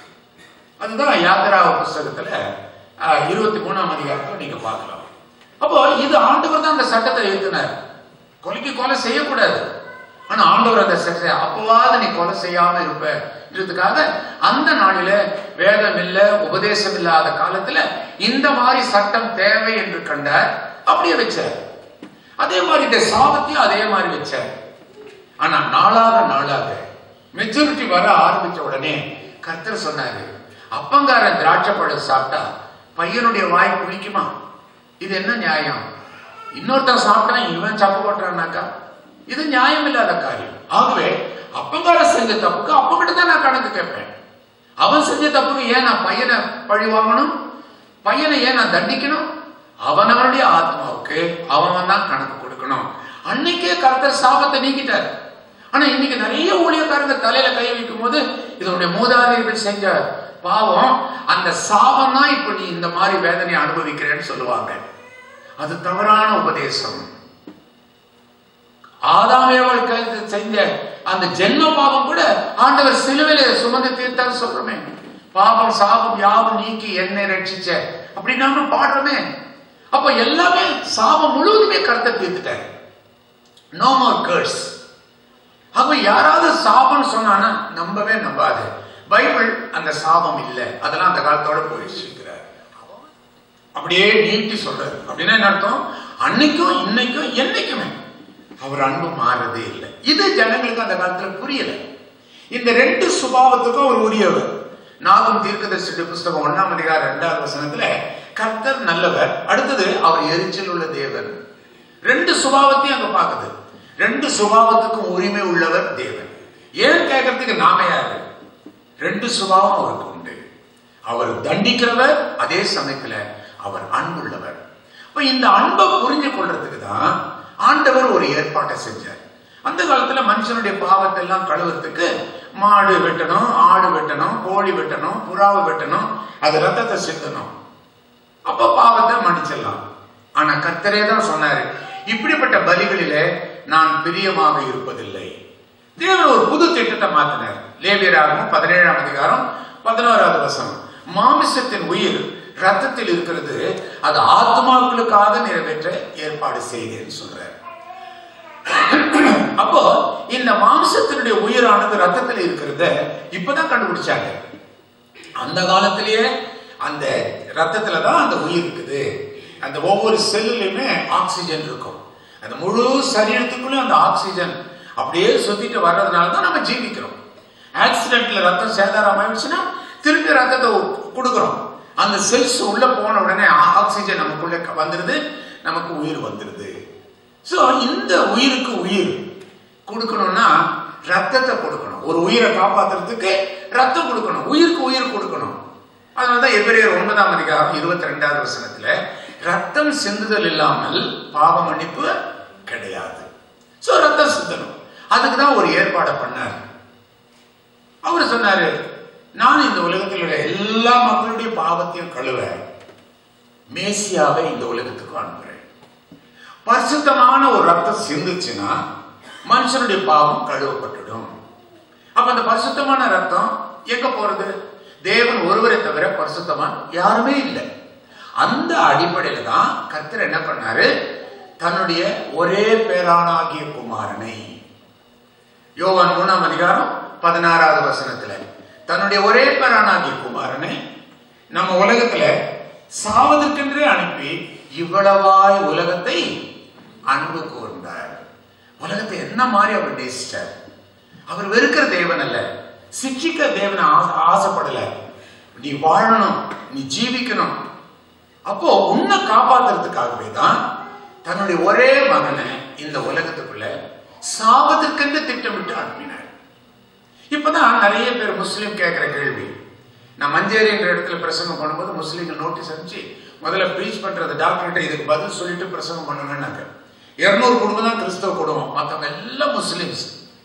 A: அதுதான் யாத்திரா புஸ்தகத்துல அஹ், இருபத்தி மூணாம் அதிகாரத்துல நீங்க பார்க்கலாம் அப்போ இது ஆண்டவர் தான் அந்த சட்டத்தை எழுதினார் கொலைக்கு கொலை செய்யக்கூடாது ஆனா ஆண்டவர் அந்த சட்டத்தை அப்பவாவது நீ கொலை செய்யாம இருப்ப இதுக்காக அந்த நாளில வேதம் இல்ல உபதேசம் இல்லாத காலத்துல இந்த மாதிரி சட்டம் தேவை என்று கண்டார் அப்படியே வச்சார் அதே மாதிரி இந்த சாபத்தையும் அதே மாதிரி வச்சார் ஆனா நாளாக நாளாக மெச்சூரிட்டி வர ஆரம்பிச்ச உடனே கர்த்தர் சொன்னாரு அப்பங்காரன் திராட்சை பழம் சாப்பிட்டா பையனுடைய வாய் குளிக்குமா இது என்ன நியாயம் இன்னொருத்தன் சாப்பிட்டா இவன் சப்பு போட்டுறான்னாக்கா இது நியாயம் இல்லாத காரியம் ஆகவே அப்பங்காரன் செஞ்ச தப்புக்கு அப்பங்கிட்ட தான் நான் கணக்கு கேட்பேன் அவன் செஞ்ச தப்புக்கு ஏன் நான் பையனை பழி வாங்கணும் பையனை ஏன் நான் தண்டிக்கணும் அவனவனுடைய ஆத்மாவுக்கு அவன் தான் கணக்கு கொடுக்கணும் அன்னைக்கே கர்த்தர் சாபத்தை நீக்கிட்டார் ஆனா இன்னைக்கு நிறைய ஊழியக்காரங்க தலையில கை வைக்கும் போது இதனுடைய மூதாதையர்கள் செஞ்ச பாவம் அந்த சாபம் தான் இப்ப நீ இந்த மாதிரி வேதனையை அனுபவிக்கிறேன்னு சொல்லுவாங்க அது தவறான உபதேசம் ஆதாமேவளுக்கு செஞ்ச அந்த ஜென்ம பாவம் கூட ஆண்டவர் சிலுவையில சுமந்து தீர்த்தார் சொல்றோமே பாவம் சாபம் யாவும் நீக்கி என்னை ரட்சிச்ச அப்படி நாம பாடுறோமே அப்ப எல்லாமே சாபம் முழுவதுமே கருத்தை தீர்த்துட்டாரு நோ மோர் கர்ஸ் அப்ப யாராவது சாபம் சொன்னானா நம்பவே நம்பாது பைபிள் அந்த சாபம் இல்லை அதெல்லாம் அந்த காலத்தோட போயிடுச்சுங்கிறார் அப்படியே நீட்டி சொல்றாரு அப்படின்னா என்ன அர்த்தம் அன்னைக்கும் இன்னைக்கும் என்னைக்குமே அவர் அன்பு மாறதே இல்லை இது ஜனங்களுக்கு அந்த காலத்துல புரியல இந்த ரெண்டு சுபாவத்துக்கும் அவர் உரியவர் நாகம் தீர்க்கதரிசியுடைய புஸ்தகம் ஒண்ணாம் அதிகாரம் இரண்டாவது வசனத்துல கர்த்தர் நல்லவர் அடுத்தது அவர் எரிச்சல் உள்ள தேவன் ரெண்டு சுபாவத்தையும் அங்க பாக்குது ரெண்டு சுபாவத்துக்கும் உரிமை உள்ளவர் தேவன் ஏன் கேட்கறதுக்கு நாம யாரு ரெண்டு சுபாவம் அவருக்கு உண்டு அவர் தண்டிக்கிறவர் அதே சமயத்துல அவர் அன்புள்ளவர் இப்ப இந்த அன்பை புரிஞ்சு கொள்றதுக்கு தான் ஆண்டவர் ஒரு ஏற்பாட்டை செஞ்சார் அந்த காலத்துல மனுஷனுடைய பாவத்தை எல்லாம் கழுவுறதுக்கு மாடு வெட்டணும் ஆடு வெட்டணும் கோழி வெட்டணும் புறாவை வெட்டணும் அது ரத்தத்தை சிந்தணும் அப்ப பாவத்தை மன்னிச்சிடலாம் ஆனா கர்த்தரே தான் சொன்னாரு இப்படிப்பட்ட பலிகளிலே நான் பிரியமாக இருப்பதில்லை தேவன் ஒரு புது திட்டத்தை மாத்தினார் லேவியராகவும் பதினேழாம் அதிகாரம் பதினோராவது வசனம் மாமிசத்தின் உயிர் ரத்தத்தில் இருக்கிறது அது ஆத்மாக்களுக்காக நிறைவேற்ற ஏற்பாடு செய்தேன்னு சொல்றார் அப்போ இந்த மாம்சத்தினுடைய உயிரானது ரத்தத்தில் இருக்கிறத இப்பதான் கண்டுபிடிச்சாங்க அந்த காலத்திலேயே அந்த ரத்தத்துல தான் அந்த உயிர் இருக்குது அந்த ஒவ்வொரு செல்லுலையுமே ஆக்சிஜன் இருக்கும் அந்த முழு சரீரத்துக்குள்ளே அந்த ஆக்சிஜன் அப்படியே சுத்திட்டு வர்றதுனால தான் நம்ம ஜீவிக்கிறோம் ஆக்சிடென்ட்ல ரத்தம் சேதாரம் ஆயிடுச்சுன்னா திருப்பி ரத்தத்தை கொடுக்குறோம் அந்த செல்ஸ் உள்ள போன உடனே ஆக்சிஜன் நமக்குள்ள வந்துடுது நமக்கு உயிர் வந்துடுது ஸோ இந்த உயிருக்கு உயிர் கொடுக்கணும்னா ரத்தத்தை கொடுக்கணும் ஒரு உயிரை காப்பாத்துறதுக்கு ரத்தம் கொடுக்கணும் உயிருக்கு உயிர் கொடுக்கணும் அதனாலதான் எபிரேயர் ஒன்பதாம் அதிகாரம் இருபத்தி ரெண்டாவது வசனத்துல ரத்தம் சிந்துதல் இல்லாமல் பாவ மன்னிப்பு கிடையாது சோ ரத்தம் சிந்தணும் அதுக்கு தான் ஒரு ஏற்பாடை பண்ணார் அவர் சொன்னாரு நான் இந்த உலகத்தில் உள்ள எல்லா மக்களுடைய பாவத்தையும் கழுவ மேசியாவை இந்த உலகத்துக்கு அனுப்புறேன் பரிசுத்தமான ஒரு ரத்தம் சிந்துச்சுன்னா மனுஷனுடைய பாவம் கழுவப்பட்டுடும் அப்ப அந்த பரிசுத்தமான ரத்தம் எங்க போறது தேவன் ஒருவரை தவிர பரிசுத்தமான் யாருமே இல்லை அந்த அடிப்படையில தான் கர்த்தர் என்ன பண்ணாரு தன்னுடைய ஒரே பேரானாகிய குமாரனை யோவான் மூணாம் அதிகாரம் பதினாறாவது வசனத்துல தன்னுடைய ஒரே பேரானாகிய குமாரனை நம்ம உலகத்துல சாவதற்கென்றே அனுப்பி இவ்வளவாய் உலகத்தை அன்பு கூர்ந்தார் உலகத்தை என்ன மாதிரி அவர் நேசிச்சார் அவர் வெறுக்கிற தேவன் அல்ல சிக்ஷிக்க தேவன் ஆசை- ஆசைப்படல நீ வாழணும் நீ ஜீவிக்கணும் அப்போ உன்னை காப்பாத்துறதுக்காகவே தான் தன்னுடைய ஒரே மகனை இந்த உலகத்துக்குள்ள சாவதற்கென்று திட்டமிட்டு அனுப்பினார் இப்பதான் நிறைய பேர் முஸ்லீம் கேட்கிற கேள்வி நான் மஞ்சேரின்ற இடத்துல பிரசங்கம் பண்ணும்போது முஸ்லீம்கள் நோட்டீஸ் அனுப்பிச்சு முதல்ல ப்ரீச் பண்றது டாக்டர்கிட்ட இதுக்கு பதில் சொல்லிட்டு பிரசங்கம் பண்ணுங்கன்னாங்க இருநூறு குடும்பம் தான் கிறிஸ்தவ குடும்பம் மற்றவங்க எல்லாம் முஸ்லிம்ஸ்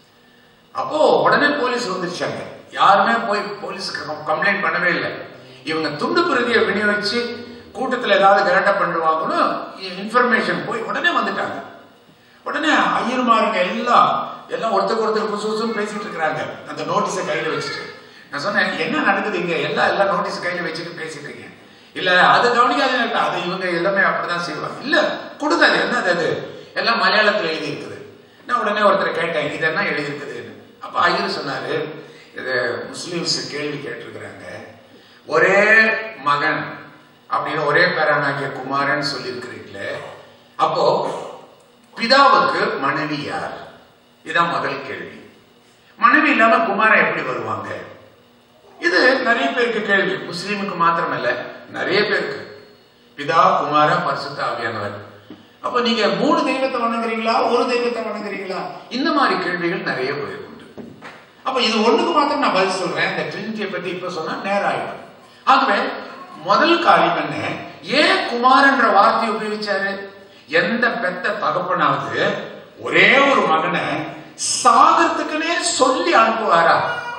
A: அப்போ உடனே போலீஸ் வந்துருச்சாங்க யாருமே போய் போலீஸ்க்கு கம்ப்ளைண்ட் பண்ணவே இல்லை இவங்க துண்டு பிரதியை விநியோகிச்சு கூட்டத்தில் ஏதாவது கரெக்டா பண்ணுவாங்கன்னு இன்ஃபர்மேஷன் போய் உடனே வந்துட்டாங்க உடனே ஐயர்மாருங்க எல்லாம் எல்லாம் ஒருத்தருக்கு ஒருத்தர் புதுசு புதுசுன்னு பேசிட்டு இருக்கிறாங்க அந்த நோட்டீஸை கையில வச்சுட்டு நான் சொன்னேன் என்ன நடக்குது இங்க எல்லாம் எல்லாம் நோட்டீஸ் கையில வச்சுட்டு பேசிட்டு இருக்கீங்க இல்ல அது கவனிக்காத இல்ல அது இவங்க எல்லாமே அப்படிதான் செய்வாங்க இல்ல கொடுங்க அது என்னது அது எல்லாம் மலையாளத்துல எழுதி இருக்குது நான் உடனே ஒருத்தர் கேட்டேன் இது என்ன எழுதி இருக்குதுன்னு அப்ப ஐயர் சொன்னாரு இது முஸ்லிம்ஸ் கேள்வி கேட்டிருக்கிறாங்க ஒரே மகன் அப்படின்னு ஒரே பேரானாகிய குமாரன் சொல்லியிருக்கிறீங்களே அப்போ பிதாவுக்கு மனைவி யார் இதான் முதல் கேள்வி மனைவி இல்லாம குமாரன் எப்படி வருவாங்க இது நிறைய பேருக்கு கேள்வி முஸ்லீமுக்கு மாத்திரமல்ல நிறைய பேருக்கு பிதா குமார பரிசுத்த ஆவியானவர் அப்ப நீங்க மூணு தெய்வத்தை வணங்குறீங்களா ஒரு தெய்வத்தை வணங்குறீங்களா இந்த மாதிரி கேள்விகள் நிறைய பேருக்கு உண்டு அப்ப இது ஒண்ணுக்கு மாத்திரம் நான் பதில் சொல்றேன் இந்த ட்ரினிட்டியை பத்தி இப்ப சொன்னா நேரம் ஆயிடும் ஆகவே முதல் காரியம் என்ன ஏன் குமாரன்ற வார்த்தையை உபயோகிச்சாரு எந்த பெத்த தகப்பனாவது ஒரே ஒரு மகனை சாகறதுக்குனே சொல்லி அனுப்புவாரா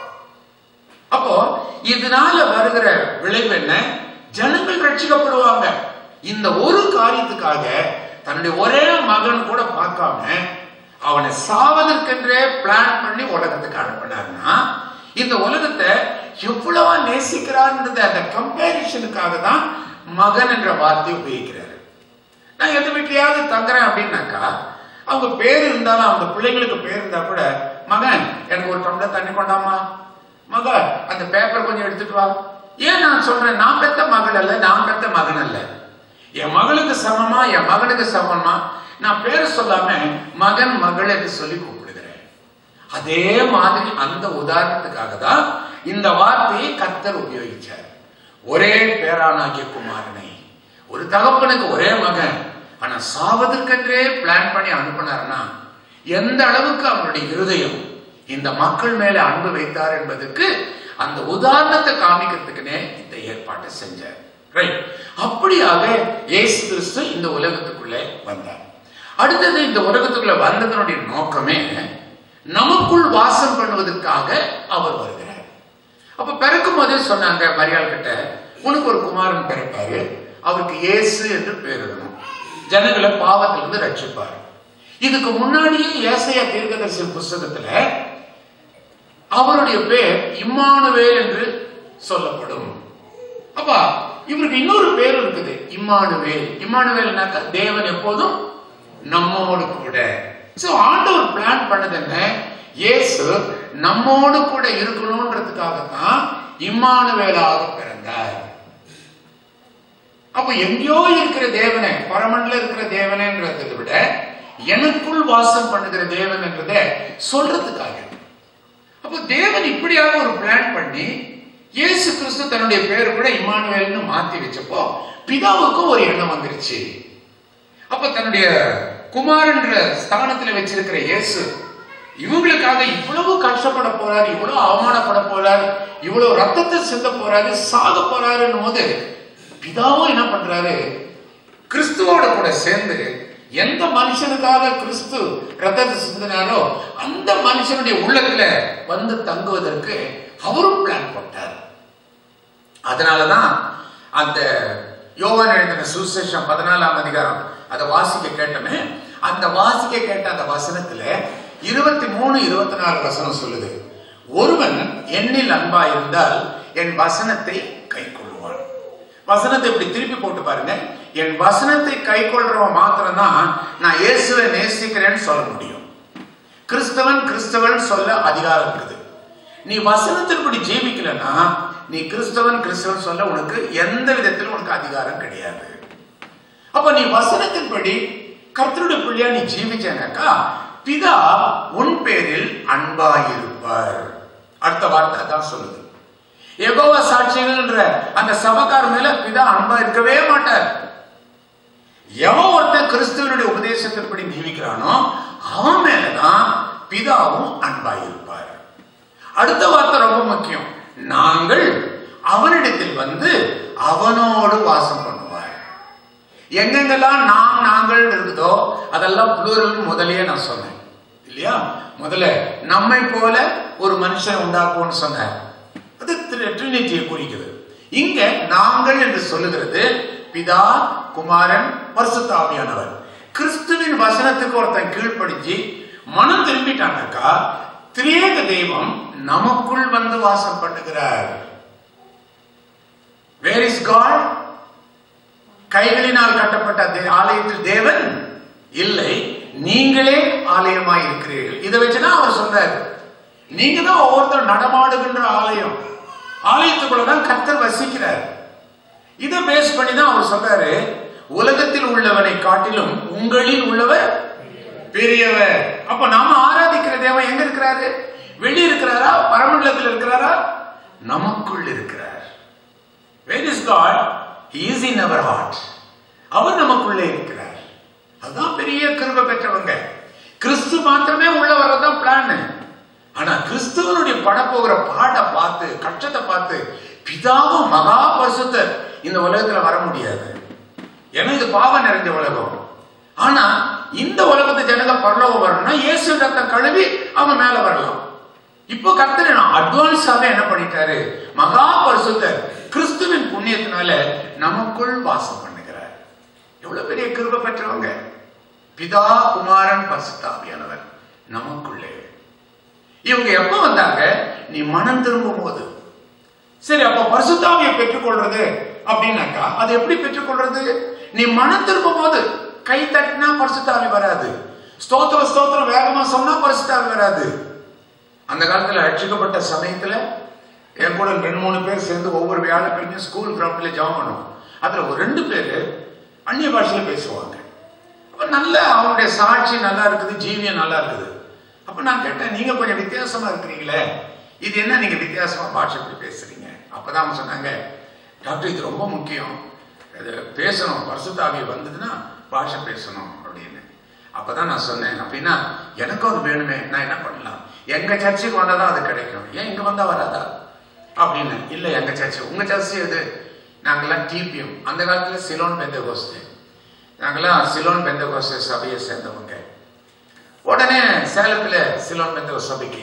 A: அப்போ இதனால வருகிற விளைவு என்ன ஜனங்கள் ரட்சிக்கப்படுவாங்க இந்த ஒரு காரியத்துக்காக தன்னுடைய ஒரே மகன் கூட பார்க்காம அவனை சாவதற்கென்றே பிளான் பண்ணி உலகத்துக்கு அனுப்பினார்னா இந்த உலகத்தை எவ்வளவா நேசிக்கிறார்ன்றது அந்த கம்பேரிஷனுக்காக தான் மகன் என்ற வார்த்தையை உபயோகிக்கிறாரு நான் எந்த வீட்லயாவது தங்குறேன் அப்படின்னாக்கா அவங்க பேர் இருந்தாலும் அவங்க பிள்ளைங்களுக்கு பேர் இருந்தா கூட மகன் எனக்கு ஒரு டம்ளர் தண்ணி கொண்டாமா மக அந்த பேப்பர் கொஞ்சம் எடுத்துட்டு வா ஏன் நான் சொல்றேன் நான் பெத்த மகள் அல்ல நான் பெத்த மகன் அல்ல என் மகளுக்கு சமமா என் மகனுக்கு சமமா நான் பேரை சொல்லாம மகன் மகள் என்று சொல்லி கூப்பிடுகிறேன் அதே மாதிரி அந்த உதாரணத்துக்காக தான் இந்த வார்த்தையை கர்த்தர் உபயோகிச்சார் ஒரே பேரானாகிய குமாரனை ஒரு தகப்பனுக்கு ஒரே மகன் ஆனா சாவதற்கென்றே பிளான் பண்ணி அனுப்பினார்னா எந்த அளவுக்கு அவனுடைய இருதயம் இந்த மக்கள் மேல அன்பு வைத்தார் என்பதற்கு அந்த உதாரணத்தை காமிக்கிறதுக்குனே இந்த ஏற்பாட்டை செஞ்சார் ரைட் அப்படியாக இயேசு கிறிஸ்து இந்த உலகத்துக்குள்ளே வந்தார் அடுத்தது இந்த உலகத்துக்குள்ள வந்ததனுடைய நோக்கமே நமக்குள் வாசம் பண்ணுவதற்காக அவர் வருகிறார் அப்ப பிறக்கும் போதே சொன்னாங்க மரியாள் கிட்ட உனக்கு ஒரு குமாரன் பிறப்பாரு அவருக்கு இயேசு என்று பேரிடணும் ஜனங்களை பாவத்திலிருந்து ரட்சிப்பார் இதுக்கு முன்னாடியே ஏசையா தீர்க்கதரிசி புஸ்தகத்துல அவருடைய பேர் இம்மானுவேல் என்று சொல்லப்படும் அப்பா இவருக்கு இன்னொரு பேர் இருக்குது இம்மானுவேல் இம்மானுவேல்னாக்கா தேவன் எப்போதும் நம்மோடு கூட சோ ஆண்டவர் பிளான் பண்ணது என்ன இயேசு நம்மோடு கூட இருக்கணும்ன்றதுக்காக தான் இம்மானுவேலாக பிறந்தார் அப்ப எங்கேயோ இருக்கிற தேவனை பரமன்ல இருக்கிற தேவனேன்றதை விட எனக்குள் வாசம் பண்ணுகிற தேவன் என்றதை சொல்றதுக்காக அப்போ தேவன் இப்படியாக ஒரு பிளான் பண்ணி இயேசு கிறிஸ்து தன்னுடைய பேர் கூட இமானுவேல்னு மாத்தி வச்சப்போ பிதாவுக்கும் ஒரு எண்ணம் வந்துருச்சு அப்ப தன்னுடைய குமாரன்ற ஸ்தானத்துல வச்சிருக்கிற இயேசு இவங்களுக்காக இவ்வளவு கஷ்டப்பட போறாரு இவ்வளவு அவமானப்பட போறாரு இவ்வளவு ரத்தத்தை சிந்த போறாரு சாக போறாருன்னும் போது பிதாவும் என்ன பண்றாரு கிறிஸ்துவோட கூட சேர்ந்து எந்த மனுஷனுக்காக கிறிஸ்து ரத்தத்தை சிந்தினாரோ அந்த மனுஷனுடைய உள்ளத்துல வந்து தங்குவதற்கு அவரும் பிளான் போட்டார் அதனாலதான் அந்த யோவான் எழுதின சுசேஷம் பதினாலாம் அதிகாரம் அதை வாசிக்க கேட்டமே அந்த வாசிக்க கேட்ட அந்த வசனத்துல இருபத்தி மூணு இருபத்தி நாலு வசனம் சொல்லுது ஒருவன் என்னில் அன்பா இருந்தால் என் வசனத்தை கை கொள்ளுவான் வசனத்தை இப்படி திருப்பி போட்டு பாருங்க என் வசனத்தை கை கொள்றவன் மாத்திரம்தான் நான் இயேசுவை நேசிக்கிறேன்னு சொல்ல முடியும் கிறிஸ்தவன் கிறிஸ்தவன் சொல்ல அதிகாரம் இருக்குது நீ வசனத்தின்படி ஜீவிக்கலன்னா நீ கிறிஸ்தவன் கிறிஸ்தவன் சொல்ல உனக்கு எந்த விதத்திலும் உனக்கு அதிகாரம் கிடையாது அப்ப நீ வசனத்தின்படி கர்த்தருடைய பிள்ளையா நீ ஜீவிச்சேனாக்கா பிதா உன் பேரில் அன்பாயிருப்பார் அடுத்த வார்த்தை தான் சொல்லுது எகோவா சாட்சிகள்ன்ற அந்த சபக்கார் மேல பிதா அன்பா இருக்கவே மாட்டார் எவன் ஒருத்தன் கிறிஸ்துவனுடைய உபதேசத்தின்படி ஜீவிக்கிறானோ அவன் மேலதான் பிதாவும் அன்பாயிருப்பார் அடுத்த வார்த்தை ரொம்ப முக்கியம் நாங்கள் அவனிடத்தில் வந்து அவனோடு வாசம் பண்ணுவார் எங்கெங்கெல்லாம் நாம் நாங்கள் இருக்குதோ அதெல்லாம் புளூரல் முதல்லயே நான் சொன்னேன் இல்லையா முதல்ல நம்மை போல ஒரு மனுஷன் உண்டாக்குவோம்னு சொன்னார் அது ட்ரினிட்டியை குறிக்குது இங்க நாங்கள் என்று சொல்லுகிறது பிதா குமாரன் பரிசுத்தாவியானவர் கிறிஸ்துவின் வசனத்துக்கு ஒருத்தன் கீழ்ப்படிஞ்சு மனம் திரும்பிட்டானாக்கா திரியேக தெய்வம் நமக்குள் வந்து வாசம் பண்ணுகிறார் வேர் இஸ் காட் கைகளினால் கட்டப்பட்ட தே- ஆலயத்தில் தேவன் இல்லை நீங்களே ஆலயமாய் இருக்கிறீர்கள் இதை வச்சுதான் அவர் சொல்றாரு நீங்க தான் ஒவ்வொருத்தர் நடமாடுகின்ற ஆலயம் ஆலயத்துக்குள்ளதான் கர்த்தர் வசிக்கிறார் இதை பேஸ் பண்ணி தான் அவர் சொல்றாரு உலகத்தில் உள்ளவனை காட்டிலும் உங்களில் உள்ளவர் பெரியவர் அப்ப நாம ஆராதிக்கிற தேவன் எங்க இருக்கிறாரு வெளியே இருக்கிறாரா பரமண்டலத்தில் இருக்கிறாரா நமக்குள் இருக்கிறார் Where is God? He is in our heart. அவர் நமக்குள்ளே இருக்கிறார் அதுதான் பெரிய கிருபை பெற்றவங்க கிறிஸ்து மாத்திரமே உள்ள வரதான் பிளான் ஆனா கிறிஸ்துவனுடைய படப்போகிற பாட பார்த்து கஷ்டத்தை பார்த்து பிதாவும் மகா பரிசுத்தர் இந்த உலகத்துல வர முடியாது ஏன்னா இது பாவம் நிறைஞ்ச உலகம் ஆனா இந்த உலகத்து ஜனங்க பரலோகம் வரணும்னா இயேசு ரத்தம் கழுவி அவங்க மேல வரலாம் இப்போ கர்த்தர் அட்வான்ஸாவே என்ன பண்ணிட்டாரு மகா பரிசுத்தர் கிறிஸ்துவின் புண்ணியத்தினால நமக்குள் வாசம் பண்ணுகிறார் எவ்வளவு பெரிய கிருபை பெற்றவங்க பிதா குமாரன் பரிசுத்தாவியானவர் நமக்குள்ளே இவங்க எப்ப வந்தாங்க நீ மனம் திரும்பும் போது சரி அப்ப பரிசுத்தாவியை பெற்றுக்கொள்றது அப்படின்னாக்கா அது எப்படி பெற்றுக்கொள்றது நீ மனம் திரும்பும் போது கை தட்டினா பரிசுத்தாவி வராது ஸ்தோத்திரம் ஸ்தோத்திரம் வேகமா சொன்னா பரிசுத்தாவி வராது அந்த காலத்துல ரட்சிக்கப்பட்ட சமயத்துல என் கூட ரெண்டு மூணு பேர் சேர்ந்து ஒவ்வொரு வியாழக்கிழமையும் ஸ்கூல் கிரவுண்ட்ல ஜாம் பண்ணுவோம் அதுல ஒரு ரெண்டு பேர் அந்நிய பாஷையில பேசுவாங்க அப்ப நல்ல அவங்களுடைய சாட்சி நல்லா இருக்குது ஜீவியம் நல்லா இருக்குது அப்ப நான் கேட்டேன் நீங்க கொஞ்சம் வித்தியாசமா இருக்கிறீங்களே இது என்ன நீங்க வித்தியாசமா பாஷை இப்படி பேசுறீங்க அப்பதான் அவங்க சொன்னாங்க டாக்டர் இது ரொம்ப முக்கியம் இது பேசணும் பரிசுத்தாவி வந்ததுன்னா பாஷை பேசணும் அப்படின்னு அப்பதான் நான் சொன்னேன் அப்படின்னா எனக்கும் அது வேணுமே நான் என்ன பண்ணலாம் எங்க சர்ச்சுக்கு வந்தாதான் அது கிடைக்கும் ஏன் இங்க வந்தா வராதா அப்படின்னு இல்ல எங்க சர்ச்சு உங்க சர்ச்சு எது நாங்கெல்லாம் டிபிஎம் அந்த காலத்துல சிலோன் பெந்த கோஸ்து நாங்கெல்லாம் சிலோன் பெந்த கோஸ்து சபையை சேர்ந்தவங்க உடனே சேலத்துல சிலோன் பெந்த சபைக்கு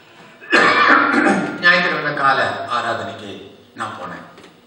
A: ஞாயிற்றுக்கிழமை கால ஆராதனைக்கு நான் போனேன்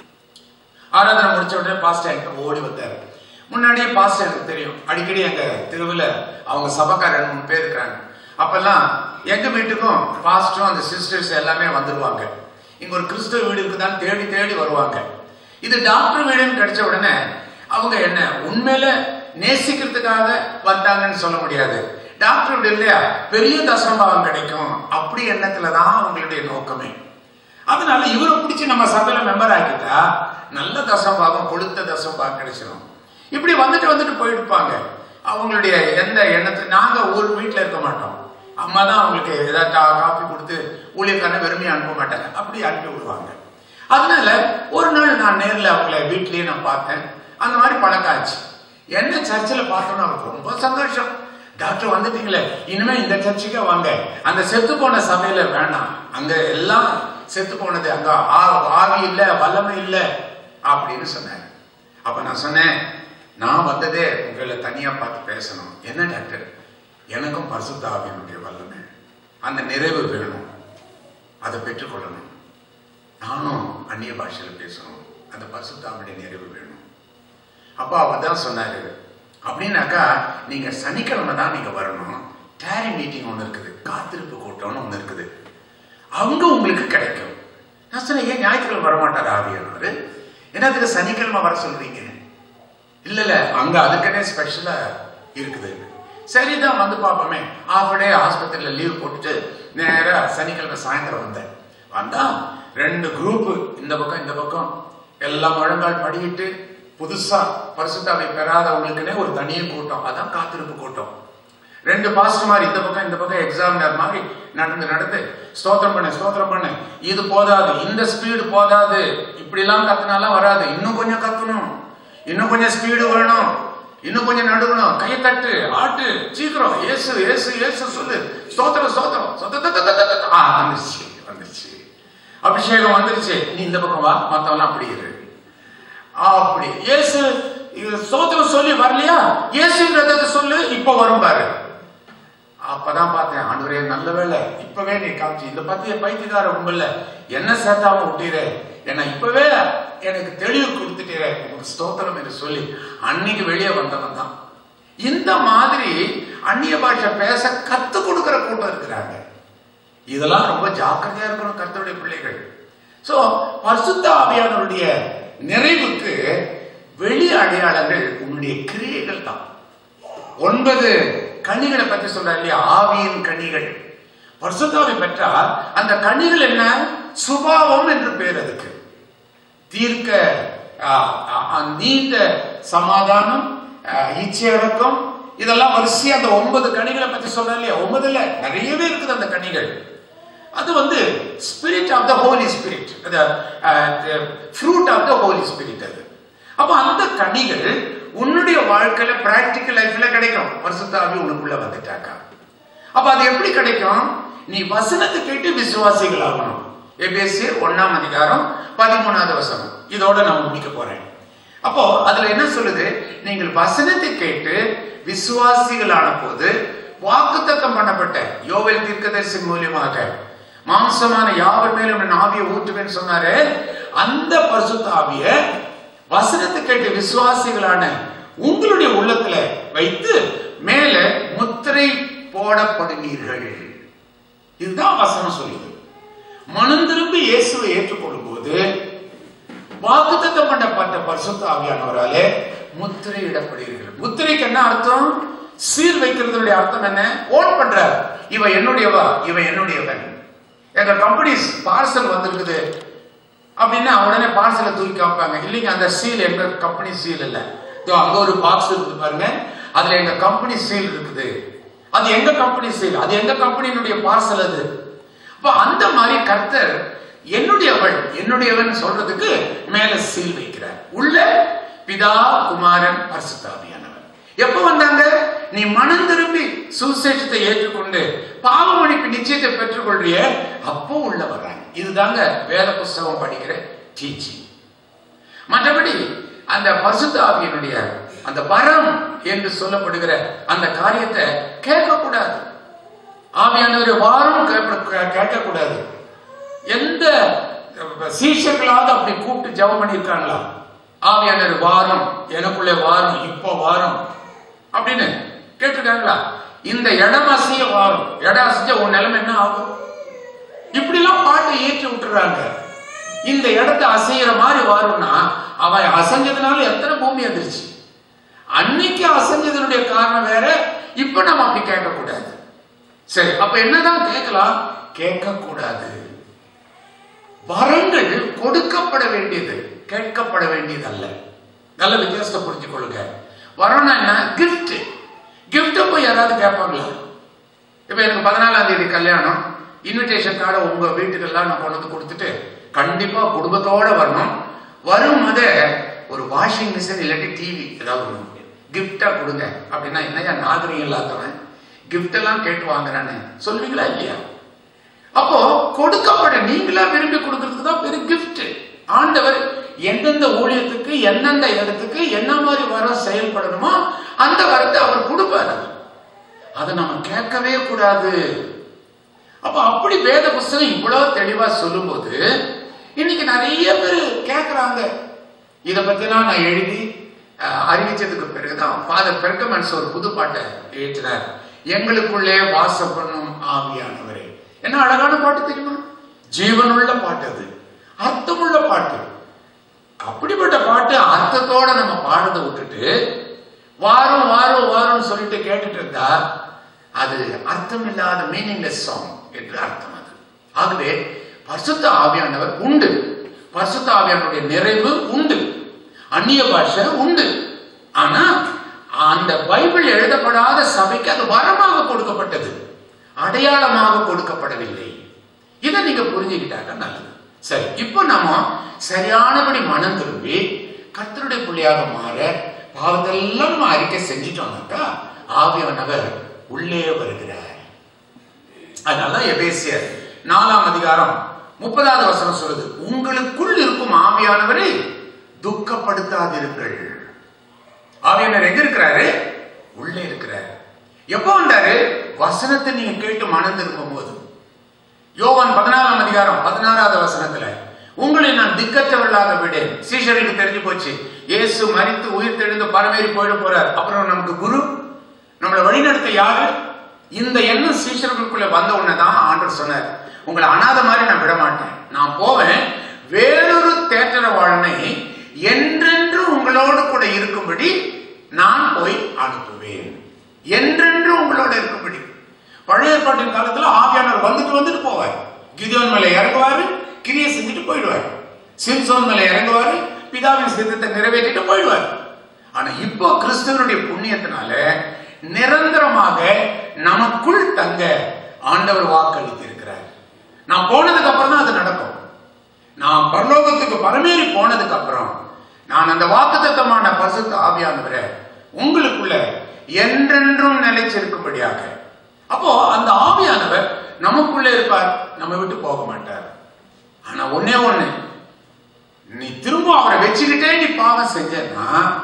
A: ஆராதனை முடிச்ச உடனே பாஸ்டர் என்கிட்ட ஓடி வந்தார் முன்னாடியே பாஸ்டர் எனக்கு தெரியும் அடிக்கடி எங்க தெருவில் அவங்க சபக்கார ரெண்டு மூணு பேர் இருக்கிறாங்க அப்பெல்லாம் எங்க வீட்டுக்கும் பாஸ்டரும் அந்த சிஸ்டர்ஸ் எல்லாமே வந்துருவாங்க இங்க ஒரு கிறிஸ்தவ வீடு இருக்குதான்னு தேடி தேடி வருவாங்க இது டாக்டர் வீடுன்னு கிடைச்ச உடனே அவங்க என்ன உண்மையில நேசிக்கிறதுக்காக வந்தாங்கன்னு சொல்ல முடியாது டாக்டர் வீடு இல்லையா பெரிய தசம்பாவம் கிடைக்கும் அப்படி எண்ணத்துல தான் அவங்களுடைய நோக்கமே அதனால இவரை பிடிச்சி நம்ம சபையில மெம்பர் ஆக்கிட்டா நல்ல தசம்பாகம் கொளுத்த தசம்பாகம் கிடைச்சிடும் இப்படி வந்துட்டு வந்துட்டு போயிருப்பாங்க அவங்களுடைய எந்த எண்ணத்தை நாங்க ஒரு வீட்டுல இருக்க மாட்டோம் அம்மா தான் அவங்களுக்கு ஏதாவது கா- காப்பி கொடுத்து ஊழியக்காரனை வெறுமையா அனுப்ப மாட்டாங்க அப்படி அனுப்பி விடுவாங்க அதனால ஒரு நாள் நான் நேர்ல அவங்கள வீட்லயே நான் பார்த்தேன் அந்த மாதிரி பழக்கம் ஆச்சு என்ன சர்ச்சில் பார்த்தோன்னா அவருக்கு ரொம்ப சந்தோஷம் டாக்டர் வந்துட்டீங்களே இனிமே இந்த சர்ச்சுக்கே வாங்க அந்த செத்து போன சபையில வேண்டாம் அங்க எல்லாம் செத்து போனது அங்க ஆ- ஆவி இல்ல வல்லமை இல்ல அப்படின்னு சொன்னாரு அப்ப நான் சொன்னேன் நான் வந்ததே உங்களை தனியா பார்த்து பேசணும் என்ன டாக்டர் எனக்கும் பரிசுத்த ஆவியினுடைய வல்லமை அந்த நிறைவு வேணும் அதை பெற்றுக்கொள்ளணும் நானும் அந்நிய பாஷையில பேசணும் அந்த பரிசுத்தாவுடைய நிறைவு வேணும் அப்பா அவர் தான் சொன்னாரு அப்படின்னாக்கா நீங்க சனிக்கிழமை தான் நீங்க வரணும் டேரி மீட்டிங் ஒன்று இருக்குது காத்திருப்பு கூட்டம்னு ஒன்று இருக்குது அங்க உங்களுக்கு கிடைக்கும் நான் சொன்னேன் ஏன் ஞாயிற்றுக்கிழமை வரமாட்டார் ஆவியானவர் என்னத்துக்கு சனிக்கிழமை வர சொல்றீங்க இல்ல இல்ல அங்க அதுக்குன்னே ஸ்பெஷலா இருக்குது சரிதான் வந்து பார்ப்போமே ஆஃப் டே ஆஸ்பத்திரியில லீவ் போட்டுட்டு நேரா சனிக்கிழமை சாயந்தரம் வந்தேன் வந்தா ரெண்டு குரூப் இந்த பக்கம் இந்த பக்கம் எல்லாம் முழங்கால் படிக்கிட்டு புதுசா பரிசுத்தாவை பெறாதவங்களுக்குன்னே ஒரு தனிய கூட்டம் அதான் காத்திருப்பு கூட்டம் ரெண்டு பாஸ்டர் மாதிரி இந்த பக்கம் இந்த பக்கம் எக்ஸாமினர் மாதிரி நடந்து நடந்து ஸ்தோத்திரம் பண்ணு ஸ்தோத்திரம் பண்ணு இது போதாது இந்த ஸ்பீடு போதாது இப்படிலாம் கத்துனாலாம் வராது இன்னும் கொஞ்சம் கத்தணும் இன்னும் கொஞ்சம் ஸ்பீடு வேணும் இன்னும் கொஞ்சம் நடுவணும் கையை தட்டு ஆட்டு சீக்கிரம் ஏசு ஏசு ஏசு சொல்லு ஸ்தோத்திரம் ஸ்தோத்திரம் ஸ்தோத்திரம். ஆ வந்துருச்சு வந்துருச்சு அபிஷேகம் வந்துருச்சு நீ இந்த பக்கம் வா மத்தவெல்லாம் அப்படி இரு அப்படி இயேசு இது ஸ்தோத்திரம் சொல்லி வரலையா இயேசுன்றதை சொல்லு இப்ப வரும் பாரு அப்பதான் பார்த்தேன் ஆண்டவரே நல்ல வேலை இப்பவே நீ காமிச்சு இந்த பத்திய பைத்தியக்கார உங்கள என்ன சேர்த்தாம விட்டீரே என்ன இப்பவே எனக்கு தெளிவு கொடுத்துட்டீரே உனக்கு ஸ்தோத்திரம் என்று சொல்லி அன்னைக்கு வெளியே வந்தவன் தான் இந்த மாதிரி அந்நிய பாஷை பேச கத்து கொடுக்கிற கூட்டம் இருக்கிறாங்க இதெல்லாம் ரொம்ப ஜாக்கிரதையா இருக்கணும் கர்த்தருடைய பிள்ளைகள் சோ பரிசுத்த ஆவியானவருடைய நிறைவுக்கு வெளி அடையாளங்கள் உன்னுடைய கிரியைகள் தான் ஒன்பது கனிகளை பத்தி சொல்றாரு இல்லையா ஆவியின் கனிகள் பரிசுத்தாவை பெற்றா அந்த கனிகள் என்ன சுபாவம் என்று பேர் அதுக்கு தீர்க்க ஆ, ஆ, நீண்ட சமாதானம் ஆ, இச்சையடக்கம் இதெல்லாம் வரிசையா அந்த ஒன்பது கனிகளை பத்தி சொல்ற இல்லையா ஒன்பதுல நிறையவே இருக்குது அந்த கனிகள் அது வந்து spirit of the Holy Spirit fruit of the Holy Spirit அது அப்ப அந்த கனிகள் உன்னுடைய வாழ்க்கையில பிராக்டிக்கல் லைஃப்ல கிடைக்கும் வருஷத்தாவி உனக்குள்ள வந்துட்டாக்கா அப்ப அது எப்படி கிடைக்கும் நீ வசனத்தை கேட்டு விசுவாசிகள் ஆகணும் எபேசியர் ஒண்ணாம் அதிகாரம் பதிமூணாவது வசனம் இதோட நான் முடிக்க போறேன் அப்போ அதுல என்ன சொல்லுது நீங்கள் வசனத்தை கேட்டு விசுவாசிகளான போது வாக்குத்தத்தம் பண்ணப்பட்ட யோவேல் தீர்க்கதரிசி மூலியமாக மாம்சமான யாவர் மேலும் என் ஆவியை ஊற்றுவேன்னு சொன்னாரு அந்த பரிசுத்த ஆவிய வசனத்தை கேட்டு விசுவாசிகளான உங்களுடைய உள்ளத்துல வைத்து மேல முத்திரை போடப்படுவீர்கள் இதுதான் வசனம் சொல்லுது மனம் திரும்பி இயேசுவை ஏற்றுக்கொள்ளும் போது வாக்குத்தத்தம் பண்ணப்பட்ட பரிசுத்த ஆவியானவராலே முத்திரையிடப்படுகிறீர்கள் முத்திரைக்கு என்ன அர்த்தம் சீல் வைக்கிறதுடைய அர்த்தம் என்ன ஓன் பண்றார் இவன் என்னுடையவா இவன் என்னுடையவன் எங்க கம்பெனிஸ் பார்சல் வந்திருக்குது அப்படின்னா உடனே பார்சலை தூக்கி காப்பாங்க இல்லைங்க அந்த சீல் எங்க கம்பெனி சீல் இல்ல இதோ அங்க ஒரு பாக்ஸ் இருக்குது பாருங்க அதுல எங்க கம்பெனி சீல் இருக்குது அது எங்க கம்பெனி சீல் அது எங்க கம்பெனியினுடைய பார்சல் அது அப்ப அந்த மாதிரி கர்த்தர் என்னுடையவள் என்னுடையவன் சொல்றதுக்கு மேல சீல் வைக்கிறார் உள்ள பிதா குமாரன் பரிசுத்தாவியானவர் எப்ப வந்தாங்க நீ மனம் திரும்பி சுசேஷத்தை ஏற்றுக்கொண்டு பாவ மன்னிப்பு நிச்சயத்தை பெற்றுக்கொள்றிய அப்போ உள்ள வர்றாங்க இதுதாங்க வேத புஸ்தகம் படிக்கிற டீச்சிங் மற்றபடி அந்த பரிசுத்த ஆவியினுடைய அந்த வரம் என்று சொல்லப்படுகிற அந்த காரியத்தை கேட்கக்கூடாது ஆவியானவரை வாரம் கேட்க- கேட்கக்கூடாது எந்த சீஷர்களாவது அப்படி கூப்பிட்டு ஜெபம் பண்ணியிருக்காங்களா ஆவியானவர் வாரம் எனக்குள்ளே வாரம் இப்போ வாரம் அப்படின்னு கேட்டிருக்காங்களா இந்த இடம் அசைய வாரம் இடம் அசைஞ்ச உன் நிலைமை என்ன ஆகும் இப்படிலாம் பாட்டை ஏற்றி விட்டுறாங்க இந்த இடத்தை அசைகிற மாதிரி வரும்னா அவன் அசைஞ்சதுனால எத்தனை பூமி வந்துருச்சு அன்னைக்கு அசைஞ்சதனுடைய காரணம் வேற இப்ப நம்ம அப்படி கேட்கக்கூடாது சரி அப்ப என்னதான் கேட்கலாம் கேட்கக்கூடாது வரங்கள் கொடுக்கப்பட வேண்டியது கேட்கப்பட வேண்டியது அல்ல நல்ல வித்தியாசத்தை புரிஞ்சு கொள்ளுங்க வரம்னா என்ன கிஃப்ட் கிஃப்ட போய் யாராவது கேட்பாங்களா இப்ப எனக்கு பதினாலாம் தேதி கல்யாணம் இன்விடேஷன் கார்டை உங்க வீட்டுக்கெல்லாம் நான் கொண்டு வந்து கொடுத்துட்டு கண்டிப்பா குடும்பத்தோட வரணும் வரும் போதே ஒரு வாஷிங் மிஷின் இல்லாட்டி டிவி ஏதாவது ஒண்ணு கிஃப்டா கொடுங்க அப்படின்னா என்னையா நாகரிகம் இல்லாதவன் கிஃப்ட் எல்லாம் கேட்டு வாங்குறானே சொல்வீங்களா இல்லையா அப்போ கொடுக்கப்பட நீங்களா விரும்பி கொடுக்கறதுக்கு தான் பெரிய கிஃப்ட் ஆண்டவர் எந்தெந்த ஊழியத்துக்கு எந்தெந்த இடத்துக்கு என்ன மாதிரி வரம் செயல்படணுமோ அந்த வரத்தை அவர் கொடுப்பாரு அதை நம்ம கேட்கவே கூடாது அப்ப அப்படி வேத புஸ்தகம் இவ்வளவு தெளிவா சொல்லும்போது இன்னைக்கு நிறைய பேர் கேட்கறாங்க இத பத்திலாம் நான் எழுதி அஹ், அறிவிச்சதுக்கு பிறகுதான் ஃபாதர் பெர்கமன்ஸ் ஒரு புது பாட்டை ஏற்றினார் எங்களுக்குள்ளே வாசம் பண்ணும் ஆவியானவரே என்ன அழகான பாட்டு தெரியுமா ஜீவனுள்ள பாட்டு அது அர்த்தமுள்ள பாட்டு அப்படிப்பட்ட பாட்டு அர்த்தத்தோட நம்ம பாடுறதை விட்டுட்டு வாரம் வாரம் வாரம் சொல்லிட்டு கேட்டுட்டு இருந்தா அது அர்த்தம் இல்லாத மீனிங்லெஸ் சாங் என்று அர்த்தம் அது ஆகவே பரிசுத்த ஆவியானவர் உண்டு பரிசுத்த ஆவியானுடைய நிறைவு உண்டு அந்நிய பாஷை உண்டு ஆனா அந்த பைபிள் எழுதப்படாத சபைக்கு அது வரமாக கொடுக்கப்பட்டது அடையாளமாக கொடுக்கப்படவில்லை இதை நீங்க புரிஞ்சுக்கிட்டாக்க நல்லது சரி இப்போ நம்ம சரியானபடி மனம் திரும்பி கர்த்தருடைய பிள்ளையாக மாற பாவத்தெல்லாம் நம்ம அறிக்கை செஞ்சிட்டோம்னாக்கா ஆவியானவர் உள்ளே வருகிறார் அதனால எபேசியர் நாலாம் அதிகாரம் முப்பதாவது வசனம் சொல்லுது உங்களுக்குள் இருக்கும் ஆவியானவரை துக்கப்படுத்தாதிருங்கள் ஆவியானவர் எங்க இருக்கிறாரு உள்ளே இருக்கிறாரு எப்போ வந்தாரு வசனத்தை நீங்க கேட்டு மனம் திரும்பும் போது யோவான் பதினாலாம் அதிகாரம் பதினாறாவது வசனத்துல உங்களை நான் திக்கற்றவர்களாக விடேன் சீஷர்களுக்கு தெரிஞ்சு போச்சு இயேசு மரித்து உயிர் தெழுந்து பரமேறி போயிட போறார் அப்புறம் நமக்கு குரு நம்மளை வழிநடத்த யாரு இந்த எண்ணம் சீஷர்களுக்குள்ள வந்த உடனே தான் ஆண்டவர் சொன்னார் உங்களை அனாத மாதிரி நான் விட மாட்டேன் நான் போவேன் வேறொரு தேற்றரவாளனை என்றென்று உங்களோடு கூட இருக்கும்படி நான் போய் அனுப்புவேன் என்றென்று உங்களோட இருக்கும்படி பழைய ஏற்பாட்டின் காலத்துல ஆவியானவர் வந்துட்டு வந்துட்டு போவார் கிதியோன் மேல இறங்குவாரு கிரியை செஞ்சுட்டு போயிடுவார் சிம்சோன் மேல இறங்குவாரு பிதாவின் சித்தத்தை நிறைவேற்றிட்டு போயிடுவார் ஆனா இப்போ கிறிஸ்துவனுடைய புண்ணியத்தினால நிரந்தரமாக நமக்குள் தங்க ஆண்டவர் வாக்களித்து இருக்கிறார் நான் போனதுக்கு அப்புறம் தான் அது நடக்கும் நான் பரலோகத்துக்கு பரமேறி போனதுக்கு அப்புறம் நான் அந்த வாக்குத்தத்தமான பரிசுத்த ஆவியானவரை உங்களுக்குள்ள என்றென்றும் நிலைச்சிருக்கும்படியாக அப்போ அந்த ஆவியானவர் நமக்குள்ளே இருப்பார் நம்ம விட்டு போக மாட்டார் ஆனா ஒன்னே ஒண்ணு நீ திரும்ப அவரை வச்சுக்கிட்டே நீ பாவம் செஞ்சன்னா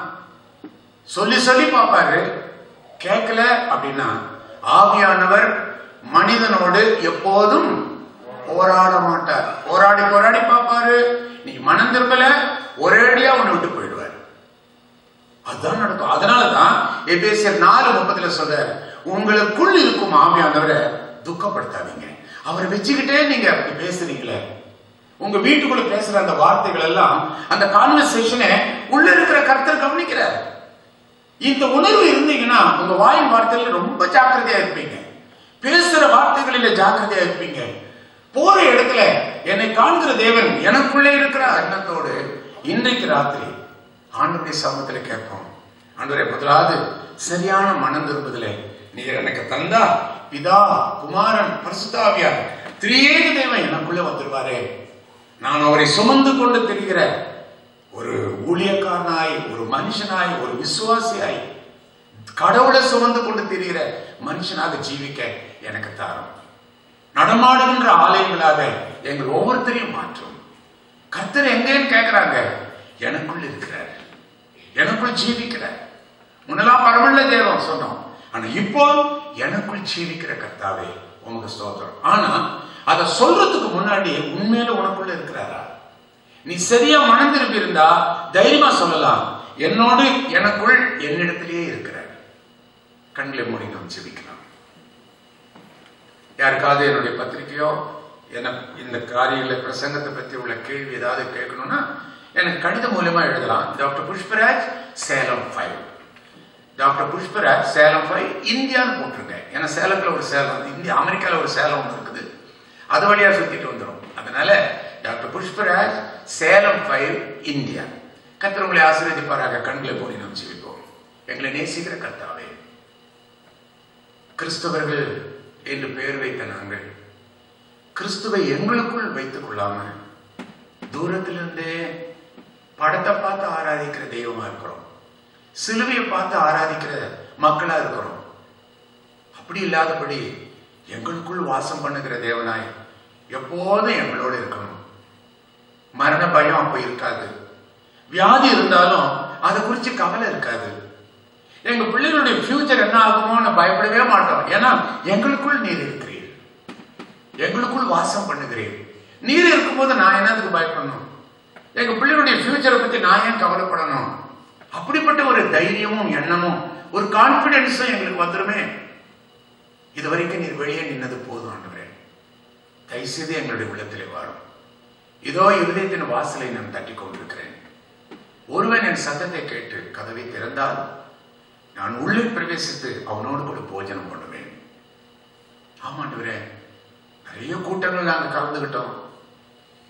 A: சொல்லி சொல்லி பார்ப்பாரு கேட்கல அப்படின்னா ஆவியானவர் மனிதனோடு எப்போதும் போராட மாட்டார் போராடி போராடி பார்ப்பாரு நீ மனம் திரும்பல ஒரேடியா உன்னை விட்டு போயிடுவார் அதுதான் நடக்கும் அதனாலதான் எபேசியர் நாலு முப்பதுல சொல்றாரு உங்களுக்குள் இருக்கும் ஆவியானவரை துக்கப்படுத்தாதீங்க அவரை வச்சுக்கிட்டே நீங்க அப்படி பேசுறீங்களே உங்க வீட்டுக்குள்ள பேசுற அந்த வார்த்தைகள் எல்லாம் அந்த கான்வர்சேஷனை உள்ள இருக்கிற கருத்தர் கவனிக்கிறார் இந்த உணர்வு இருந்தீங்கன்னா உங்க வாயின் வார்த்தையில ரொம்ப ஜாக்கிரதையா இருப்பீங்க பேசுற வார்த்தைகளில ஜாக்கிரதையா இருப்பீங்க போற இடத்துல என்னை காண்கிற தேவன் எனக்குள்ளே இருக்கிற எண்ணத்தோடு இன்றைக்கு ராத்திரி ஆண்டுடைய சமூகத்துல கேட்போம் ஆண்டவரே முதலாவது சரியான மனம் திரும்புதலே நீர் எனக்கு தந்தா பிதா குமாரன் பரிசுத்தாவியா திரியேக தேவன் எனக்குள்ள வந்துருவாரே நான் அவரை சுமந்து கொண்டு திரிகிற ஒரு ஊழியக்காரனாய் ஒரு மனுஷனாய் ஒரு விசுவாசியாய் கடவுளை சுமந்து கொண்டு திரிகிற மனுஷனாக ஜீவிக்க எனக்கு தாரும் நடமாடுகின்ற ஆலயங்களாக எங்கள் ஒவ்வொருத்தரையும் மாற்றும் கர்த்தர் எங்கேன்னு கேட்கிறாங்க எனக்குள் இருக்கிறார் எனக்குள் ஜீவிக்கிறார் முன்னெல்லாம் பரமல்ல தேவன் சொன்னோம் ஆனா இப்போ எனக்குள் ஜீவிக்கிற கர்த்தாவே உமக்கு ஸ்தோத்திரம் ஆனா அதை சொல்றதுக்கு முன்னாடி உண்மையில உனக்குள்ள இருக்கிறாரா நீ சரியா மனம் திரும்பி இருந்தா தைரியமா சொல்லலாம் என்னோடு எனக்குள் என்னிடத்திலேயே இருக்கிறார் கண்களை மூடி நாம் ஜெபிக்கலாம் யாருக்காவது என்னுடைய பத்திரிக்கையோ என்ன இந்த காரியங்களை பிரசங்கத்தை பற்றி உள்ள கேள்வி ஏதாவது கேட்கணும்னா எனக்கு கடிதம் மூலமா எழுதலாம் doctor Pushparaj Salem five doctor Pushparaj Salem five இந்தியான்னு போட்டிருங்க ஏன்னா சேலத்தில் ஒரு சேலம் இந்தியா அமெரிக்காவில் ஒரு சேலம் ஒன்று இருக்குது அது வழியா சுத்திட்டு வந்துடும் அதனால doctor Pushparaj Salem five India கர்த்தர் உங்களை ஆசீர்வதிப்பாராக கண்களை போடி நாம் ஜீவிப்போம் எங்களை நேசிக்கிற கர்த்தாவே கிறிஸ்தவர்கள் என்று பெயர் வைத்த நாங்கள் கிறிஸ்துவை எங்களுக்குள் வைத்துக் கொள்ளாம தூரத்திலிருந்தே படத்தை பார்த்து ஆராதிக்கிற தெய்வமா இருக்கிறோம் சிலுவையை பார்த்து ஆராதிக்கிற மக்களா இருக்கிறோம் அப்படி இல்லாதபடி எங்களுக்குள் வாசம் பண்ணுகிற தேவனாய் எப்போதும் எங்களோடு இருக்கணும் மரண பயம் அப்போ இருக்காது வியாதி இருந்தாலும் அதை குறித்து கவலை இருக்காது எங்க பிள்ளைகளுடைய ஃபியூச்சர் என்ன ஆகுமோன்னு பயப்படவே மாட்டோம் ஏன்னா எங்களுக்குள் நீர் இருக்கிறீர் எங்களுக்குள் வாசம் பண்ணுகிறீர் நீர் இருக்கும்போது நான் என்னத்துக்கு பயப்படணும் எங்க பிள்ளைகளுடைய ஃபியூச்சரை பத்தி நான் ஏன் கவலைப்படணும் அப்படிப்பட்ட ஒரு தைரியமும் எண்ணமும் ஒரு கான்பிடன்ஸும் எங்களுக்கு வந்துருமே இது வரைக்கும் நீர் வெளியே நின்னது போதும் ஆண்டவரே தயவுசெய்து எங்களுடைய உள்ளத்திலே வாரும் இதோ இருதயத்தின் வாசலை நான் தட்டி கொண்டிருக்கிறேன் ஒருவன் என் சத்தத்தை கேட்டு கதவை திறந்தால் நான் உள்ளே பிரவேசித்து அவனோடு கூட போஜனம் பண்ணுவேன் ஆமாண்டவரே நிறைய கூட்டங்கள் நாங்கள் கலந்துக்கிட்டோம்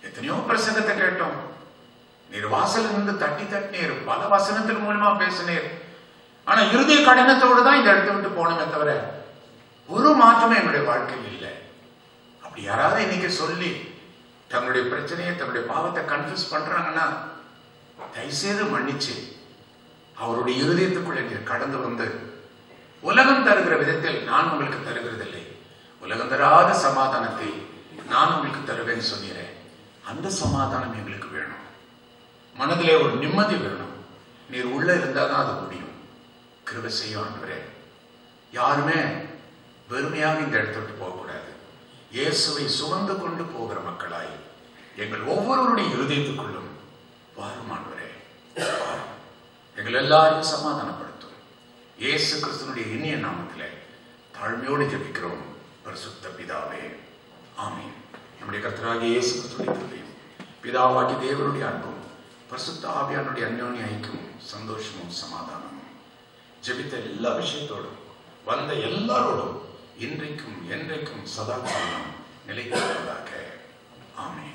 A: எத்தனையோ பிரசங்கத்தை கேட்டோம் நீர் வாசல் இருந்து தட்டி தட்டினீர் பல வசனத்தின் மூலமா பேசினீர் ஆனா இறுதி கடினத்தோடு தான் இந்த இடத்த விட்டு போனோமே தவிர ஒரு மாற்றமும் எங்களுடைய வாழ்க்கையில் இல்லை அப்படி யாராவது இன்னைக்கு சொல்லி தங்களுடைய பிரச்சனையை தங்களுடைய பாவத்தை கன்ஃபியூஸ் பண்றாங்கன்னா தயவுசெய்து மன்னிச்சு அவருடைய இருதயத்துக்குள்ளே நீர் கடந்து வந்து உலகம் தருகிற விதத்தில் நான் உங்களுக்கு தருகிறதில்லை உலகம் தராத சமாதானத்தை நான் உங்களுக்கு தருவேன்னு சொன்னீரேன் அந்த சமாதானம் எங்களுக்கு வேணும் மனதிலே ஒரு நிம்மதி வேணும் நீர் உள்ள இருந்தாதான் அது முடியும் கிருபை செய்யும் ஆண்டவரே யாருமே வெறுமையாக இந்த இடத்த விட்டு போகக்கூடாது இயேசுவை சுமந்து கொண்டு போகிற மக்களாய் எங்கள் ஒவ்வொருவருடைய இருதயத்துக்குள்ளும் வாரும் ஆண்டவரே வாரும். எங்கள் எல்லாரையும் சமாதானப்படுத்தும் இயேசு கிறிஸ்துனுடைய இனிய நாமத்திலே தாழ்மையோடு ஜெபிக்கிறோம் பரிசுத்த பிதாவே ஆமென் நம்முடைய கர்த்தராகிய இயேசு கிறிஸ்துடைய கிருபையும் பிதாவாகி தேவனுடைய அன்பும் பரிசுத்த ஆவியானுடைய அந்யோன்ய ஐக்கியமும் சந்தோஷமும் சமாதானமும் ஜெபித்த எல்லா விஷயத்தோடும் வந்த எல்லாரோடும் இன்றைக்கும் என்றைக்கும் சதா காலம் நிலைத்திருப்பதாக ஆமென்